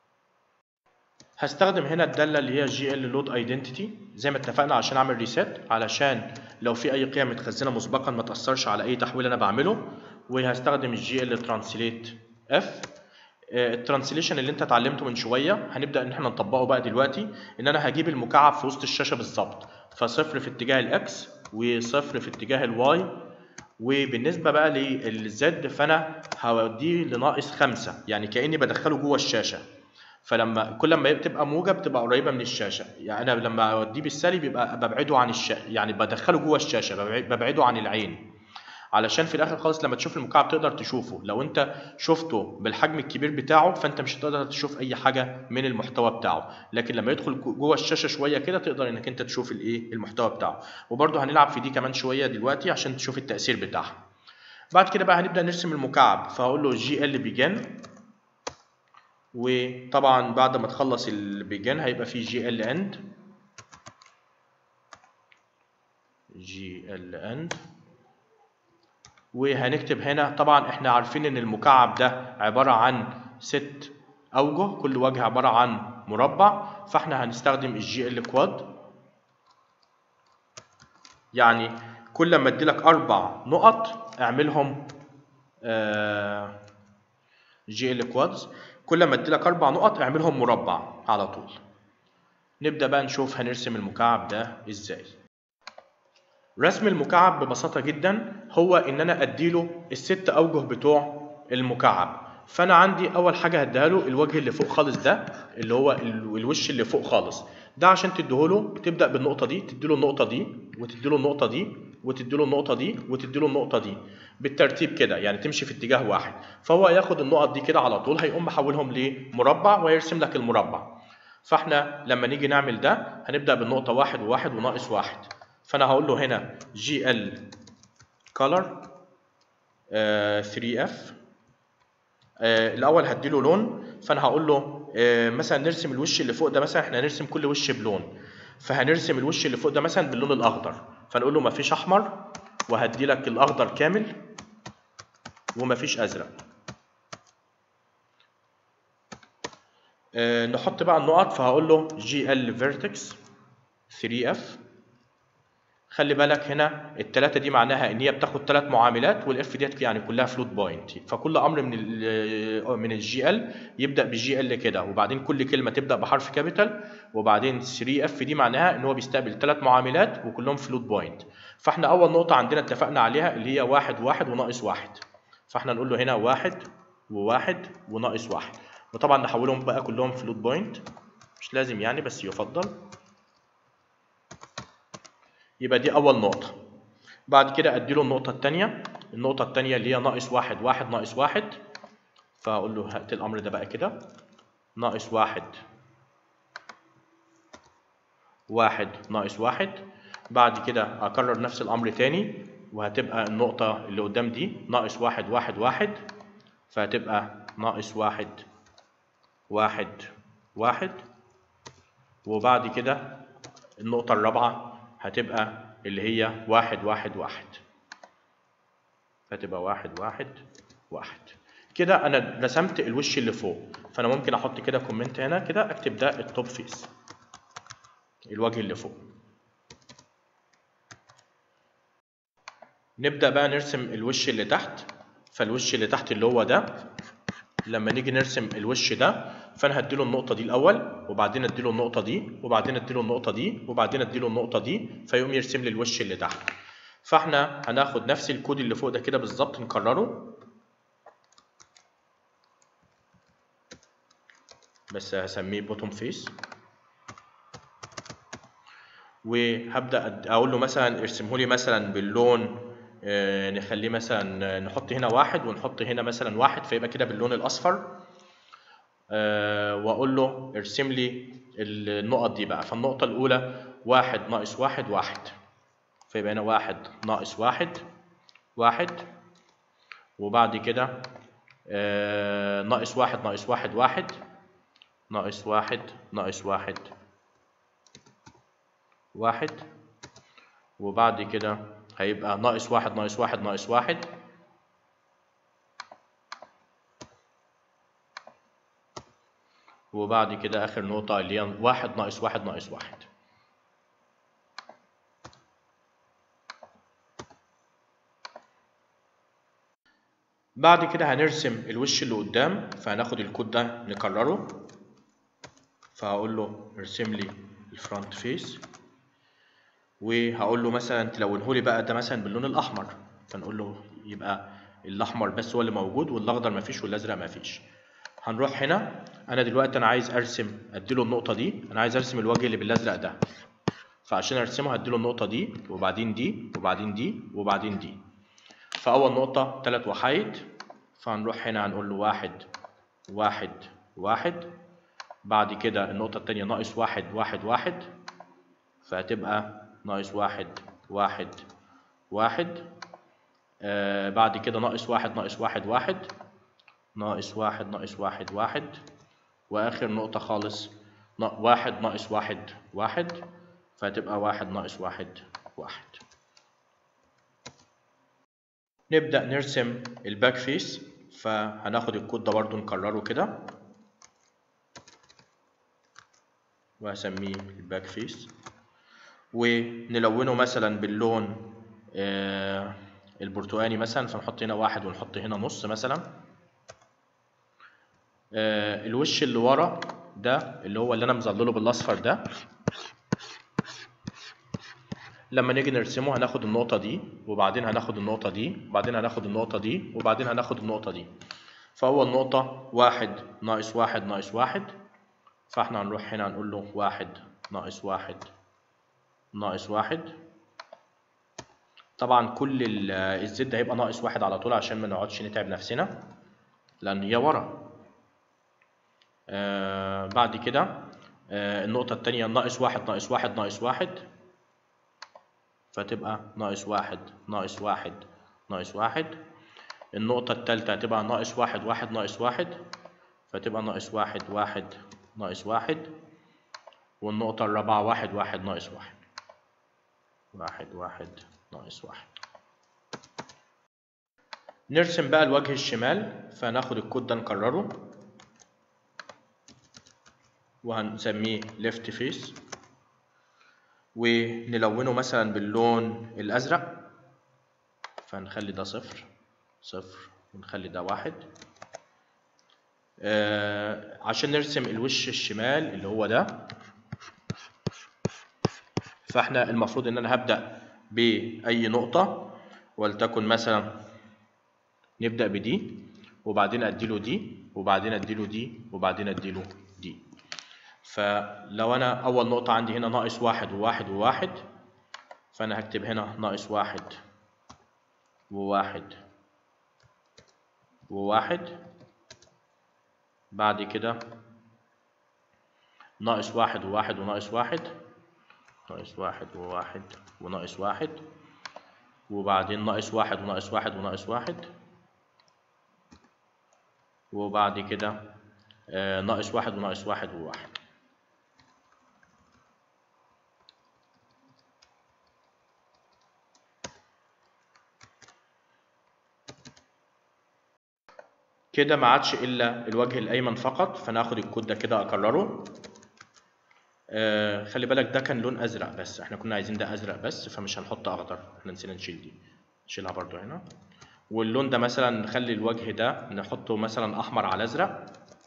هستخدم هنا الداله اللي هي جي ال لود ايدنتيتي زي ما اتفقنا عشان اعمل ريسيت علشان لو في اي قيم متخزنه مسبقا ما تاثرش على اي تحويل انا بعمله وهستخدم الجي ال ترانسليت اف الترانسليشن اللي انت اتعلمته من شويه هنبدا ان احنا نطبقه بقى دلوقتي ان انا هجيب المكعب في وسط الشاشه بالظبط فصفر في اتجاه الاكس وصفر في اتجاه الواي وبالنسبة بقى للزد فأنا هوديه لناقص خمسة يعني كأني بدخله جوه الشاشة فلما كل ما تبقى موجة بتبقى قريبة من الشاشة يعني أنا لما أوديه بالسالب يبقى ببعده عن الشاشة يعني بدخله جوه الشاشة ببعد- ببعده عن العين علشان في الاخر خالص لما تشوف المكعب تقدر تشوفه لو انت شفته بالحجم الكبير بتاعه فانت مش هتقدر تشوف اي حاجه من المحتوى بتاعه لكن لما يدخل جو- جوه الشاشه شويه كده تقدر انك انت تشوف الايه المحتوى بتاعه وبرده هنلعب في دي كمان شويه دلوقتي عشان تشوف التاثير بتاعها بعد كده بقى هنبدا نرسم المكعب فهقول له جي ال بيجن وطبعا بعد ما تخلص البيجن هيبقى في جي ال اند جي ال اند وهنكتب هنا طبعا احنا عارفين ان المكعب ده عبارة عن ست اوجه كل وجه عبارة عن مربع فاحنا هنستخدم الجي ال كواد يعني كل ما اديلك اربع نقط اعملهم جي ال كوادز كل ما اديلك اربع نقط اعملهم مربع على طول نبدأ بقى نشوف هنرسم المكعب ده ازاي رسم المكعب ببساطة جدا هو إن أنا أديله الست أوجه بتوع المكعب فأنا عندي أول حاجة هديها له الوجه اللي فوق خالص ده اللي هو ال- الوش اللي فوق خالص ده عشان تديهوله تبدأ بالنقطة دي تديله النقطة دي وتديله النقطة دي وتديله النقطة دي وتديله النقطة دي بالترتيب كده يعني تمشي في اتجاه واحد فهو ياخد النقط دي كده على طول هيقوم محولهم لمربع ويرسم لك المربع فاحنا لما نيجي نعمل ده هنبدأ بالنقطة واحد وواحد وناقص واحد فانا هقول له هنا جي ال color 3 اف الاول هديله لون فانا هقول له آه، مثلا نرسم الوش اللي فوق ده مثلا احنا هنرسم كل وش بلون فهنرسم الوش اللي فوق ده مثلا باللون الاخضر فنقول له مفيش احمر وهدي لك الاخضر كامل ومفيش ازرق آه، نحط بقى النقط فهقول له جي ال فيرتكس 3 اف خلي بالك هنا التلاتة دي معناها ان هي بتاخد تلات معاملات والاف ديت يعني كلها فلوت بوينت فكل امر من ال من الجي ال يبدا بالجي ال كده وبعدين كل كلمه تبدا بحرف كابيتال وبعدين 3 اف دي معناها ان هو بيستقبل تلات معاملات وكلهم فلوت بوينت فاحنا اول نقطه عندنا اتفقنا عليها اللي هي واحد واحد وناقص واحد فاحنا نقول له هنا واحد وواحد وناقص واحد وطبعا نحولهم بقى كلهم فلوت بوينت مش لازم يعني بس يفضل يبقى دي أول نقطة بعد كده أديله النقطة التانية النقطة التانية اللي هي ناقص واحد واحد ناقص واحد فأقول له هات الأمر ده بقى كده ناقص واحد واحد ناقص واحد بعد كده أكرر نفس الأمر تاني وهتبقى النقطة اللي قدام دي ناقص واحد واحد واحد فهتبقى ناقص واحد واحد واحد وبعد كده النقطة الرابعة هتبقى اللي هي واحد واحد واحد هتبقى واحد واحد واحد كده انا رسمت الوش اللي فوق فانا ممكن احط كده كومنت هنا كده اكتب ده التوب فيس الوجه اللي فوق نبدأ بقى نرسم الوش اللي تحت فالوش اللي تحت اللي هو ده لما نيجي نرسم الوش ده فانا هديله النقطه دي الاول وبعدين اديله النقطه دي وبعدين اديله النقطه دي وبعدين اديله النقطه دي فيقوم يرسم لي الوش اللي تحت فاحنا هناخد نفس الكود اللي فوق ده كده بالظبط نكرره بس هسميه بوتوم فيس وهبدا أد- اقول له مثلا ارسمه لي مثلا باللون آه، نخليه مثلا نحط هنا واحد ونحط هنا مثلا واحد فيبقى كده باللون الاصفر آه، واقول له ارسم لي النقط دي بقى فالنقطة الأولى واحد ناقص واحد واحد فيبقى هنا واحد ناقص واحد واحد وبعد كده آه، ناقص واحد ناقص واحد واحد ناقص واحد ناقص واحد واحد وبعد كده هيبقى ناقص واحد ناقص واحد ناقص واحد وبعد كده آخر نقطة اللي هي واحد ناقص واحد ناقص واحد بعد كده هنرسم الوش اللي قدام فهناخد الكود ده نكرره فهقول له ارسم لي الفرونت فيس وهقول له مثلا تلونه لي بقى ده مثلا باللون الاحمر فنقول له يبقى الاحمر بس هو اللي موجود والاخضر مفيش والازرق مفيش هنروح هنا انا دلوقتي انا عايز ارسم اديله النقطه دي انا عايز ارسم الوجه اللي بالازرق ده فعشان ارسمه هديله النقطه دي وبعدين دي وبعدين دي وبعدين دي فاول نقطه ثلاث وحايد فهنروح هنا هنقول له واحد واحد واحد بعد كده النقطه الثانيه ناقص واحد واحد واحد فهتبقى ناقص واحد واحد واحد آه بعد كده ناقص واحد ناقص واحد واحد ناقص واحد ناقص واحد واحد وآخر نقطة خالص واحد ناقص واحد واحد فهتبقى واحد ناقص واحد واحد نبدأ نرسم الباك فيس فهناخد الكود ده برضو نكرره كده وهسميه الباك فيس ونلونه مثلا باللون آه البرتقاني مثلا فنحط هنا واحد ونحط هنا نص مثلا آه الوش اللي ورا ده اللي هو اللي انا مظلله بالاصفر ده لما نيجي نرسمه هناخد النقطة دي وبعدين هناخد النقطة دي وبعدين هناخد النقطة دي وبعدين هناخد النقطة دي فأول نقطة واحد ناقص واحد ناقص واحد فاحنا هنروح هنا هنقول له واحد ناقص واحد ناقص واحد طبعا كل الزد هيبقى ناقص واحد على طول عشان ما نقعدش نتعب نفسنا لأن هي ورا آه بعد كده آه النقطة التانية ناقص واحد ناقص واحد ناقص واحد فتبقى ناقص واحد ناقص واحد ناقص واحد النقطة التالتة هتبقى ناقص واحد واحد ناقص واحد فتبقى ناقص واحد واحد ناقص واحد والنقطة الرابعة واحد واحد ناقص واحد واحد واحد ناقص واحد نرسم بقى الوجه الشمال فناخد الكود ده نكرره وهنسميه left face ونلونه مثلا باللون الأزرق فنخلي ده صفر صفر ونخلي ده واحد آه عشان نرسم الوش الشمال اللي هو ده فاحنا المفروض ان انا هبدأ بأي نقطة ولتكن مثلا نبدأ بدي وبعدين اديله دي وبعدين اديله دي وبعدين اديله دي فلو انا اول نقطة عندي هنا ناقص واحد وواحد وواحد فانا هكتب هنا ناقص واحد وواحد وواحد بعد كده ناقص واحد وواحد وناقص واحد ناقص واحد وواحد وناقص واحد وبعدين ناقص واحد وناقص واحد وناقص واحد وبعد كده آه ناقص واحد وناقص واحد وواحد كده ما عادش الا الوجه الايمن فقط فناخد الكود ده كده اكرره آه خلي بالك ده كان لون ازرق بس احنا كنا عايزين ده ازرق بس فمش هنحط اخضر احنا نسينا نشيل دي نشيلها برضو هنا واللون ده مثلا نخلي الوجه ده نحطه مثلا احمر على ازرق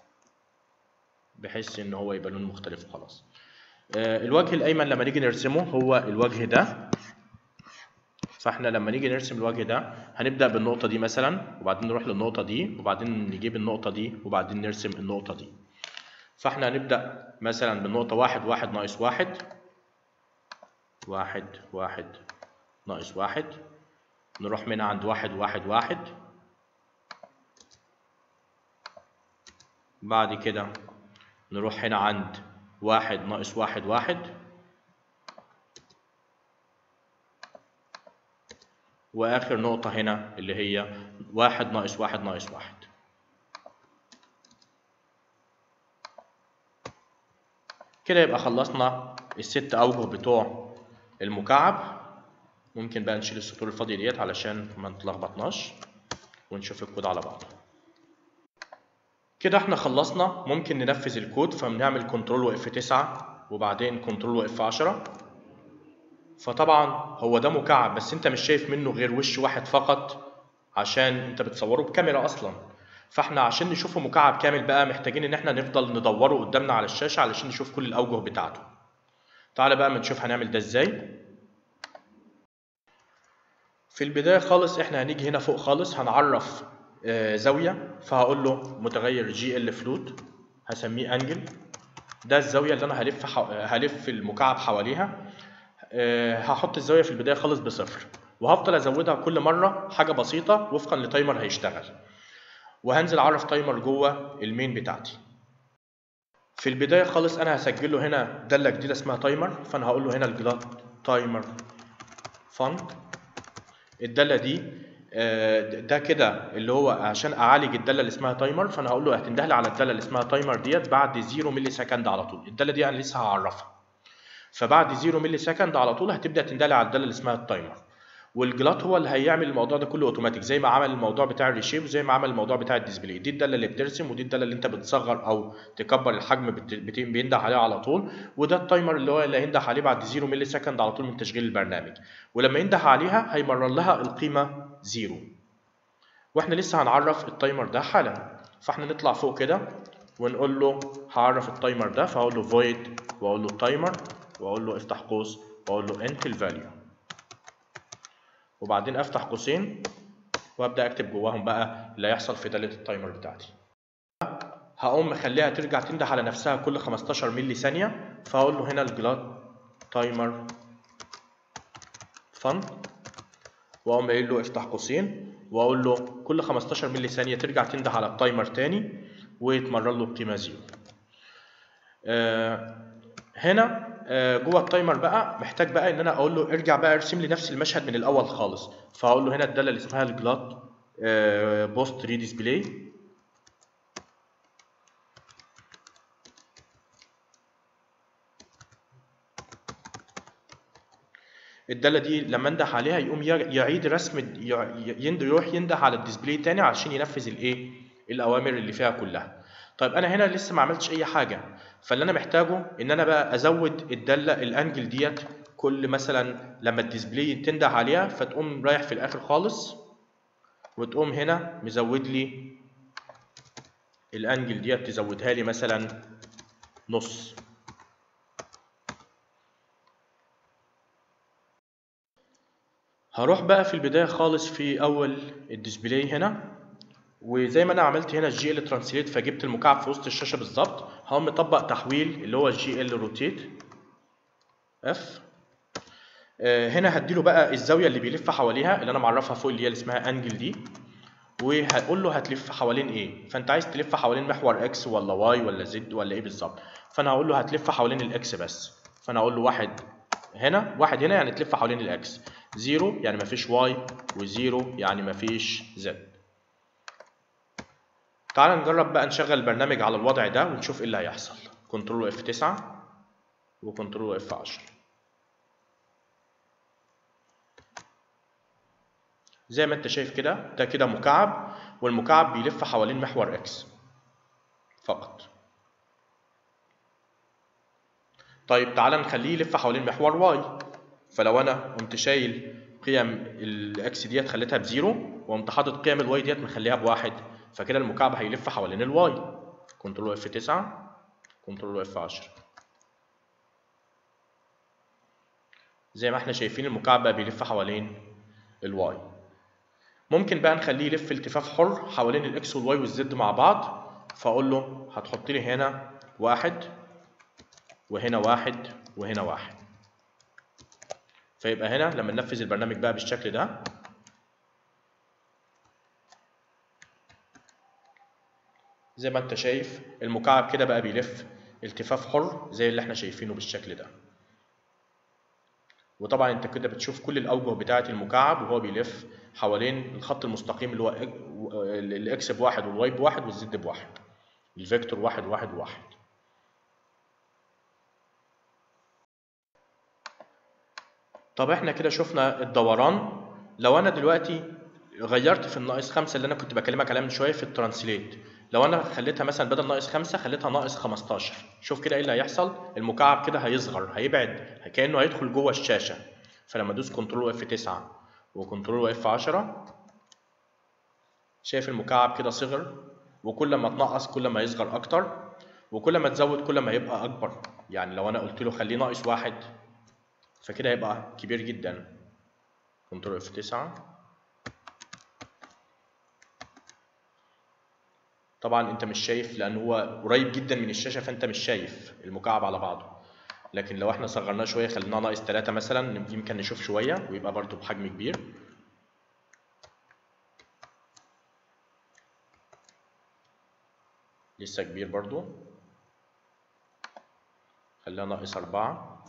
بحيث ان هو يبقى لون مختلف وخلاص آه الوجه الايمن لما نيجي نرسمه هو الوجه ده فاحنا لما نيجي نرسم الوجه ده هنبدأ بالنقطة دي مثلا وبعدين نروح للنقطة دي وبعدين نجيب النقطة دي وبعدين نرسم النقطة دي فاحنا هنبدأ مثلا بالنقطة واحد واحد ناقص واحد واحد واحد ناقص واحد نروح من عند واحد واحد واحد بعد كده نروح هنا عند واحد ناقص واحد واحد وآخر نقطة هنا اللي هي واحد ناقص واحد ناقص واحد كده يبقى خلصنا الست أوجه بتوع المكعب ممكن بقى نشيل السطور الفاضية ديت علشان ما نتلخبطناش ونشوف الكود على بعضه كده احنا خلصنا ممكن ننفذ الكود فبنعمل كنترول واف 9 وبعدين كنترول واف 10 فطبعا هو ده مكعب بس انت مش شايف منه غير وش واحد فقط عشان انت بتصوره بكاميرا اصلا فاحنا عشان نشوفه مكعب كامل بقى محتاجين ان احنا نفضل ندوره قدامنا على الشاشة علشان نشوف كل الاوجه بتاعته تعالى بقى ما نشوف هنعمل ده ازاي في البداية خالص احنا هنيجي هنا فوق خالص هنعرف آه، زاوية فهقول له متغير جي ال فلوت هسميه انجل ده الزاوية اللي انا هلف حو... هلف المكعب حواليها آه، هحط الزاوية في البداية خالص بصفر وهفضل ازودها كل مرة حاجة بسيطة وفقا لتايمر هيشتغل وهنزل اعرف تايمر جوه المين بتاعتي في البداية خالص انا هسجل له هنا دالة جديدة اسمها تايمر فانا هقول له هنا الجلاد تايمر فانك الداله دي آه، ده كده اللي هو عشان اعالج الداله اللي اسمها تايمر فانا هقول له هتنده لي على الداله اللي اسمها تايمر ديت بعد 0 ملي سكند على طول الداله دي انا لسه هعرفها فبعد 0 ملي سكند على طول هتبدا تنده لي على الداله اللي اسمها التايمر والجلات هو اللي هيعمل الموضوع ده كله اوتوماتيك زي ما عمل الموضوع بتاع الريشيب وزي ما عمل الموضوع بتاع الديسبلاي دي الداله اللي بترسم ودي الداله اللي انت بتصغر او تكبر الحجم بت- بت- بينده عليه على طول وده التايمر اللي هو اللي هينده عليه بعد 0 ملي سكند على طول من تشغيل البرنامج ولما ينده عليها هيمرر لها القيمه 0 واحنا لسه هنعرف التايمر ده حالا فاحنا نطلع فوق كده ونقول له هعرف التايمر ده فاقول له void واقول له تايمر واقول له افتح قوس واقول له enter الفاليو وبعدين افتح قوسين وابدا اكتب جواهم بقى اللي هيحصل في داله التايمر بتاعتي هقوم مخليها ترجع تنده على نفسها كل 15 ملي ثانيه فاقول له هنا الجلاد تايمر فن واقوم قايل له افتح قوسين واقول له كل 15 ملي ثانيه ترجع تنده على التايمر تاني ويتمرر له بقيمه زيرو آه هنا آه جوه التايمر بقى محتاج بقى ان انا اقول له ارجع بقى ارسم لي نفس المشهد من الاول خالص فهقول له هنا الداله اللي اسمها الجلاد آه بوست ري ديسبلاي الداله دي لما انده عليها يقوم يع- يعيد رسم ال- يع- يند- يروح ينده على الديسبلاي تاني عشان ينفذ الايه الاوامر اللي فيها كلها طيب انا هنا لسه ما عملتش اي حاجه فاللي انا محتاجه ان انا بقى ازود الداله الانجل ديت كل مثلا لما الديسبلاي تنده عليها فتقوم رايح في الاخر خالص وتقوم هنا مزود لي الانجل ديت تزودها لي مثلا نص هروح بقى في البداية خالص في أول الديسبلاي هنا وزي ما أنا عملت هنا الجي ال ترانسليت فجبت المكعب في وسط الشاشة بالظبط هقوم مطبق تحويل اللي هو الجي ال روتيت اف هنا هديله بقى الزاوية اللي بيلف حواليها اللي أنا معرفها فوق اللي هي اللي اسمها انجل دي وهقول له هتلف حوالين ايه فانت عايز تلف حوالين محور اكس ولا واي ولا زد ولا ايه بالظبط فانا هقول له هتلف حوالين الاكس بس فانا هقول له واحد هنا واحد هنا يعني تلف حوالين الاكس زيرو يعني مفيش واي وزيرو يعني مفيش زد تعال نجرب بقى نشغل البرنامج على الوضع ده ونشوف ايه اللي هيحصل كنترول اف 9 وكنترول اف 10 زي ما انت شايف كده ده كده مكعب والمكعب بيلف حوالين محور اكس فقط طيب تعالى نخليه يلف حوالين محور واي فلو انا قمت شايل قيم الاكس ديت خليتها بزيرو وقمت حاطط قيم الواي ديت مخليها بواحد فكده المكعب هيلف حوالين الواي كنترول اف 9 كنترول اف 10 زي ما احنا شايفين المكعب بقى بيلف حوالين الواي ممكن بقى نخليه يلف التفاف حر حوالين الاكس والواي والزد مع بعض فاقول له هتحط لي هنا واحد وهنا واحد وهنا واحد فيبقى هنا لما ننفذ البرنامج بقى بالشكل ده زي ما انت شايف المكعب كده بقى بيلف التفاف حر زي اللي احنا شايفينه بالشكل ده وطبعا انت كده بتشوف كل الاوجه بتاعه المكعب وهو بيلف حوالين الخط المستقيم اللي هو إج- الاكس بواحد والواي بواحد والزد بواحد الفيكتور واحد واحد واحد طب احنا كده شفنا الدوران لو انا دلوقتي غيرت في الناقص خمسة اللي انا كنت بكلمك عليها من شويه في الترانسليت لو انا خليتها مثلا بدل ناقص خمسة خليتها ناقص 15 شوف كده ايه اللي هيحصل المكعب كده هيصغر هيبعد كانه هيدخل جوه الشاشه فلما ادوس كنترول اف 9 وكنترول اف 10 شايف المكعب كده صغر وكل ما تنقص كل ما يصغر اكتر وكل ما تزود كل ما يبقى اكبر يعني لو انا قلت له خليه ناقص واحد فكده هيبقى كبير جدا كنترول اف 9 طبعا انت مش شايف لان هو قريب جدا من الشاشه فانت مش شايف المكعب على بعضه لكن لو احنا صغرناه شويه خليناه ناقص 3 مثلا يمكن نشوف شويه ويبقى برضو بحجم كبير لسه كبير برضو خليها ناقص أربعة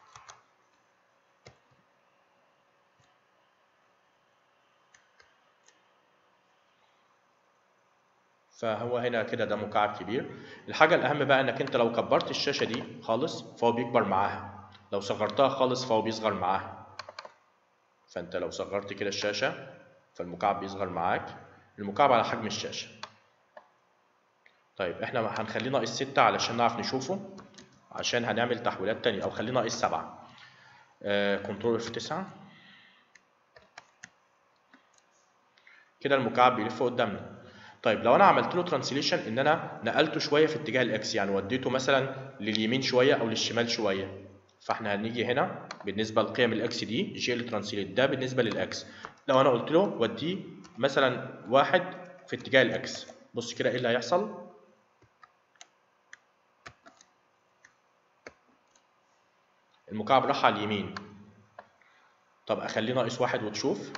فهو هنا كده ده مكعب كبير الحاجة الأهم بقى إنك أنت لو كبرت الشاشة دي خالص فهو بيكبر معاها لو صغرتها خالص فهو بيصغر معاها فأنت لو صغرت كده الشاشة فالمكعب بيصغر معاك المكعب على حجم الشاشة طيب احنا هنخليه ناقص ستة علشان نعرف نشوفه عشان هنعمل تحويلات تانية أو خليه ناقص سبعة كنترول اف تسعة كده المكعب بيلف قدامنا طيب لو انا عملت له ترانسليشن ان انا نقلته شويه في اتجاه الاكس يعني وديته مثلا لليمين شويه او للشمال شويه فاحنا هنيجي هنا بالنسبه لقيم الاكس دي جي ال ترانسليت ده بالنسبه للاكس لو انا قلت له وديه مثلا واحد في اتجاه الاكس بص كده ايه اللي هيحصل المكعب راح على اليمين طب اخليه ناقص واحد وتشوف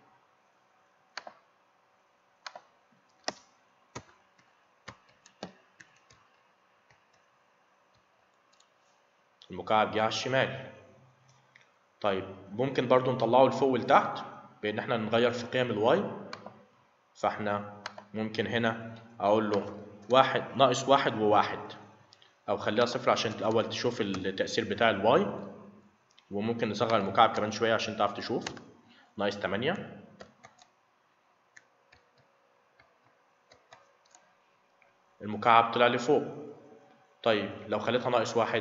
المكعب جه على الشمال طيب ممكن برضو نطلعه لفوق ولتحت بان احنا نغير في قيم الواي فاحنا ممكن هنا اقول له واحد ناقص واحد وواحد او خليها صفر عشان الاول تشوف التأثير بتاع الواي وممكن نصغر المكعب كمان شوية عشان تعرف تشوف ناقص تمانية المكعب طلع لفوق طيب لو خليتها ناقص واحد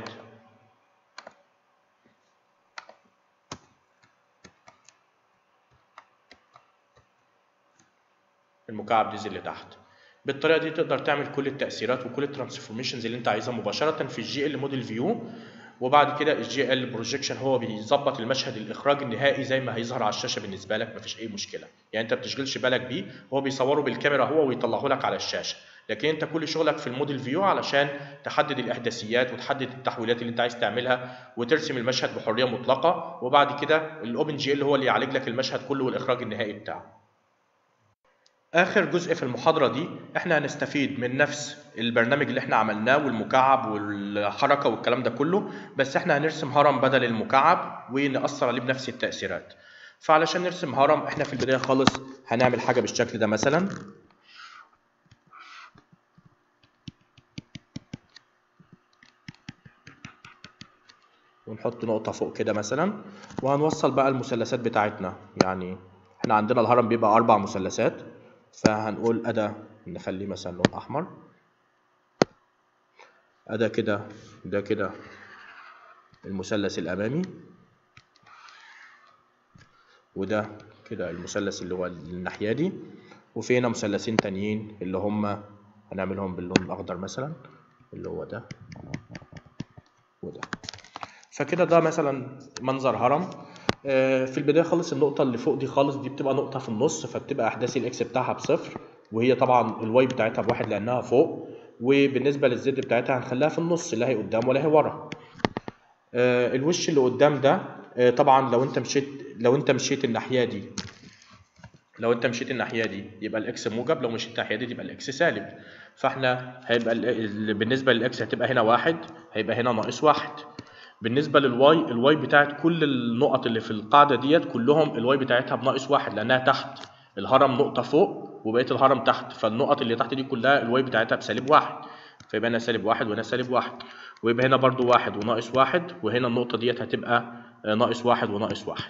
المكعب نزل لتحت بالطريقه دي تقدر تعمل كل التاثيرات وكل الترانسفورميشنز اللي انت عايزها مباشره في الجي ال موديل فيو وبعد كده الجي ال بروجيكشن هو بيظبط المشهد الاخراج النهائي زي ما هيظهر على الشاشه بالنسبه لك مفيش اي مشكله يعني انت بتشغلش بالك بيه هو بيصوره بالكاميرا هو ويطلعه لك على الشاشه لكن انت كل شغلك في الموديل فيو علشان تحدد الاحداثيات وتحدد التحويلات اللي انت عايز تعملها وترسم المشهد بحريه مطلقه وبعد كده الاوبن جي ال هو اللي يعالج لك المشهد كله والاخراج النهائي بتاعه اخر جزء في المحاضره دي احنا هنستفيد من نفس البرنامج اللي احنا عملناه والمكعب والحركه والكلام ده كله بس احنا هنرسم هرم بدل المكعب ونأثر عليه بنفس التأثيرات فعلشان نرسم هرم احنا في البدايه خالص هنعمل حاجه بالشكل ده مثلا ونحط نقطه فوق كده مثلا وهنوصل بقى المثلثات بتاعتنا يعني احنا عندنا الهرم بيبقى اربع مثلثات فهنقول أدا نخليه مثلا لون أحمر أدا كده ده كده المثلث الأمامي وده كده المثلث اللي هو الناحية دي وفي هنا مثلثين تانيين اللي هم هنعملهم باللون الأخضر مثلا اللي هو ده وده فكده ده مثلا منظر هرم في البدايه خالص النقطه اللي فوق دي خالص دي بتبقى نقطه في النص فبتبقى احداث الاكس بتاعها بصفر وهي طبعا الواي بتاعتها بواحد لانها فوق وبالنسبه للزد بتاعتها هنخليها في النص لا هي قدام ولا هي ورا الوش اللي قدام ده طبعا لو انت مشيت لو انت مشيت الناحيه دي لو انت مشيت الناحيه دي يبقى الاكس موجب لو مشيت الناحيه دي يبقى الاكس سالب فاحنا هيبقى بالنسبه للاكس هتبقى هنا واحد هيبقى هنا ناقص واحد بالنسبه للواي الواي بتاعت كل النقط اللي في القاعده ديت كلهم الواي بتاعتها بناقص واحد لانها تحت الهرم نقطه فوق وبقيه الهرم تحت فالنقط اللي تحت دي كلها الواي بتاعتها بسالب واحد فيبقى هنا سالب واحد وهنا سالب واحد ويبقى هنا برضو واحد وناقص واحد وهنا النقطه ديت هتبقى ناقص واحد وناقص واحد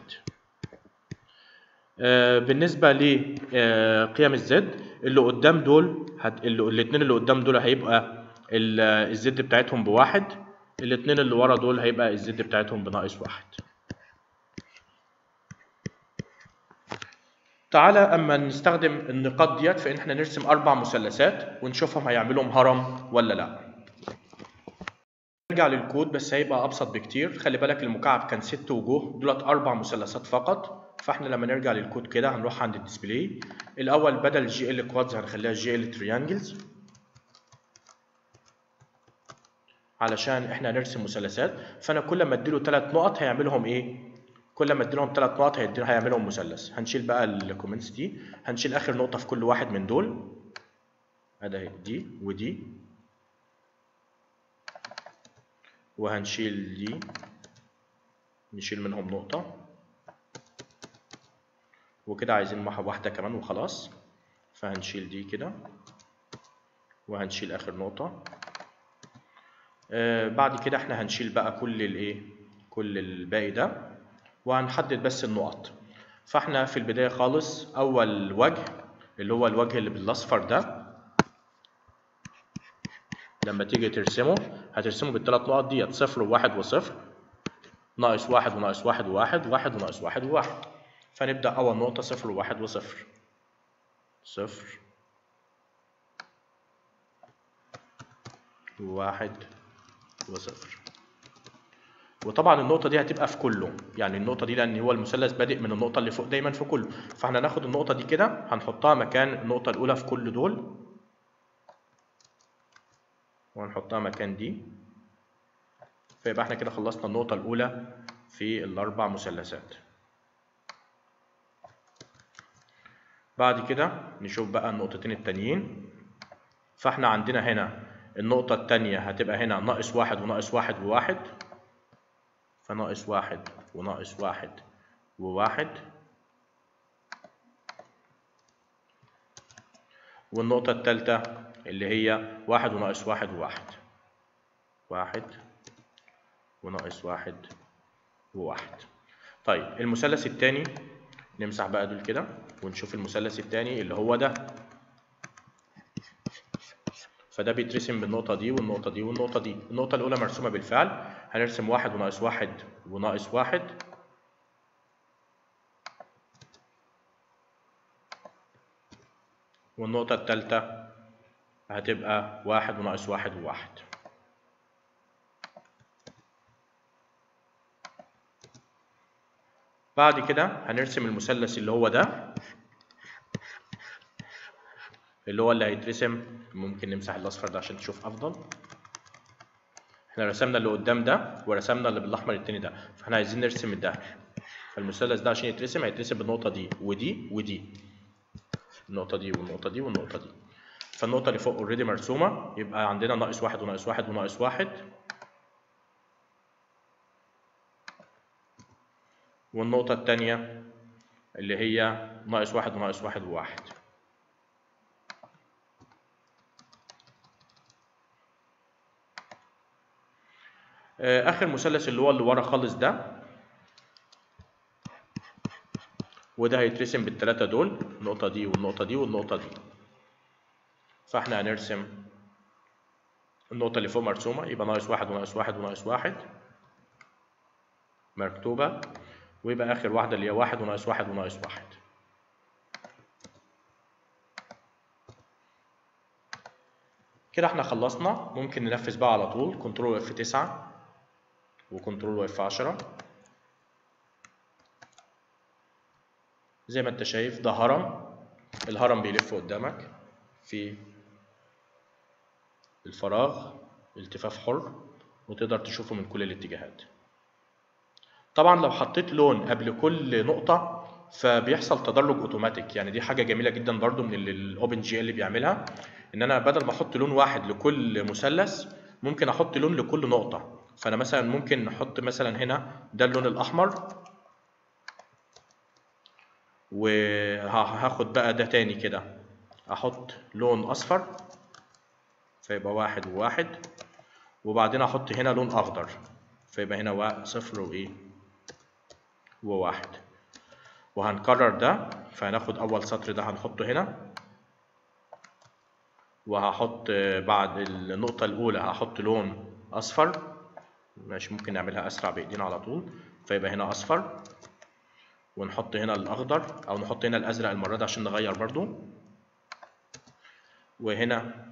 بالنسبه لقيم الزد اللي قدام دول هت... الاثنين اللي قدام دول هيبقى الزد بتاعتهم بواحد الاثنين اللي ورا دول هيبقى الزد بتاعتهم بناقص واحد تعالى اما نستخدم النقاط ديت في ان احنا نرسم اربع مثلثات ونشوفهم هيعملهم هرم ولا لا نرجع للكود بس هيبقى ابسط بكتير خلي بالك المكعب كان ست وجوه دولت اربع مثلثات فقط فاحنا لما نرجع للكود كده هنروح عند الديسبلاي الاول بدل جي ال كوادز هنخليها جي ال تريانجلز علشان احنا هنرسم مثلثات فانا كل ما اديله ثلاث نقط هيعملهم ايه كل ما اديلهم ثلاث نقط هيعملهم مثلث هنشيل بقى الكومنتس دي هنشيل اخر نقطه في كل واحد من دول ادي دي ودي وهنشيل دي نشيل منهم نقطة وكده عايزين واحدة كمان وخلاص فهنشيل دي كده وهنشيل آخر نقطة آه بعد كده احنا هنشيل بقى كل الايه كل الباقي ده وهنحدد بس النقط فاحنا في البداية خالص أول وجه اللي هو الوجه اللي بالأصفر ده لما تيجي ترسمه هترسمه بالثلاث نقط ديت صفر وواحد وصفر ناقص واحد وناقص واحد وواحد واحد وناقص واحد وواحد فنبدأ أول نقطة صفر وواحد وصفر صفر وواحد وصفر وطبعا النقطة دي هتبقى في كله يعني النقطة دي لأن هو المثلث بادئ من النقطة اللي فوق دايما في كله فاحنا هناخد النقطة دي كده هنحطها مكان النقطة الأولى في كل دول وهنحطها مكان دي فيبقى احنا كده خلصنا النقطة الأولى في الأربع مثلثات بعد كده نشوف بقى النقطتين التانيين فاحنا عندنا هنا النقطة التانية هتبقى هنا ناقص واحد وناقص واحد وواحد فناقص واحد وناقص واحد وواحد والنقطة التالتة اللي هي واحد وناقص واحد وواحد واحد وناقص واحد وواحد طيب المثلث التاني نمسح بقى دول كده ونشوف المثلث التاني اللي هو ده فده بيترسم بالنقطة دي والنقطة دي والنقطة دي النقطة الأولى مرسومة بالفعل هنرسم واحد وناقص واحد وناقص واحد والنقطة التالتة هتبقى واحد وناقص واحد وواحد بعد كده هنرسم المثلث اللي هو ده اللي هو اللي هيترسم ممكن نمسح الاصفر ده عشان تشوف افضل احنا رسمنا اللي قدام ده ورسمنا اللي بالاحمر التاني ده فاحنا عايزين نرسم ده فالمثلث ده عشان يترسم هيترسم بالنقطه دي ودي ودي النقطه دي والنقطه دي والنقطه دي فالنقطه اللي فوق اوريدي مرسومه يبقى عندنا ناقص واحد وناقص واحد وناقص واحد والنقطة التانية اللي هي ناقص واحد وناقص واحد وواحد آخر مثلث اللي هو اللي ورا خالص ده وده هيترسم بالتلاتة دول النقطة دي والنقطة دي والنقطة دي فاحنا هنرسم النقطة اللي فوق مرسومة يبقى ناقص واحد وناقص واحد وناقص واحد مكتوبة ويبقى آخر واحدة اللي هي واحد وناقص واحد وناقص واحد كده احنا خلصنا ممكن ننفذ بقى على طول كنترول اف 9 وكنترول اف 10 زي ما انت شايف ده هرم الهرم بيلف قدامك في الفراغ التفاف حر وتقدر تشوفه من كل الاتجاهات طبعا لو حطيت لون قبل كل نقطة فبيحصل تدرج اوتوماتيك يعني دي حاجة جميلة جدا برضو من اللي الاوبن جي اللي بيعملها ان انا بدل ما احط لون واحد لكل مثلث ممكن احط لون لكل نقطة فانا مثلا ممكن احط مثلا هنا ده اللون الاحمر وهاخد بقى ده تاني كده احط لون اصفر فيبقى واحد وواحد وبعدين احط هنا لون اخضر فيبقى هنا صفر وايه وواحد وهنكرر ده فهناخد اول سطر ده هنحطه هنا وهحط بعد النقطة الأولى هحط لون أصفر ماشي ممكن نعملها أسرع بإيدينا على طول فيبقى هنا أصفر ونحط هنا الأخضر أو نحط هنا الأزرق المرة دي عشان نغير برضو وهنا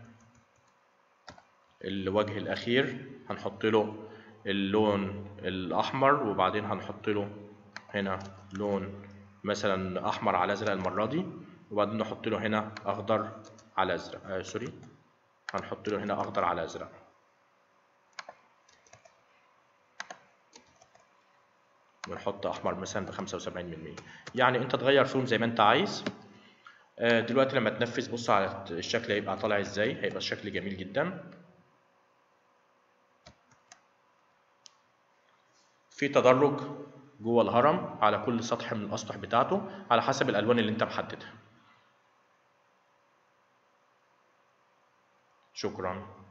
الوجه الأخير هنحط له اللون الأحمر وبعدين هنحط له هنا لون مثلا احمر على ازرق المره دي وبعدين نحط له هنا اخضر على ازرق آه سوري هنحط له هنا اخضر على ازرق ونحط احمر مثلا ب 75 من 100 يعني انت تغير فيهم زي ما انت عايز آه دلوقتي لما تنفذ بص على الشكل هيبقى طالع ازاي هيبقى الشكل جميل جدا في تدرج جوه الهرم على كل سطح من الاسطح بتاعته على حسب الالوان اللي انت محددها شكرا